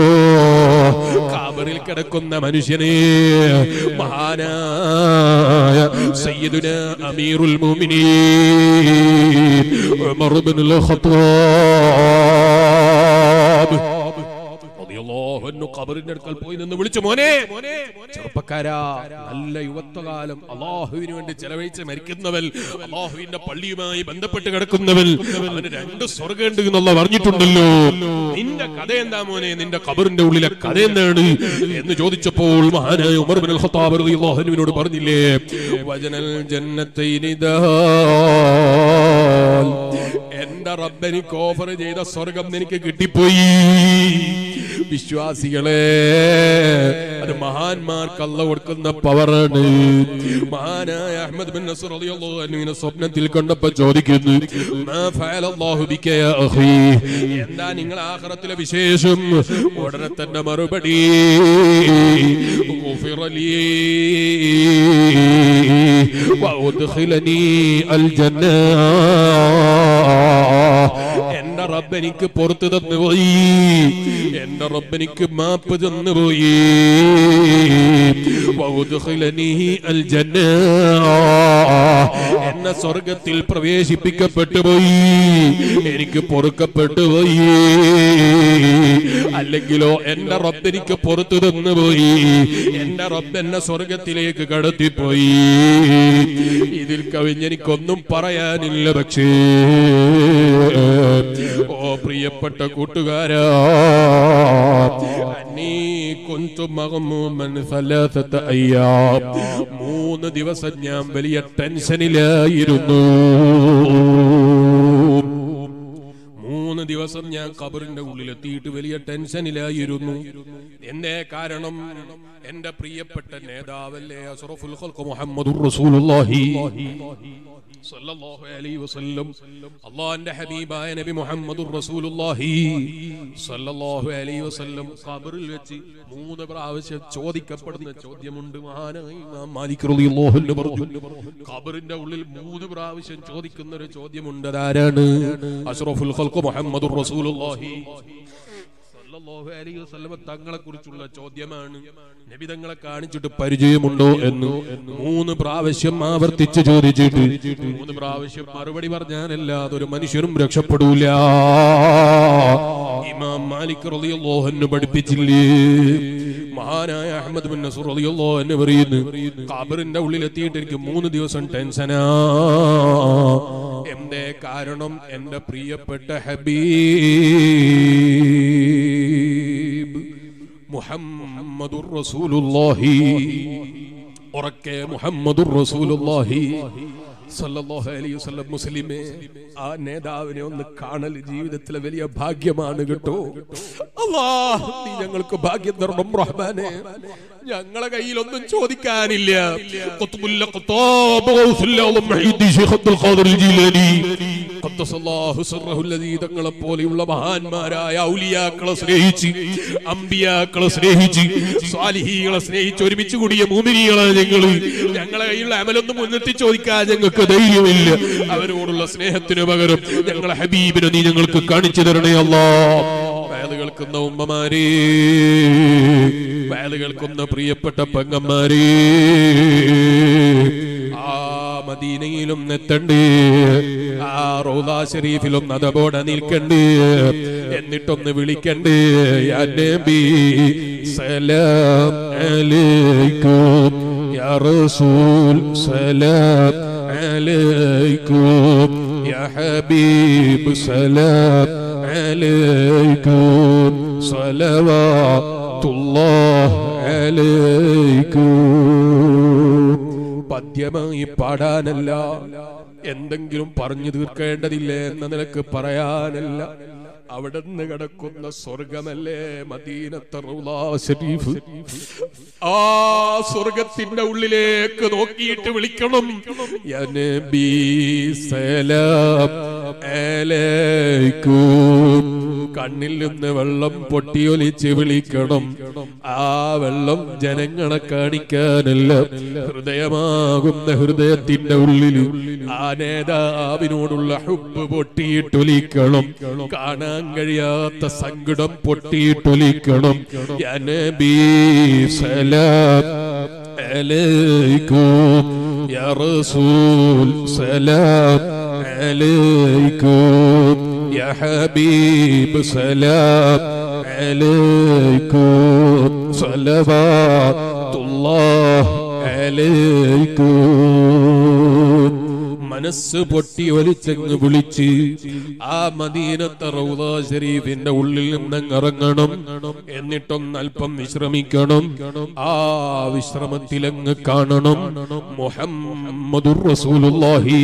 ഖബറിൽ കിടക്കുന്ന മനുഷ്യനെ മഹാനായ സയ്യിദുന അമീറുൽ മുഅ്മിനീൻ ഉമർ ഇബ്നുൽ ഖത്താബ് റളിയല്ലാഹു അൻഹു ഖബറിന്റെ അടുക്കൽ പോയി നിന്ന് വിളിച്ചു മോനെ ചെറുപ്പക്കാരാ നല്ല യുവത്വകാലം അള്ളാഹുവിന് വേണ്ടി ചെലവഴിച്ച് മരിക്കുന്നവൻ അള്ളാഹുവിന്റെ പള്ളിയുമായി ബന്ധപ്പെട്ട് കിടക്കുന്നവൻ അവന് രണ്ട് സ്വർഗമുണ്ട് എന്നുള്ള പറഞ്ഞിട്ടുണ്ടല്ലോ നിന്റെ കഥ എന്താ മോനെ നിന്റെ ഖബറിന്റെ ഉള്ളിലെ കഥ എന്താണ് എന്ന് ചോദിച്ചപ്പോൾ മഹാനായ ഉമർ ബിൻ ഖത്താബ് റളിയല്ലാഹു അൻഹുവിനോട് പറഞ്ഞില്ലേ വജനൽ ജന്നത്തൈനിദാ എന്റെ റബ്ബനിക്ക് ഓഫർ ചെയ്ത സ്വർഗം എനിക്ക് കിട്ടിപ്പോയി വിശ്വാസികളെ അത് മഹാന്മാർക്ക് അല്ല കൊടുക്കുന്ന പവറാണ് മഹാനായ അഹമ്മദ് ബിൻ നസർ റളിയല്ലാഹു അൻഹുവിനെ സ്വപ്നത്തിൽ കണ്ടപ്പോ ചോദിക്കുന്നു മാ ഫഅലല്ലാഹു ബിക യാ അഖീ എന്താ നിങ്ങൾ ആഖിറത്തിലെ വിശേഷം ഉടനെ തന്നെ മറുപടി ഗുഫിറ ലീ വഉദ്ഖിലനീ അൽ ജന്ന എന്റെ റബ്ബ് എനിക്ക് പുറത്തു തന്നു പോയി എന്റെ റബ്ബ് എനിക്ക് മാപ്പ് തന്നു പോയി വഉദ്ഖിലനീ അൽ ജന്ന എന്നെ സ്വർഗത്തിൽ പ്രവേശിപ്പിക്കപ്പെട്ടു പോയി എനിക്ക് പൊറുക്കപ്പെട്ടു പോയി അല്ലെങ്കിലോ എന്റെ റബ്ബ് എനിക്ക് പുറത്തു തന്നു പോയി എന്റെ റബ്ബ് എന്നെ സ്വർഗത്തിലേക്ക് കടത്തിപ്പോയി ഇതിൽ കവിഞ്ഞെനിക്കൊന്നും പറയാനില്ല പക്ഷേ ഓ പ്രിയപ്പെട്ട കൂട്ടുകാരാ അന്നീ കുന്തു മഗ്മൂമൻ സലാസത അയ്യാം മൂന്ന് ദിവസം ഞാൻ വലിയ ടെൻഷനിലായിരുന്നു മൂന്ന് ദിവസം ഞാൻ കബറിന്റെ ഉള്ളിലെത്തിയിട്ട് വലിയ ടെൻഷനിലായിരുന്നു എന്തേ കാരണം എന്റെ പ്രിയപ്പെട്ട നേതാവല്ലേ അസ്റഫുൽ ഖൽഖ് മുഹമ്മദുർ റസൂലുള്ളാഹി സല്ലല്ലാഹു അലൈഹി വസല്ലം അള്ളാഹിന്റെ ഹബീബായ നബി മുഹമ്മദുർ റസൂലുള്ളാഹി സല്ലല്ലാഹു അലൈഹി വസല്ലം ഖബറിൽ വെച്ച് മൂന്ന് പ്രാവശ്യം ചോദിക്കപ്പെടുന്ന ചോദ്യമുണ്ട് മഹാനായ ഇമാം മാലിക് റളിയല്ലാഹു അൻഹു പറഞ്ഞു ഖബറിന്റെ ഉള്ളിൽ മൂന്ന് പ്രാവശ്യം ചോദിക്കുന്ന ഒരു ചോദ്യമുണ്ട് അതാരാണ് അഷ്റഫുൽ ഖൽഖ് മുഹമ്മദുർ റസൂലുള്ളാഹി സല്ലല്ലാഹു അലൈഹി വസല്ലമ തങ്ങളെ കുറിച്ചുള്ള ചോദ്യമാണ് നബി തങ്ങളെ കാണിച്ചിട്ട് പരിചയമുണ്ടോ എന്ന് മൂന്ന് പ്രാവശ്യം ആവർത്തിച്ച് ചോദിച്ചിട്ട് മൂന്ന് പ്രാവശ്യം മറുപടി പറഞ്ഞാലല്ലാതെ ഒരു മനുഷ്യനും രക്ഷപ്പെടൂല ഇമാം മാലിക് റളിയല്ലാഹു അൻഹു പഠിപ്പിച്ചില്ലേ മഹാനായ അഹമ്മദ് ബിൻ നസൂർ റളിയല്ലാഹു അൻഹു പറയുന്നു ഖബറിന്റെ ഉള്ളിൽ എത്തിയിട്ട് എനിക്ക് മൂന്ന് ദിവസം ടെൻഷനാ എന്തേ കാരണം എന്റെ പ്രിയപ്പെട്ട ഹബീബ് മുഹമ്മദുർ റസൂലുള്ളാഹി ഉറക്കെ മുഹമ്മദുർ റസൂലുള്ളാഹി സല്ലല്ലാഹു അലൈഹി വസല്ലം മുസ്ലിമേ ആ നേതാവിനെ ഒന്ന് കാണൽ ജീവിതത്തിലെ വലിയ ഭാഗ്യമാണ് കേട്ടോ അല്ലാഹ് നീ ഞങ്ങൾക്ക് ഭാഗ്യം തരണം റഹ്മാനെ ഞങ്ങളെ കയ്യിൽ ഒന്നും ചോദിക്കാനില്ല ഖുത്ബുൽ ഖത്താബ് ഗൗസുൽ ആലം മഹീദി ശൈഖ് അബ്ദുൽ ഖാദിർ ജീലാനി ഖദ്ദസല്ലാഹു സിർറഹു അല്ലദീ തങ്ങളെ പോലെയുള്ള മഹാന്മാരായ ഔലിയാക്കളെ സ്നേഹിച്ച് അമ്പിയാക്കളെ സ്നേഹിച്ച് സ്വാലിഹീകളെ സ്നേഹിച്ച് ഒരുമിച്ച് കൂടിയ മൂമിനികളാണ് ഞങ്ങൾ ഞങ്ങളെ കയ്യിലുള്ള അമലൊന്നും മുൻനിർത്തി ചോദിക്കാൻ ഞങ്ങൾക്ക് ധൈര്യമില്ല അവരോടുള്ള സ്നേഹത്തിന് പകരം ഞങ്ങളെ ഹബീബിനെ നീ ഞങ്ങൾക്ക് കാണിച്ചു തരണേ അല്ലാ വയല് കേൾക്കുന്ന ഉമ്മമാരേ വയല് കേൾക്കുന്ന പ്രിയപ്പെട്ട പെങ്ങന്മാരേ ആ മദീനയിലും എത്തണ്ടേ ആ റൗദ ഷരീഫിലും അതബോടെ നിൽക്കണ്ടേ എന്നിട്ടൊന്ന് വിളിക്കണ്ടേ യാ നബി സലാം അലൈക്കും യാ റസൂൽ സലാം അലൈക്കും യാ ഹബീബ് സലാം عليكم صلوات الله عليكم പദ്യമായി പാടാനല്ല എന്തെങ്കിലും പറഞ്ഞു തീർക്കേണ്ടതില്ലേ എന്ന നിലക്ക് പറയാനല്ല അവിടെ നിന്ന് കിടക്കുന്ന സ്വർഗമല്ലേ മദീനത്തെ റൗളാ ശരീഫ് ആ സ്വർഗത്തിന്റെ ഉള്ളിലേക്ക് നോക്കിയിട്ട് വിളിക്കണം യാ നബി സലാം അലൈക്കും കണ്ണിൽ നിന്ന് വെള്ളം പൊട്ടിയൊലിച്ച് വിളിക്കണം ആ വെള്ളം ജനങ്ങളെ കാണിക്കാനല്ല ഹൃദയമാകുന്ന ഹൃദയത്തിന്റെ ഉള്ളിൽ ആ നേതാവിനോടുള്ള ഹുബ് പൊട്ടിയിട്ടൊലിക്കണം കാണാൻ കഴിയാത്ത സങ്കടം പൊട്ടിയിട്ടൊലിക്കണം യാ നബി സലാം അലൈക്കും യാ റസൂൽ സലാം عليكم يا حبيب سلام عليكم صلوات الله عليكم മനസ്സ് പൊട്ടി ഒലിച്ചങ്ങ് വിളിച്ച് ആ മദീനത്തെ റൗദ ഷരീഫിന്റെ ഉള്ളിൽ നിന്നങ്ങ് ഇറങ്ങണം എന്നിട്ടൊന്ന് അല്പം വിശ്രമിക്കണം ആ വിശ്രമത്തിലങ്ങ് കാണണം മുഹമ്മദുർ റസൂലുള്ളാഹി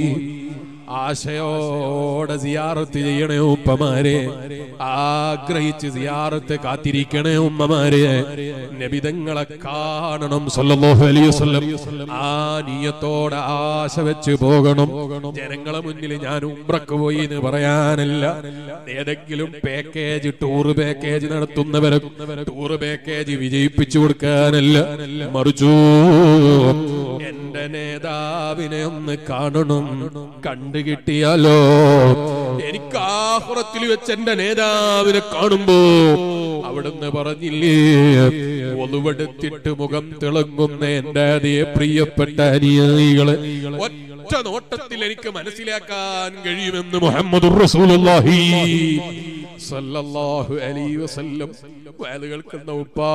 ആശയോടെ സിയാറത്ത് ചെയ്യണേ ഉപ്പമാരെ ആഗ്രഹിച്ച് സിയാറത്ത് കാത്തിരിക്കണേ ഉമ്മമാരെ നബിതങ്ങളെ കാണണം സല്ലല്ലാഹു അലൈഹി വസല്ലം ആ നിയത്തോടെ ആശ വെച്ച് പോകണം ജനങ്ങളെ മുന്നിൽ ഞാൻ ഉംറക്ക് പോയി എന്ന് പറയാനല്ല ഏതെങ്കിലും പാക്കേജ് ടൂർ പാക്കേജ് നടത്തുന്നവരെ ടൂർ പാക്കേജ് വിജയിപ്പിച്ചു കൊടുക്കാനല്ല മറിച്ചു എന്റെ നേതാവിനെ ഒന്ന് കാണണം കണ്ടു കിട്ടിയാലോ എനിക്ക് ആഹുറത്തിൽ വെച്ച് എന്റെ നേതാവിനെ കാണുമ്പോ അവിടുന്ന് പറഞ്ഞില്ലേ ഒതുവെടുത്തിട്ട് മുഖം തിളങ്ങുന്ന എന്റെ അതേ പ്രിയപ്പെട്ട അനുയായികളെ ഒറ്റ നോട്ടത്തിൽ എനിക്ക് മനസ്സിലാക്കാൻ കഴിയുമെന്ന് മുഹമ്മദ് റസൂലുള്ളാഹി സല്ലല്ലാഹു അലൈഹി വസല്ലം വയത് കേൾക്കുന്ന ഉപ്പാ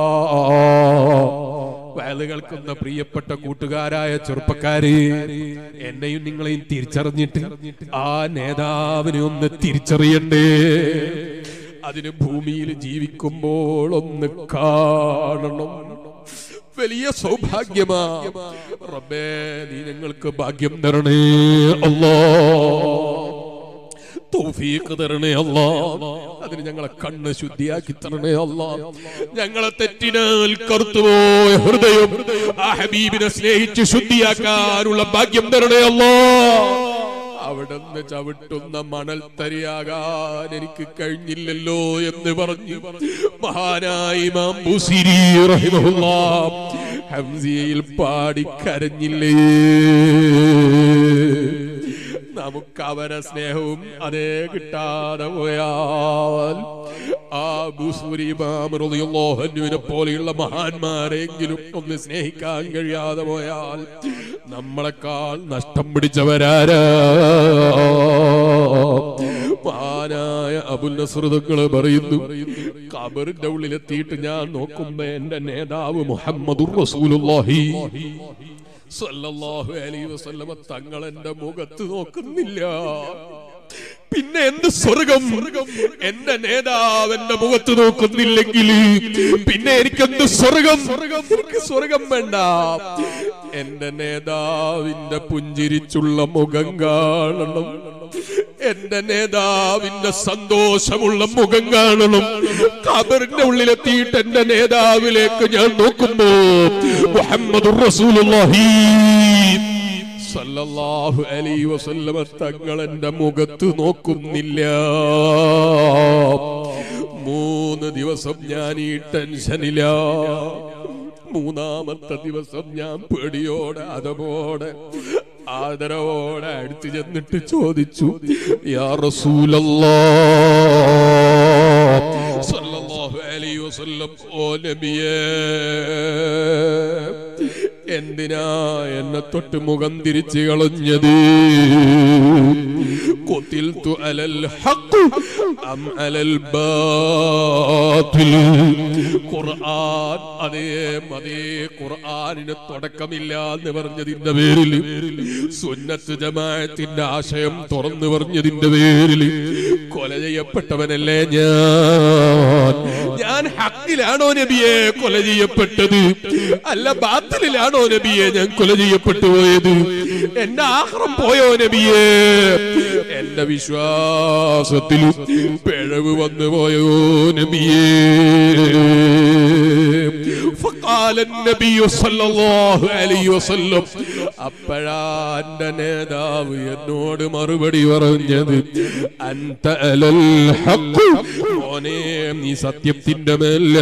വയത് കേൾക്കുന്ന പ്രിയപ്പെട്ട കൂട്ടുകാരായ ചെറുപ്പക്കാര് എന്നെയും നിങ്ങളെയും തിരിച്ചറിഞ്ഞിട്ട് ആ നേതാവിനെ ഒന്ന് തിരിച്ചറിയണ്ടേ അതിന് ഭൂമിയിൽ ജീവിക്കുമ്പോൾ ഒന്ന് കാണണം വലിയ സൗഭാഗ്യമാ റബ്ബേ നീ ഞങ്ങൾക്ക് ഭാഗ്യം തരണേ അല്ലോ തൗഫീഖ് തരണേ അല്ലാ അതിന് ഞങ്ങളെ കണ്ണ് ശുദ്ധിയാക്കി തരണേ അല്ലാ ഞങ്ങളെ തെറ്റിനാൽ കറുത്തുപോയ ഹൃദയം ആ ഹബീബിനെ സ്നേഹിച്ച് ശുദ്ധിയാക്കാനുള്ള ഭാഗ്യം തരണേ അല്ലാ അവിടുന്ന് ചവിട്ടുന്ന മണൽ തരിയാകാൻ എനിക്ക് കഴിഞ്ഞില്ലല്ലോ എന്ന് പറഞ്ഞു മഹാനായി ഇമാം ബുസിരി റഹിമഹുല്ലാ ഹംസിയയിൽ പാടി കരഞ്ഞില്ലേ നമുക്ക് അവരെ സ്നേഹവും അതേ കിട്ടാതെ പോയാൽ ആ ബുസൂരി ഇമാം റളിയല്ലാഹു അൻഹുവിനെ പോലെയുള്ള മഹാന്മാരെങ്കിലും ഒന്ന് സ്നേഹിക്കാൻ കഴിയാതെ പോയാൽ നമ്മളെക്കാൾ നഷ്ടം പിടിച്ചവരാരാ മഹാനായ അബുൽ നസ്രുതങ്ങള് പറയുന്നു കബറിന്റെ ഉള്ളിലെത്തിയിട്ട് ഞാൻ നോക്കുമ്പോ എന്റെ നേതാവ് മുഹമ്മദുർ റസൂലുള്ളാഹി സല്ലല്ലാഹു അലൈഹി വസല്ലമ തങ്ങൾ എന്റെ മുഖത്ത് നോക്കുന്നില്ല പിന്നെ എന്ത് സ്വർഗം എന്റെ നേതാവ് എന്റെ മുഖത്ത് നോക്കുന്നില്ലെങ്കിൽ പിന്നെ എനിക്കെന്ത് സ്വർഗം എനിക്ക് സ്വർഗം വേണ്ട എന്റെ നേതാവിന്റെ പുഞ്ചിരിച്ചുള്ള മുഖം കാണണം എന്റെ നേതാവിന്റെ സന്തോഷമുള്ള മുഖം കാണണം ഖബറിന്റെ ഉള്ളിലെത്തിയിട്ട് എന്റെ നേതാവിലേക്ക് ഞാൻ നോക്കുമ്പോ മുഹമ്മദ് റസൂലുള്ളാഹി സല്ലല്ലാഹു അലൈഹി വസല്ലമ തങ്ങൾ എന്റെ മുഖത്ത് നോക്കുന്നില്ല മൂന്ന് ദിവസം ഞാൻ ഈ ടെൻഷനില്ല മൂന്നാമത്തെ ദിവസം ഞാൻ പേടിയോടെ അതമോടെ ആദരവോടെ അടുത്ത് ചെന്നിട്ട് ചോദിച്ചു യാ റസൂലല്ലാ സല്ലല്ലാഹു അലൈഹി വസല്ലം ഓ നബിയേ എന്തിനാ എന്നെ തൊട്ട് മുഖം തിരിച്ചു കളഞ്ഞത് قتلت على الحق أم على الباطل ഖുർആൻ അതേ അതേ ഖുർആനിന് തുടക്കമില്ല എന്ന് പറഞ്ഞതിന്റെ പേരിൽ സുന്നത്ത് ജമാഅത്തിന്റെ ആശയം തുറന്നു പറഞ്ഞതിന്റെ പേരിൽ കൊല ചെയ്യപ്പെട്ടവനല്ലേ ഞാൻ ഞാൻ ഹക്കിലാണോ നബിയെ കൊല ചെയ്യപ്പെട്ടത് അല്ല ബാത്തിലാണോ നബിയെ ഞാൻ കൊല ചെയ്യപ്പെട്ടു പോയത് എന്റെ ആഹ്റം പോയോ നബിയെ എന്റെ വിശ്വാസത്തിൽ പിഴവ് വന്നു പോയോ നബിയേ فقال النبي صلى الله عليه وسلم അപ്പോഴാ എന്റെ നേതാവ് എന്നോട് മറുപടി പറഞ്ഞത് അൻത അലൽ ഹഖ് മോനെ നീ സത്യത്തിന്റെ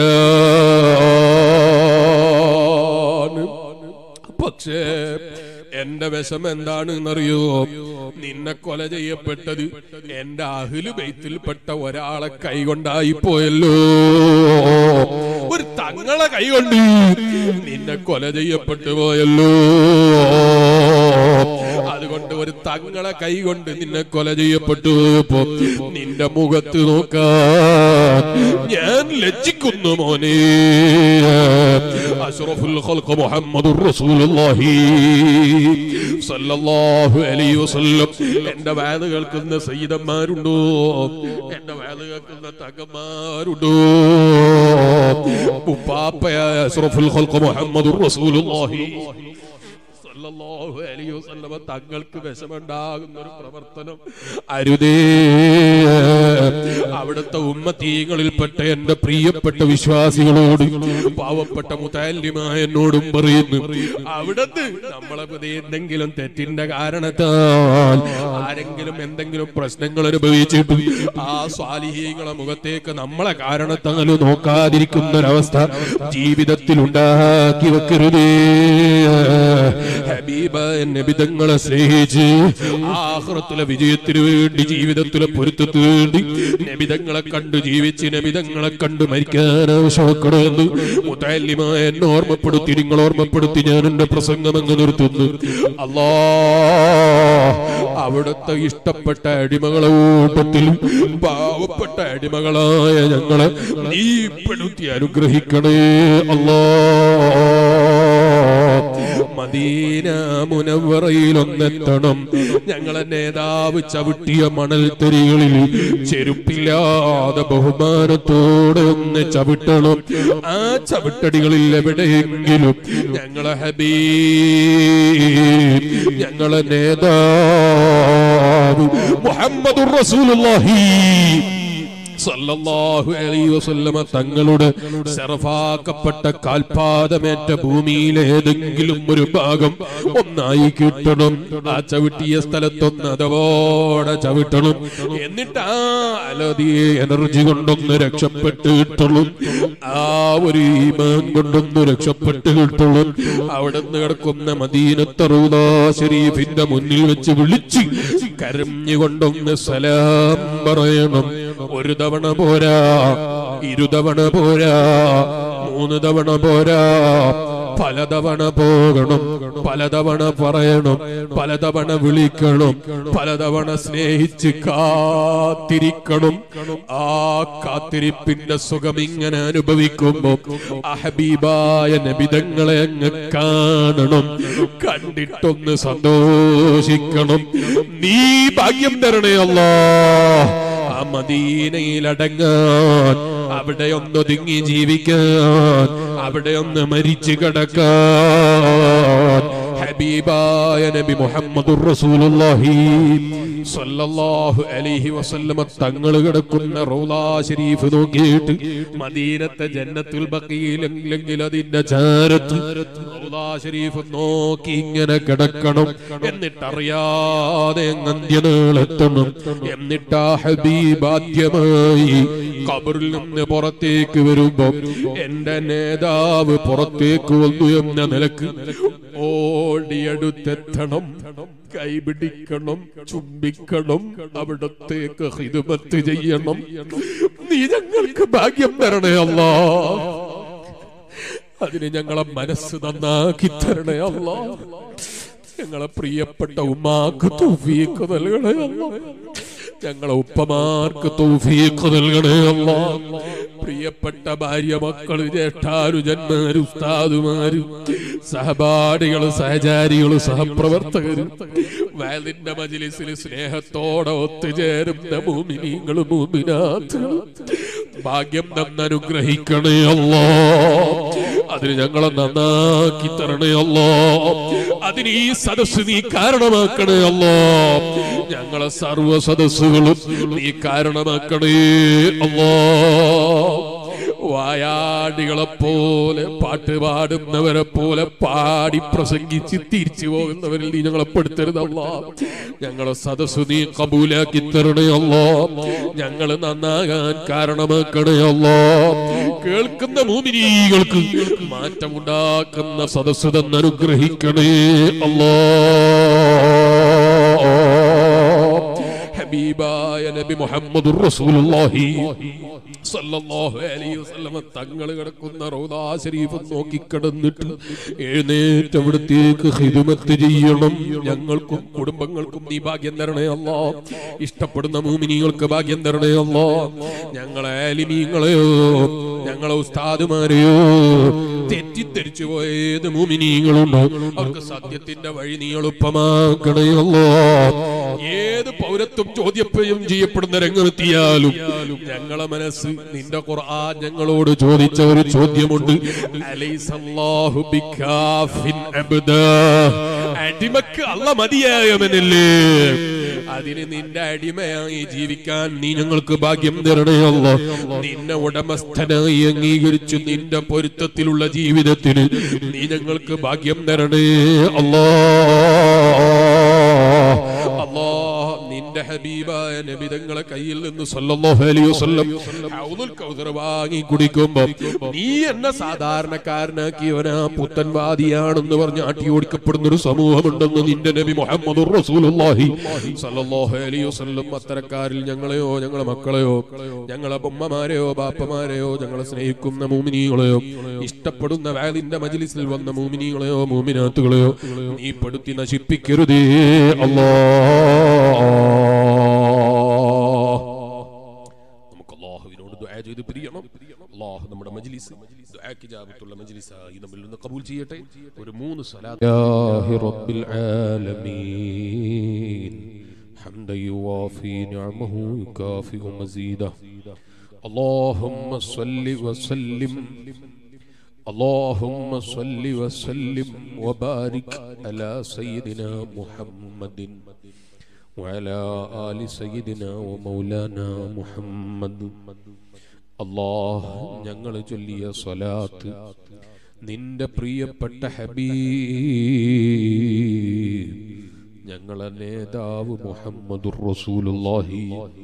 മേലാണ് പക്ഷേ എന്റെ വിഷം എന്താണെന്നറിയോ നിന്നെ കൊല ചെയ്യപ്പെട്ടത് എന്റെ അഹില് ബൈത്തിൽപ്പെട്ട ഒരാളെ കൈകൊണ്ടായി പോയല്ലോ ഒരു തങ്ങളെ കൈകൊണ്ട് നിന്നെ കൊല ചെയ്യപ്പെട്ടു പോയല്ലോ അതുകൊണ്ട് ഒരു തങ്ങളെ കൈകൊണ്ട് നിന്നെ കൊല ചെയ്യപ്പെട്ടു പോയപ്പോ നിന്റെ മുഖത്ത് നോക്കാൻ ഞാൻ ലജ്ജിക്കുന്നു മോനെ അഷ്റഫുൽ ഖൽഖ് മുഹമ്മദുർ റസൂലുള്ളാഹി സല്ലല്ലാഹു അലൈഹി വസല്ലം എന്റെ വാത് കേൾക്കുന്ന സയ്യിദന്മാരുണ്ടോ എന്റെ വാത് കേൾക്കുന്ന തകന്മാരുണ്ടോ ഉപ്പാപ്പയായ അഷ്റഫുൽ ഖൽഖ് മുഹമ്മദുർ റസൂലുള്ളാഹി സല്ലല്ലാഹു അലൈഹി വസല്ലമ തങ്ങൾക്ക് വിഷമുണ്ടാകുന്ന ഒരു പ്രവർത്തനം അരുതേ അവിടുത്തെ ഉമ്മത്തീകളിൽപ്പെട്ട എന്റെ പ്രിയപ്പെട്ട വിശ്വാസികളോട് പാവപ്പെട്ട മുത്താലിമായ എന്നോടും പറയുന്നു അവിടുന്ന് നമ്മളെ പ്രതി എന്തെങ്കിലും തെറ്റിന്റെ കാരണത്താൽ ആരെങ്കിലും എന്തെങ്കിലും പ്രശ്നങ്ങൾ അനുഭവിച്ചിട്ട് ആ സ്വാലിഹീങ്ങളെ മുഖത്തേക്ക് നമ്മളെ കാരണത്താലും നോക്കാതിരിക്കുന്ന ഒരവസ്ഥ ജീവിതത്തിൽ ഉണ്ടാക്കി വെക്കരുതേ ഹബീബായ നബിതങ്ങളെ സ്നേഹിച്ച് ആഹ്റത്തിലെ വിജയത്തിന് വേണ്ടി ജീവിതത്തിലെ പൊരുത്തത്തിന് വേണ്ടി നബിതങ്ങളെ കണ്ടു ജീവിച്ച് നബിതങ്ങളെ കണ്ടു മരിക്കാൻ ആവശ്യമാക്കണമെന്ന് മുത്തല്യമായ എന്നെ ഓർമ്മപ്പെടുത്തി നിങ്ങൾ ഓർമ്മപ്പെടുത്തി ഞാൻ എന്റെ പ്രസംഗം അങ്ങ് നിർത്തുന്നു അല്ലാ അവിടുത്തെ ഇഷ്ടപ്പെട്ട അടിമകളെ കൂട്ടത്തിൽ പാവപ്പെട്ട അടിമകളായ ഞങ്ങളെ നീ പെടുത്തി അനുഗ്രഹിക്കണേ അല്ലാ മദീന മുനവറയിൽ ഒന്നെത്തണം ഞങ്ങളെ നേതാവ് ചവിട്ടിയ മണൽത്തരികളിൽ ചെരുപ്പില്ലാതെ ബഹുമാനത്തോടെ ഒന്ന് ചവിട്ടണം ആ ചവിട്ടടികളിൽ എവിടെയെങ്കിലും ഞങ്ങളെ ഹബീബ് ഞങ്ങളെ നേതാവ് കിതാബ് മുഹമ്മദുർ റസൂലുള്ളാഹി സല്ലല്ലാഹു അലൈഹി വസല്ലമ തങ്ങളുടെ ശറഫാക്കപ്പെട്ട കാൽപാദമേറ്റ ഭൂമിയിലെ ഏതെങ്കിലും ഒരു ഭാഗം ഒന്നായി കിട്ടണം ആ ചവിട്ടിയ സ്ഥലത്തൊന്ന് അതവോടെ ചവിട്ടണം എന്നിട്ട് ആ അലതിയെ എനർജി കൊണ്ടൊന്ന് രക്ഷപ്പെട്ട് കിട്ടുള്ളൂ ആ ഒരു ഈമാൻ കൊണ്ടൊന്ന് രക്ഷപ്പെട്ട് കിട്ടുള്ളൂ അവിടെ നിന്ന് കിടക്കുന്ന മദീനത്തറൂദാ ശരീഫിന്റെ മുന്നിൽ വെച്ച് വിളിച്ച് കരഞ്ഞുകൊണ്ടൊന്ന് സലാം പറയണം ഒരു തവണ പോരാ ഇരുതവണ പോരാ മൂന്ന് തവണ പോരാ പലതവണ പോകണം പലതവണ പറയണം പലതവണ വിളിക്കണം പലതവണ സ്നേഹിച്ച് കാത്തിരിക്കണം ആ കാത്തിരിപ്പിന്റെ സുഖം ഇങ്ങനെ അനുഭവിക്കുമ്പോ അഹബീബായ നബിതങ്ങളെ അങ്ങ് കാണണം കണ്ടിട്ടൊന്ന് സന്തോഷിക്കണം നീ ഭാഗ്യം തരണേ അല്ലാ ആ മദീനയിൽ അടങ്ങാൻ അവിടെ ഒന്നൊതുങ്ങി ജീവിക്കാൻ അവിടെ ഒന്ന് മരിച്ചു കിടക്കാൻ ഹബീബായ നബി മുഹമ്മദുർ റസൂലുള്ളാഹി സ്വല്ലല്ലാഹു അലൈഹി വസല്ലമ തങ്ങൾ കിടക്കുന്ന റൗലാ ഷരീഫ് നോക്കിയിട്ട് മദീനത്തെ ജന്നത്തുൽ ബഖീലെങ്കിൽ അതിന്റെ ചാരത്ത് റൗലാ ഷരീഫ് നോക്കി ഇങ്ങനെ കിടക്കണം എന്നിട്ടറിയാതെ അന്ത്യനാളെത്തണം എന്നിട്ട് ആ ഹബീബ് ആദ്യമായി ഖബറിൽ നിന്ന് പുറത്തേക്ക് വരുമ്പോ എന്റെ നേതാവ് പുറത്തേക്ക് വന്നു എന്ന നിലക്ക് ഓടിയടുത്തെത്തണം കൈപിടിക്കണം ചുംബിക്കണം അവിടത്തേക്ക് ഹിതുമത്ത് ചെയ്യണം നീ ഞങ്ങൾക്ക് ഭാഗ്യം തരണേ അല്ലാ അതിന് ഞങ്ങളെ മനസ്സ് നന്നാക്കി തരണേ അല്ലാ ഞങ്ങളെ പ്രിയപ്പെട്ട ഉമ്മാക്ക് തൗഫീഖ് നൽകണേ അല്ലാ ഞങ്ങളെ ഉപ്പമാർക്ക് തൗഫീഖ് നൽകണേ അല്ലാ പ്രിയപ്പെട്ട ഭാര്യ മക്കള് ജ്യേഷ്ഠാനുജന്മാര് ഉസ്താദുമാര് സഹപാഠികള് സഹചാരികള് സഹപ്രവർത്തകര് വയലിന്റെ മജിലിസിൽ സ്നേഹത്തോടെ ഒത്തുചേരുന്ന മൂമിനീങ്ങളും മൂമിനാത്തുകളും ഭാഗ്യം തന്നനുഗ്രഹിക്കണേ അല്ലോ അതിന് ഞങ്ങളെ നന്നാക്കി തരണേ അല്ലോ അതിന് ഈ സദസ് നീ കാരണമാക്കണേ അല്ലോ ഞങ്ങളെ സർവ സദസ്സുകളും നീ കാരണമാക്കണേ അല്ലോ വായാടികളെ പോലെ പാട്ട് പാടുന്നവരെ പോലെ പാടി പ്രസംഗിച്ച് തിരിച്ചു പോകുന്നവരിൽ നീ ഞങ്ങളെ പെടുത്തരുതല്ല ഞങ്ങളെ സദസ്സു നീ കബൂലാക്കി തരണേ അല്ലോ ഞങ്ങൾ നന്നാകാൻ കാരണമാക്കണേ അല്ലോ കേൾക്കുന്ന മൂമിനീകൾക്ക് മാറ്റമുണ്ടാക്കുന്ന സദസ്സ് തന്നെ അനുഗ്രഹിക്കണേ അല്ലോ ഹബീബായ നബി മുഹമ്മദുർ റസൂലുള്ളാഹി സല്ലല്ലാഹു അലൈഹി വസല്ലമ തങ്ങൾ കിടക്കുന്ന റൗദാ ശരീഫ് നോക്കി കിടന്നിട്ട് എഴുന്നേറ്റ് അവിടത്തേക്ക് ഹിദുമത്ത് ചെയ്യണം ഞങ്ങൾക്കും കുടുംബങ്ങൾക്കും നീ ഭാഗ്യം തരണേ അല്ലാ ഇഷ്ടപ്പെടുന്ന മൂമിനികൾക്ക് ഭാഗ്യം തരണേ അല്ലാ ഞങ്ങളെ ആലിമീങ്ങളെയോ ഞങ്ങളെ ഉസ്താദുമാരെയോ തെറ്റിദ്ധരിച്ചു പോയ ഏത് മൂമിനീങ്ങളുണ്ടോ അവർക്ക് സത്യത്തിന്റെ വഴി നീ എളുപ്പമാക്കണേ അല്ലാ ഏത് പൗരത്വം ചോദ്യപ്പയും ചെയ്യപ്പെടുന്ന രംഗമെത്തിയാലും ഞങ്ങളെ മനസ്സ് നിന്റെ ഖുർആൻ ഞങ്ങളോട് ചോദിച്ച ഒരു ചോദ്യമുണ്ട് അലൈസല്ലാഹു ബിക്കാഫിൻ അബ്ദാ അടിമക്ക് അല്ല മതിയായവനല്ലേ അതിന് നിന്റെ അടിമയായി ജീവിക്കാൻ നീ ഞങ്ങൾക്ക് ഭാഗ്യം തരണയല്ലോ നിന്നെ ഉടമസ്ഥനായി അംഗീകരിച്ചു നിന്റെ പൊരുത്തത്തിലുള്ള ജീവിതത്തിന് നീ ഞങ്ങൾക്ക് ഭാഗ്യം തരണേ അല്ലാ അല്ലാ നിന്റെ ഹബീബായ നബിതങ്ങളെ കയ്യിൽ നിന്ന് സല്ലല്ലാഹു അലൈഹി വസല്ലം ഹൗദുൽ കൗസർ വാങ്ങി കുടിക്കുമ്പോ നീ എന്നെ സാധാരണക്കാരനാക്കിയവനാ പുത്തൻവാദിയാണെന്ന് പറഞ്ഞ് ആട്ടി ഓടിക്കപ്പെടുന്ന ഒരു സമൂഹമുണ്ടെന്ന് നിന്റെ നബി മുഹമ്മദ് റസൂലുള്ളാഹി സല്ലല്ലാഹു അലൈഹി വസല്ലം അത്തരക്കാരിൽ ഞങ്ങളെയോ ഞങ്ങളെ മക്കളെയോ ഞങ്ങളെ ഉമ്മമാരെയോ ബാപ്പമാരെയോ ഞങ്ങളെ സ്നേഹിക്കുന്ന മൂമിനികളെയോ ഇഷ്ടപ്പെടുന്ന വാലിന്റെ മജ്ലിസിൽ വന്ന മൂമിനികളെയോ മൂമിനാത്തുകളെയോ നീ പെടുത്തി നശിപ്പിക്കരുതേ അല്ലാ നമുക്ക് അള്ളാഹുവിനോട് ദുആ ചെയ്ത് പിരിയണം അള്ളാഹു നമ്മുടെ മജ്ലിസ് ദുആക്ക് ജാബത്തുള്ള മജ്ലിസായി നമ്മിൽ നിന്ന് കബൂൽ ചെയ്യട്ടെ ഒരു മൂന്ന് സലാത്ത് റബ്ബിൽ ആലമീൻ حمدا يوافي نعمه يكافئ مزيده اللهم صل وسلم اللهم صل وسلم وبارك على سيدنا محمد وعلى آل سيدنا ومولانا محمد الله ഞങ്ങൾ ചൊല്ലിയ സ്വലാത്ത് നിന്റെ പ്രിയപ്പെട്ട ഹബീബ് ഞങ്ങളെ നേതാവ് മുഹമ്മദുർ റസൂലുള്ളാഹി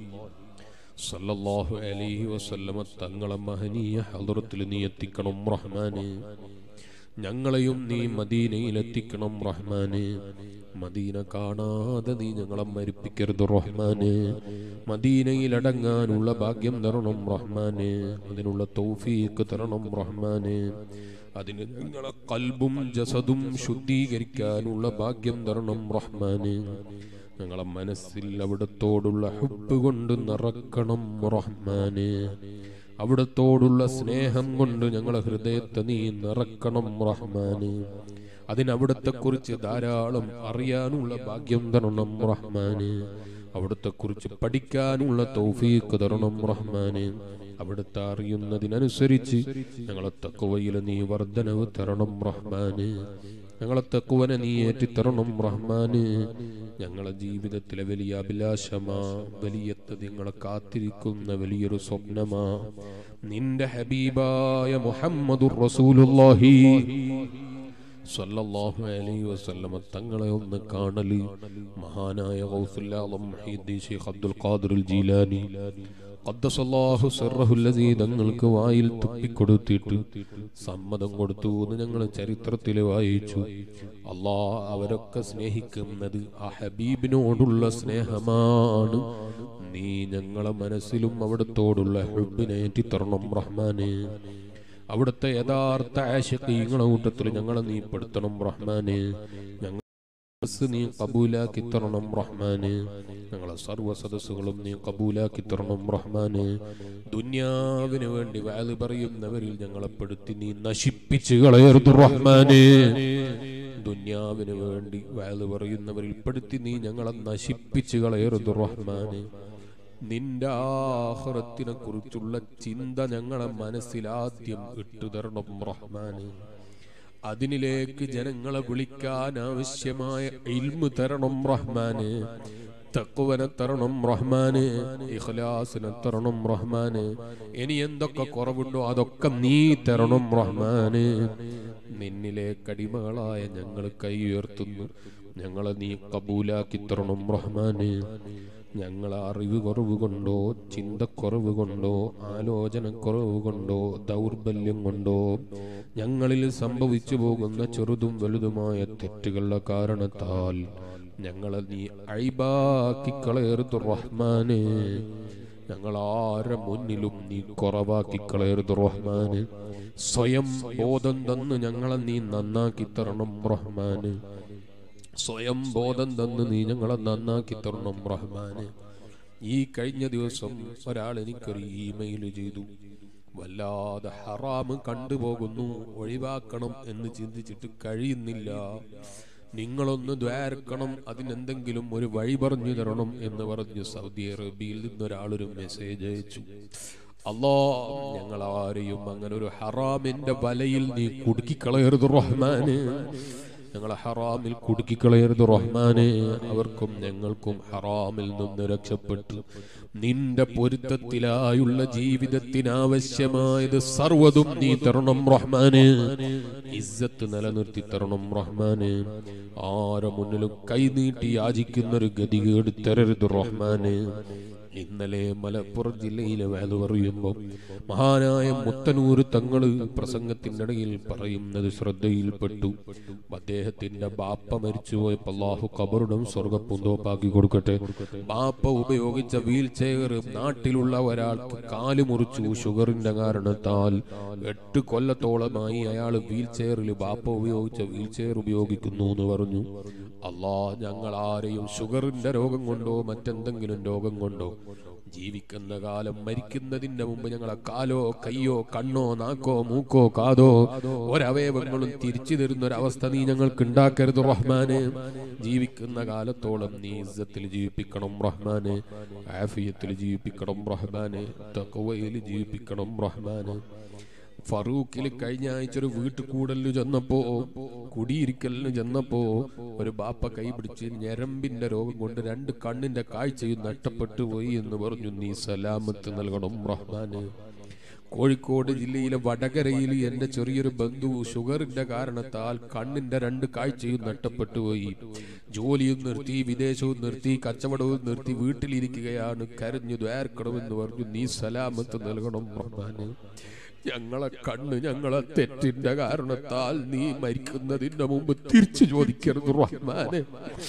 സല്ലല്ലാഹു അലൈഹി വസല്ലമ തങ്ങളെ മഹനീയ ഹദ്റത്തിൽ നീ എത്തിക്കണം റഹ്മാന് ഞങ്ങളെയും നീ മദീനയിൽ എത്തിക്കണം റഹ്മാന് മദീന കാണാതെ നീ ഞങ്ങളെ മരിപ്പിക്കരുത് റഹ്മാന് മദീനയിൽ അടങ്ങാനുള്ള ഭാഗ്യം തരണം റഹ്മാന് അതിനുള്ള തൗഫീക്ക് തരണം റഹ്മാന് അതിന് ഞങ്ങളെ കൽബും ജസദും ശുദ്ധീകരിക്കാനുള്ള ഭാഗ്യം തരണം റഹ്മാന് ഞങ്ങളെ മനസ്സിൽ അവിടത്തോടുള്ള ഹുബ് കൊണ്ട് നിറക്കണം റഹ്മാന് അവിടത്തോടുള്ള സ്നേഹം കൊണ്ട് ഞങ്ങളെ ഹൃദയത്തെ നീ നിറക്കണം റഹ്മാന് അതിനവിടത്തെ കുറിച്ച് ധാരാളം അറിയാനുള്ള ഭാഗ്യം തരണം റഹ്മാന് അവിടത്തെ കുറിച്ച് പഠിക്കാനുള്ള തൗഫീക്ക് തരണം റഹ്മാന് അവിടുത്തെ അറിയുന്നതിനനുസരിച്ച് ഞങ്ങളെ തക്കുവയിൽ നീ വർധനവ് തരണം റഹ്മാന് ഞങ്ങളെ തക്കുവനെ നീ ഏറ്റിത്തരണം റഹ്മാന് ഞങ്ങളെ ജീവിതത്തിലെ വലിയ അഭിലാഷമാ വലിയത്ത് നിങ്ങളെ കാത്തിരിക്കുന്ന വലിയൊരു സ്വപ്നമാ നിന്റെ ഹബീബായ മുഹമ്മദുർ റസൂലുള്ളാഹി സല്ലല്ലാഹു അലൈഹി വസല്ലമ തങ്ങളെ ഒന്ന് കാണല് മഹാനായ ഗൗസുല്ലാദം Muhiyuddin Sheikh Abdul Qadir Jilani ഖദ്ദസല്ലാഹു സിർറഹുൽ ലസീ തങ്ങൾക്ക് വായിൽ തുപ്പിക്കൊടുത്തിട്ട് സമ്മതം കൊടുത്തു എന്ന് ഞങ്ങൾ ചരിത്രത്തിൽ വായിച്ചു അല്ലാ അവരൊക്കെ സ്നേഹിക്കുന്നത് ആ ഹബീബിനോടുള്ള സ്നേഹമാണ് നീ ഞങ്ങളെ മനസ്സിലും അവിടത്തോടുള്ള ഹുബിനേറ്റി തരണം റഹ്മാനെ അവിടുത്തെ യഥാർത്ഥ ആശക്കീങ്ങളെ കൂട്ടത്തിൽ ഞങ്ങളെ നീ പെടുത്തണം റഹ്മാന് ഞങ്ങൾ സദസ്സ് നീ കബൂലാക്കി തരണം റഹ്മാന് ഞങ്ങളെ സർവ്വ സദസ്സുകളും നീ കബൂലാക്കി തരണം റഹ്മാന് ദുന്യാവിന് വേണ്ടി വാല് പറയുന്നവരിൽ ഞങ്ങളെ പെടുത്തി നീ നശിപ്പിച്ചു കളയരുത് റഹ്മാന് ദുന്യാവിന് വേണ്ടി വാല് പറയുന്നവരിൽ പെടുത്തി നീ ഞങ്ങളെ നശിപ്പിച്ചു കളയരുത് റഹ്മാന് നിന്റെ ആഹ്റത്തിനെ കുറിച്ചുള്ള ചിന്ത ഞങ്ങളെ മനസ്സിലാദ്യം ഇട്ടുതരണം റഹ്മാന് അതിനിലേക്ക് ജനങ്ങളെ വിളിക്കാൻ ആവശ്യമായ ഇൽമു തരണം റഹ്മാന് തക്കുവനെ തരണം റഹ്മാന് ഇഖ്ലാസിനെ തരണം റഹ്മാന് ഇനി എന്തൊക്കെ കുറവുണ്ടോ അതൊക്കെ നീ തരണം റഹ്മാന് നിന്നിലെ കടിമകളായ ഞങ്ങൾ കൈ ഉയർത്തുന്നു ഞങ്ങളെ നീ കബൂലാക്കി തരണം റഹ്മാന് ഞങ്ങളെ അറിവ് കുറവ് കൊണ്ടോ ചിന്തക്കുറവ് കൊണ്ടോ ആലോചനക്കുറവ് കൊണ്ടോ ദൗർബല്യം കൊണ്ടോ ഞങ്ങളിൽ സംഭവിച്ചു പോകുന്ന ചെറുതും വലുതുമായ തെറ്റുകളുടെ കാരണത്താൽ ഞങ്ങളെ നീ അഴിബാക്കി കളയരുത് റഹ്മാന് ഞങ്ങൾ ആരെ മുന്നിലും നീ കുറവാക്കി കളയരുത് റഹ്മാന് സ്വയം ബോധം തന്ന് ഞങ്ങളെ നീ നന്നാക്കി തരണം റഹ്മാന് സ്വയം ബോധം തന്ന് നീ ഞങ്ങളെ നന്നാക്കി തരണം റഹ്മാന് ഈ കഴിഞ്ഞ ദിവസം ഒരാൾ എനിക്കൊരു ഇമെയിൽ ചെയ്തു വല്ലാതെ ഹറാമ് കണ്ടുപോകുന്നു ഒഴിവാക്കണം എന്ന് ചിന്തിച്ചിട്ട് കഴിയുന്നില്ല നിങ്ങളൊന്ന് ദ്വാരക്കണം അതിനെന്തെങ്കിലും ഒരു വഴി പറഞ്ഞു തരണം എന്ന് പറഞ്ഞു സൗദി അറേബ്യയിൽ നിന്നൊരാളൊരു മെസ്സേജ് അയച്ചു അല്ലോ ഞങ്ങൾ ആരെയും അങ്ങനെ ഒരു ഹറാമിന്റെ വലയിൽ നീ കുടുക്കിക്കളയരുത് റഹ്മാന് ഞങ്ങളെ ഹറാമിൽ കുടുക്കിക്കളയരുത് റഹ്മാനെ അവർക്കും ഞങ്ങൾക്കും ഹറാമിൽ നിന്ന് രക്ഷപ്പെട്ടു നിന്റെ പൊരുത്തത്തിലായുള്ള ജീവിതത്തിനാവശ്യമായത് സർവ്വതും നീ തരണം റഹ്മാന് ഇസ്സത്ത് നിലനിർത്തി തരണം റഹ്മാന് ആരെ മുന്നിലും കൈനീട്ടി യാചിക്കുന്ന ഒരു ഗതികേട് തരരുത് റഹ്മാന് ഇന്നലെ മലപ്പുറം ജില്ലയിലെ വേല പറയുമ്പോൾ മഹാനായ മുത്തനൂര് തങ്ങള് പ്രസംഗത്തിന്റെ ഇടയിൽ പറയുന്നത് ശ്രദ്ധയിൽപ്പെട്ടു അദ്ദേഹത്തിന്റെ ബാപ്പ മരിച്ചുപോയപ്പോ അള്ളാഹു കബറുടം സ്വർഗപ്പുന്തോപ്പാക്കി കൊടുക്കട്ടെ ബാപ്പ ഉപയോഗിച്ച വീൽ ചെയർ നാട്ടിലുള്ള ഒരാൾക്ക് കാല് മുറിച്ചു ഷുഗറിന്റെ കാരണത്താൽ എട്ട് കൊല്ലത്തോളമായി അയാൾ വീൽ ചെയറിൽ ബാപ്പ ഉപയോഗിച്ച വീൽ ചെയർ ഉപയോഗിക്കുന്നു എന്ന് പറഞ്ഞു അള്ളാ ഞങ്ങൾ ആരെയും ഷുഗറിന്റെ രോഗം കൊണ്ടോ മറ്റെന്തെങ്കിലും രോഗം കൊണ്ടോ ജീവിക്കുന്ന കാലം മരിക്കുന്നതിന്റെ മുമ്പ് ഞങ്ങളെ കാലോ കയ്യോ കണ്ണോ നാക്കോ മൂക്കോ കാതോ ഒരവയവങ്ങളും തിരിച്ചു തരുന്ന ഒരവസ്ഥ നീ ഞങ്ങൾക്ക് ഉണ്ടാക്കരുത് റഹ്മാന് ജീവിക്കുന്ന കാലത്തോളം നീ ഇസ്സത്തിൽ ജീവിപ്പിക്കണം റഹ്മാന് ആഫിയത്തിൽ ജീവിപ്പിക്കണം റഹ്മാന് തക്കവയിൽ ജീവിപ്പിക്കണം റഹ്മാന് ഫറൂഖിൽ കഴിഞ്ഞ ആഴ്ച ഒരു വീട്ടുകൂടലിന് ചെന്നപ്പോ കുടിയിരിക്കലിന് ചെന്നപ്പോ ഒരു ബാപ്പ കൈ പിടിച്ച് ഞരമ്പിന്റെ രോഗം കൊണ്ട് രണ്ട് കണ്ണിന്റെ കാഴ്ചയും നഷ്ടപ്പെട്ടു പോയി എന്ന് പറഞ്ഞു നീ സലാമത്ത് നൽകണം റഹ്മാന് കോഴിക്കോട് ജില്ലയിലെ വടകരയിൽ എന്റെ ചെറിയൊരു ബന്ധു ഷുഗറിന്റെ കാരണത്താൽ കണ്ണിന്റെ രണ്ട് കാഴ്ചയും നഷ്ടപ്പെട്ടു പോയി ജോലിയും നിർത്തി വിദേശവും നിർത്തി കച്ചവടവും നിർത്തി വീട്ടിലിരിക്കുകയാണ് കരഞ്ഞു ദ്വാരക്കണമെന്ന് പറഞ്ഞു നീ സലാമത്ത് നൽകണം റഹ്മാന് ഞങ്ങളെ കണ്ണ് ഞങ്ങളെ തെറ്റിന്റെ കാരണത്താൽ നീ മരിക്കുന്നതിന്റെ മുമ്പ് തിരിച്ചു ചോദിക്കരുത് റഹ്മാനെ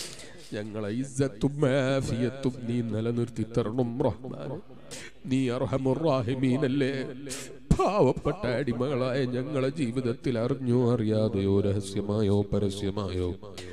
ഞങ്ങളെ ഇസ്സത്തും ആഫിയത്തും നീ നിലനിർത്തി തരണം റഹ്മാനെ നീ അർഹമുറാഹിമീനല്ലേ പാവപ്പെട്ട അടിമകളായ ഞങ്ങളെ ജീവിതത്തിൽ അറിഞ്ഞോ അറിയാതെയോ രഹസ്യമായോ പരസ്യമായോ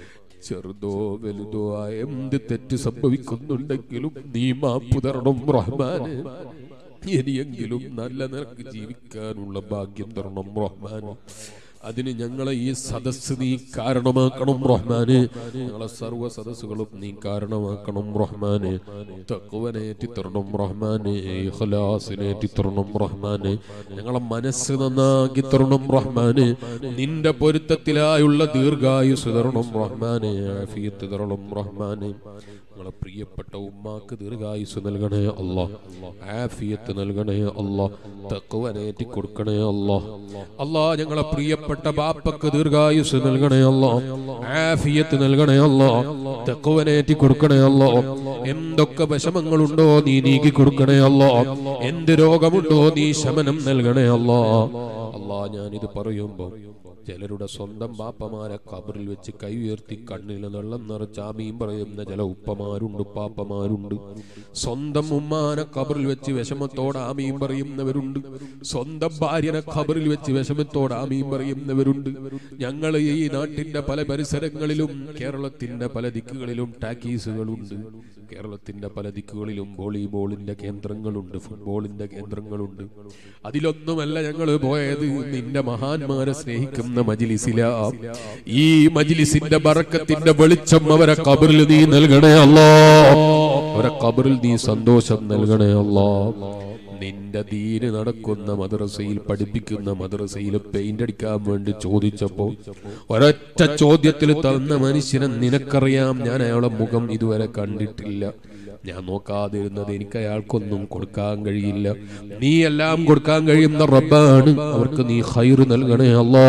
ചെറുതോ വലുതോ ആയ എന്ത് തെറ്റ് സംഭവിക്കുന്നുണ്ടെങ്കിലും നീ മാപ്പു തരണം റഹ്മാന് ഇനിയെങ്കിലും നല്ല നിനക്ക് ജീവിക്കാനുള്ള ഭാഗ്യം തരണം റഹ്മാൻ അതിന് ഞങ്ങളെ ഈ സദസ്സ് നീ കാരണമാക്കണം റഹ്മാന് ഞങ്ങളെ സർവ്വ സദസ്സുകളും നീ കാരണമാക്കണം റഹ്മാന് തക്കുവനേറ്റി തരണം റഹ്മാന് ഇഖ്ലാസിനേറ്റി തരണം റഹ്മാന് ഞങ്ങളെ മനസ്സ് നന്നാക്കി തരണം റഹ്മാന് നിന്റെ പൊരുത്തത്തിലായുള്ള ദീർഘായുസ് തരണം റഹ്മാന് ആഫിയത്ത് തരണം റഹ്മാന് ഞങ്ങളെ പ്രിയപ്പെട്ട ഉമ്മാക്ക് ദീർഘായുസ് നൽകണേ അല്ലാ ആഫിയത്ത് നൽകണേ അല്ലാ തക്കുവനേറ്റി കൊടുക്കണേ അല്ലാ അല്ലാ ഞങ്ങളെ പ്രിയപ്പെട്ട ബാപ്പക്ക് ദീർഘായുസ് നൽകണേ അല്ലാ ആഫിയത്ത് നൽകണേ അല്ലാ തക്കുവനേറ്റി കൊടുക്കണേ അല്ലാ എന്തൊക്കെ വിഷമങ്ങളുണ്ടോ നീ നീക്കി കൊടുക്കണേ അല്ലാ എന്ത് രോഗമുണ്ടോ നീ ശമനം നൽകണേ അല്ലാ അല്ലാ ഞാനിത് പറയുമ്പോ ചിലരുടെ സ്വന്തം ബാപ്പമാരെ കബറിൽ വെച്ച് കൈ ഉയർത്തി കണ്ണിൽ വെള്ളം നിറച്ച് ആമീൻ പറയുന്ന ചില ഉപ്പമാരുണ്ട് പാപ്പമാരുണ്ട് സ്വന്തം ഉമ്മാനെ കബറിൽ വെച്ച് വിഷമത്തോടെ ആമീൻ പറയുന്നവരുണ്ട് സ്വന്തം ഭാര്യനെ കബറിൽ വെച്ച് വിഷമത്തോടെ ആമീൻ പറയുന്നവരുണ്ട് ഞങ്ങൾ ഈ നാട്ടിന്റെ പല പരിസരങ്ങളിലും കേരളത്തിന്റെ പല ദിക്കുകളിലും ടാക്കീസുകളുണ്ട് കേരളത്തിന്റെ പല ദിക്കുകളിലും വോളിബോളിന്റെ കേന്ദ്രങ്ങളുണ്ട് ഫുട്ബോളിന്റെ കേന്ദ്രങ്ങളുണ്ട് അതിലൊന്നുമല്ല ഞങ്ങൾ പോയത് നിന്റെ മഹാന്മാരെ സ്നേഹിക്കുന്ന മജിലിസില ഈ മജിലിസിന്റെ ബറക്കത്തിന്റെ വെളിച്ചം അവരെ കബറിൽ നീ നൽകണേ അല്ലോ അവരെ കബറിൽ നീ സന്തോഷം നൽകണേ അല്ലോ നിന്റെ ദീന് നടക്കുന്ന മദ്രസയിൽ പഠിപ്പിക്കുന്ന മദ്രസയിൽ പെയിന്റ് അടിക്കാൻ വേണ്ടി ചോദിച്ചപ്പോ ഒരൊറ്റ ചോദ്യത്തിൽ തന്ന മനുഷ്യനെ നിനക്കറിയാം ഞാൻ അയാളെ മുഖം ഇതുവരെ കണ്ടിട്ടില്ല ഞാൻ നോക്കാതിരുന്നത് എനിക്ക് അയാൾക്കൊന്നും കൊടുക്കാൻ കഴിയില്ല നീ എല്ലാം കൊടുക്കാൻ കഴിയുന്ന റബ്ബാണ് അവർക്ക് നീ ഹൈറ് നൽകണേ അല്ലോ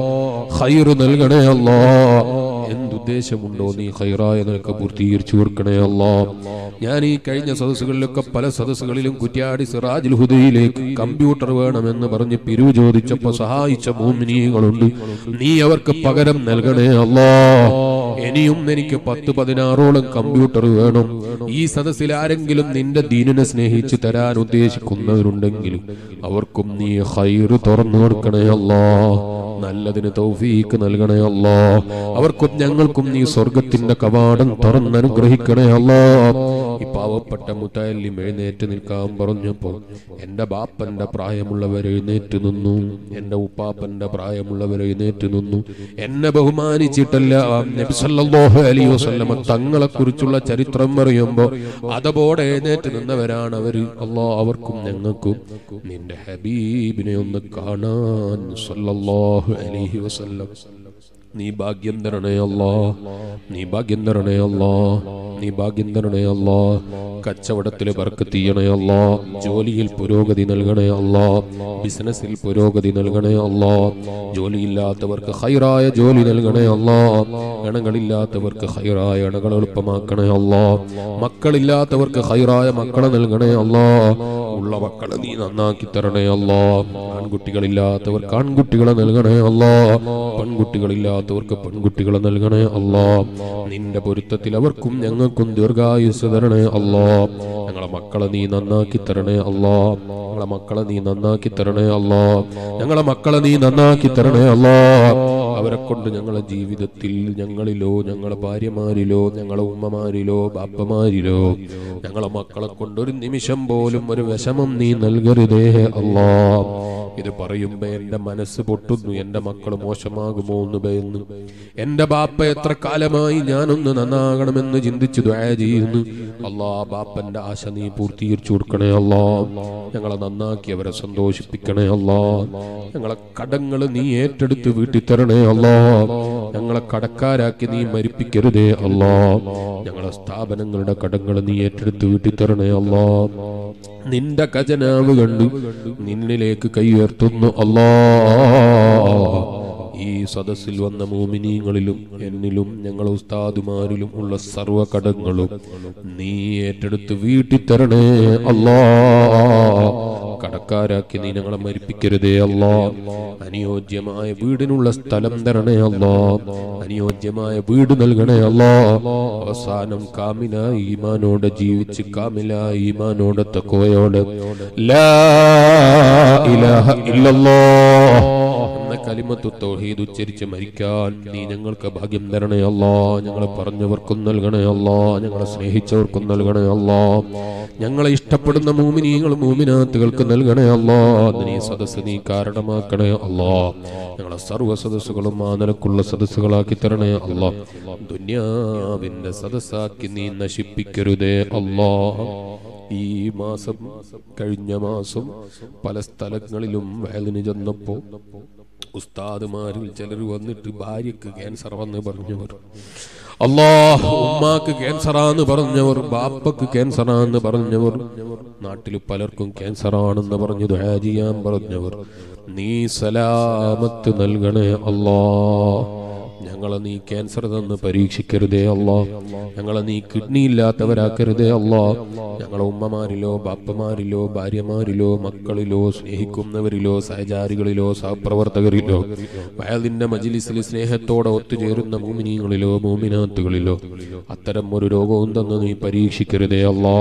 ഹൈറ് നൽകണേ അല്ലോ എന്തുദ്ദേശമുണ്ടോ നീ ഹൈറായ നിനക്ക് പൂർത്തീകരിച്ചു കൊടുക്കണേ അല്ലോ ഞാൻ ഈ കഴിഞ്ഞ സദസ്സുകളിലൊക്കെ പല സദസ്സുകളിലും കുറ്റ്യാടി സിറാജുൽ ഹുദയിലേക്ക് കമ്പ്യൂട്ടർ വേണമെന്ന് പറഞ്ഞ് പിരിവ് ചോദിച്ചപ്പോ സഹായിച്ച മോമിനികളുണ്ട് നീ അവർക്ക് പകരം നൽകണേ അല്ലോ ഇനിയും എനിക്ക് പത്ത് പതിനാറോളം കമ്പ്യൂട്ടർ വേണം ഈ സദസ്സിൽ ആരെങ്കിലും നിന്റെ ദീനിനെ സ്നേഹിച്ച് തരാൻ ഉദ്ദേശിക്കുന്നവരുണ്ടെങ്കിൽ അവർക്കും നീ ഹൈറ് തുറന്നു കൊടുക്കണേ അല്ലോ നല്ലതിന് തൗഫീക്ക് നൽകണേ അല്ലോ അവർക്കും ഞങ്ങൾക്കും നീ സ്വർഗത്തിന്റെ കവാടം തുറന്നനുഗ്രഹിക്കണേ അല്ലോ ഈ പാവപ്പെട്ട മുത്തല്ലിം എഴുന്നേറ്റ് നിൽക്കാൻ പറഞ്ഞപ്പോ എന്റെ ബാപ്പന്റെ പ്രായമുള്ളവർ എഴുന്നേറ്റ് നിന്നു എന്റെ ഉപ്പാപ്പന്റെ പ്രായമുള്ളവർ എഴുന്നേറ്റ് നിന്നു എന്നെ ബഹുമാനിച്ചിട്ടല്ല നബി സല്ലല്ലാഹു അലൈഹി വസല്ലമ തങ്ങളെ കുറിച്ചുള്ള ചരിത്രം പറയുമ്പോ അതപോടെ എഴുന്നേറ്റ് നിന്നവരാണ് അവര് അല്ലാ അവർക്കും ഞങ്ങൾക്കും നിന്റെ ഹബീബിനെ ഒന്ന് കാണാൻ സല്ലല്ലാഹു അലൈഹി വസല്ലം നീ ഭാഗ്യം തരണേ അല്ലാ നീ ഭാഗ്യം തരണേ അല്ലാ നീ ഭാഗ്യം തരണേ അല്ലാ കച്ചവടത്തിൽ ബർക്കത്ത് ചെയ്യണേ അല്ലാ ജോലിയിൽ പുരോഗതി നൽകണേ അല്ലാ ബിസിനസ്സിൽ പുരോഗതി നൽകണേ അല്ലാ ജോലിയില്ലാത്തവർക്ക് ഹൈറായ ജോലി നൽകണേ അല്ലാ ഗണങ്ങളില്ലാത്തവർക്ക് ഹൈറായ അണകൾ എളുപ്പമാക്കണേ അല്ലാ മക്കളില്ലാത്തവർക്ക് ഹൈറായ മക്കളെ നൽകണേ അല്ലാ ഉള്ള മക്കളെ നീ നന്നാക്കി തരണേ അല്ലാ ആൺകുട്ടികളില്ലാത്തവർക്ക് ആൺകുട്ടികളെ നൽകണേ അല്ലാ പെൺകുട്ടികളില്ലാത്തവർക്ക് പെൺകുട്ടികളെ നൽകണേ അല്ലാ നിന്റെ പൊരുത്തത്തിൽ അവർക്കും ഞങ്ങൾക്കും ദീർഘായുസ് തരണേ അല്ലാ ഞങ്ങളെ മക്കളെ നീ നന്നാക്കി തരണേ അല്ലാ ഞങ്ങളെ മക്കളെ നീ നന്നാക്കി തരണേ അല്ലാ ഞങ്ങളെ മക്കളെ നീ നന്നാക്കി തരണേ അല്ലാ അവരെ കൊണ്ട് ഞങ്ങളെ ജീവിതത്തിൽ ഞങ്ങളിലോ ഞങ്ങളെ ഭാര്യമാരിലോ ഞങ്ങളെ ഉമ്മമാരിലോ ബാപ്പമാരിലോ ഞങ്ങളെ മക്കളെ കൊണ്ട് ഒരു നിമിഷം പോലും ഒരു വിഷമം നീ നൽകരുതേ അല്ലാ ഇത് പറയുമ്പോ എന്റെ മനസ്സ് പൊട്ടുന്നു എന്റെ മക്കൾ മോശമാകുമോ എന്ന് ഭയന്നു എന്റെ ബാപ്പ എത്ര കാലമായി ഞാനൊന്ന് നന്നാകണമെന്ന് ചിന്തിച്ചു ദ്വായ ചെയ്യുന്നു അല്ലാ ബാപ്പന്റെ ആശ നീ പൂർത്തീകരിച്ചു കൊടുക്കണേ അല്ലാ ഞങ്ങളെ നന്നാക്കി അവരെ സന്തോഷിപ്പിക്കണേ അല്ലാ ഞങ്ങളെ കടങ്ങൾ നീ ഏറ്റെടുത്ത് വീട്ടിൽ തരണേ അല്ലാ ഞങ്ങളെ കടക്കാരാക്കി നീ മരിപ്പിക്കരുതേ അല്ലാ ഞങ്ങളെ സ്ഥാപനങ്ങളുടെ കടങ്ങൾ നീ ഏറ്റെടുത്ത് വീട്ടിൽ തരണേ അല്ലാ നിന്റെ ഖജനാവ് കണ്ട് നിന്നിലേക്ക് കൈ ഉയർത്തുന്നു അല്ലാ ഈ സദസ്സിൽ വന്ന മോമിനീങ്ങളിലും എന്നിലും ഞങ്ങളെ ഉസ്താദുമാരിലും ഉള്ള സർവ കടങ്ങളും നീ ഏറ്റെടുത്ത് വീട്ടിൽ തരണേ അല്ലാ കടക്കാരാക്കി നീ ഞങ്ങളെ മരിപ്പിക്കരുതേ അല്ലാ അനുയോജ്യമായ വീടിനുള്ള സ്ഥലം തരണേ അല്ലാ അനുയോജ്യമായ വീട് നൽകണേ അല്ലാ അവസാനം കാമില ഈമാനോടെ ജീവിച്ച് കാമില ഈമാനോടെ തക്കോയോടെ ലാ ഇലാഹ ഇല്ലല്ലാഹ് എന്ന കലിമത്തു തൗഹീദ് ഉച്ചരിച്ച് മരിക്കാൻ നീ ഞങ്ങൾക്ക് ഭാഗ്യം തരണേ അല്ലാ ഞങ്ങളെ പറഞ്ഞവർക്കും നൽകണേ അല്ലാ ഞങ്ങളെ സ്നേഹിച്ചവർക്കും നൽകണേ അല്ലാ ഞങ്ങളെ ഇഷ്ടപ്പെടുന്ന മൂമിനീങ്ങളും മൂമിനാത്തുകൾക്ക് നൽകണേ അല്ലാ നീ സദസ്സ് നീ കാരണമാക്കണേ അല്ലാ ഞങ്ങളെ സർവ്വ സദസ്സുകളും ആ നിലക്കുള്ള സദസ്സുകളാക്കി തരണേ അല്ലാ ദുന്യാവിന്റെ സദസ്സാക്കി നീ നശിപ്പിക്കരുതേ അല്ലാ ഈ മാസം കഴിഞ്ഞ മാസം പല സ്ഥലങ്ങളിലും വയലിന് ചെന്നപ്പോ ഉസ്താദുമാരിൽ ചിലർ വന്നിട്ട് ഭാര്യക്ക് ക്യാൻസർ വന്ന് പറഞ്ഞവർ അള്ളാഹ് ഉമ്മാക്ക് ക്യാൻസറാന്ന് പറഞ്ഞവർ ബാപ്പക്ക് ക്യാൻസറാന്ന് പറഞ്ഞവർ നാട്ടിൽ പലർക്കും ക്യാൻസറാണെന്ന് പറഞ്ഞു ദുആ ചെയ്യാൻ പറഞ്ഞവർ നീ സലാമത്ത് നൽകണേ അല്ലാ ഞങ്ങളെ നീ ക്യാൻസർ തന്ന് പരീക്ഷിക്കരുതേ അല്ലാ ഞങ്ങളെ നീ കിഡ്നി ഇല്ലാത്തവരാക്കരുതേ അല്ലാ ഞങ്ങളെ ഉമ്മമാരിലോ ബാപ്പമാരിലോ ഭാര്യമാരിലോ മക്കളിലോ സ്നേഹിക്കുന്നവരിലോ സഹചാരികളിലോ സഹപ്രവർത്തകരിലോ വയലിന്റെ മജിലിസിൽ സ്നേഹത്തോടെ ഒത്തുചേരുന്ന മൂമിനീങ്ങളിലോ മൂമിനാത്തുകളിലോ അത്തരം ഒരു രോഗവും തന്ന് നീ പരീക്ഷിക്കരുതേ അല്ലാ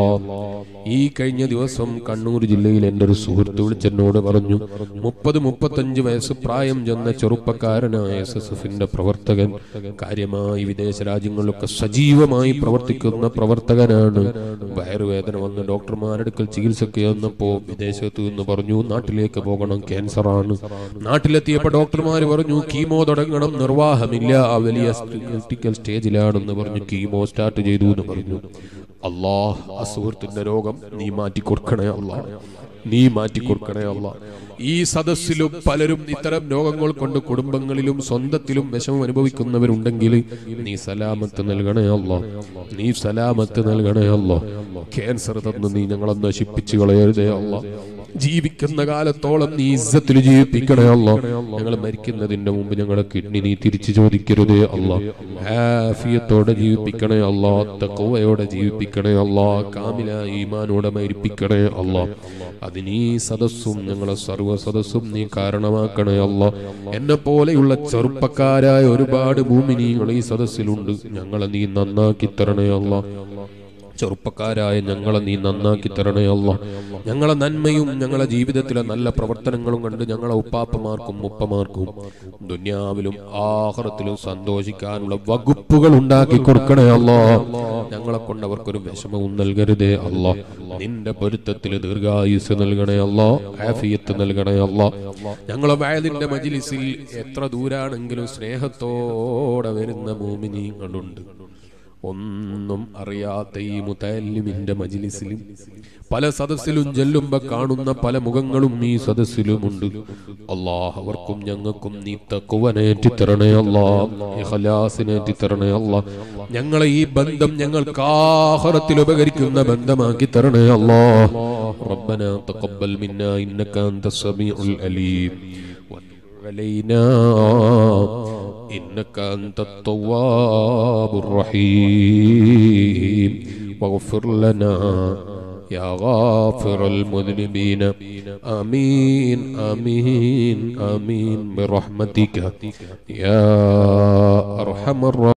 ഈ കഴിഞ്ഞ ദിവസം കണ്ണൂർ ജില്ലയിൽ എൻ്റെ ഒരു സുഹൃത്ത് വിളിച്ചെന്നോട് പറഞ്ഞു മുപ്പത് മുപ്പത്തഞ്ച് വയസ്സ് പ്രായം ചെന്ന ചെറുപ്പക്കാരനായ എസ് എസ് എഫിന്റെ പ്രവർത്തകൻ കാര്യമായി വിദേശ രാജ്യങ്ങളിലൊക്കെ സജീവമായി പ്രവർത്തിക്കുന്ന പ്രവർത്തകനാണ് വയറുവേദന വന്ന് ഡോക്ടർമാരെടുക്കൽ ചികിത്സയ്ക്ക് ചെന്നപ്പോ വിദേശത്ത് നിന്ന് പറഞ്ഞു നാട്ടിലേക്ക് പോകണം ക്യാൻസർ ആണ് നാട്ടിലെത്തിയപ്പോ ഡോക്ടർമാർ പറഞ്ഞു കീമോ തുടങ്ങണം നിർവാഹമില്ല ആ വലിയ ക്രിട്ടിക്കൽ സ്റ്റേജിലാണെന്ന് പറഞ്ഞു കീമോ സ്റ്റാർട്ട് ചെയ്തു എന്ന് പറഞ്ഞു അള്ളാഹ് ആ സുഹൃത്തിന്റെ രോഗം നീ മാറ്റി കൊടുക്കണേ അള്ളാഹ് നീ മാറ്റി കൊടുക്കണേ അല്ല ഈ സദസ്സിലും പലരും ഇത്തരം രോഗങ്ങൾ കൊണ്ട് കുടുംബങ്ങളിലും സ്വന്തത്തിലും വിഷമം അനുഭവിക്കുന്നവരുണ്ടെങ്കിൽ നീ സലാമത്ത് നൽകണേ അല്ല നീ സലാമത്ത് നൽകണേ അല്ല ക്യാൻസർ തന്ന് നീ ഞങ്ങളെ നശിപ്പിച്ചു കളയരുതേ അല്ല ജീവിക്കുന്ന കാലത്തോളം നീ ഇസ്സത്തിൽ ജീവിപ്പിക്കണേ അല്ല ഞങ്ങൾ മരിക്കുന്നതിന്റെ മുമ്പ് ഞങ്ങളെ കിഡ്നി നീ തിരിച്ചു ചോദിക്കരുതേ അല്ല ആഫിയത്തോടെ ജീവിപ്പിക്കണേ അല്ല തക്കവയോടെ ജീവിപ്പിക്കണേ അല്ല കാമില ഈമാനോടെ മരിപ്പിക്കണേ അല്ല അതിനീ സദസ്സും ഞങ്ങളെ സർവ്വ സദസ്സും നീ കാരണമാക്കണേ അല്ല എന്നെ പോലെയുള്ള ചെറുപ്പക്കാരായ ഒരുപാട് ഭൂമിനീങ്ങൾ ഈ സദസ്സിലുണ്ട് ഞങ്ങളെ നീ നന്നാക്കി തരണേ അല്ല ചെറുപ്പക്കാരായ ഞങ്ങളെ നീ നന്നാക്കി തരണേ അല്ല ഞങ്ങളെ നന്മയും ഞങ്ങളെ ജീവിതത്തിലെ നല്ല പ്രവർത്തനങ്ങളും കണ്ട് ഞങ്ങളെ ഉപ്പാപ്പമാർക്കും ഉപ്പമാർക്കും ദുന്യാവിലും ആഹ്റത്തിലും സന്തോഷിക്കാനുള്ള വകുപ്പുകൾ ഉണ്ടാക്കി കൊടുക്കണേ അല്ല ഞങ്ങളെ കൊണ്ട് അവർക്കൊരു വിഷമവും നൽകരുതേ അല്ല നിന്റെ പൊരുത്തത്തിൽ ദീർഘായുസ് നൽകണേ അല്ല ആഫിയത്ത് നൽകണേ അല്ല ഞങ്ങളെ വയലിന്റെ മജിലിസിൽ എത്ര ദൂരാണെങ്കിലും സ്നേഹത്തോടെ വരുന്ന മോമിനിങ്ങളുണ്ട് ഒന്നും അറിയാത്ത ഈ മുത്തല്ലിമിന്റെ മജിലിസിലും പല സദസ്സിലും ചെല്ലുമ്പോ കാണുന്ന പല മുഖങ്ങളും ഈ സദസ്സിലുമുണ്ട് അള്ളാഹ് അവർക്കും ഞങ്ങൾക്കും നീ തക്കുവനേറ്റി തരണേ അല്ലാ ഇഖലാസിനേറ്റി തരണേ അല്ലാ ഞങ്ങളെ ഈ ബന്ധം ഞങ്ങൾക്ക് ആഹ്റത്തിൽ ഉപകരിക്കുന്ന ബന്ധമാക്കി തരണേ അല്ലാ ربنا تقبل منا إنك أنت السميع العليم علينا إنك أنت التواب الرحيم واغفر لنا يا غافر المذنبين آمين آمين آمين برحمتك يا أرحم الراحمين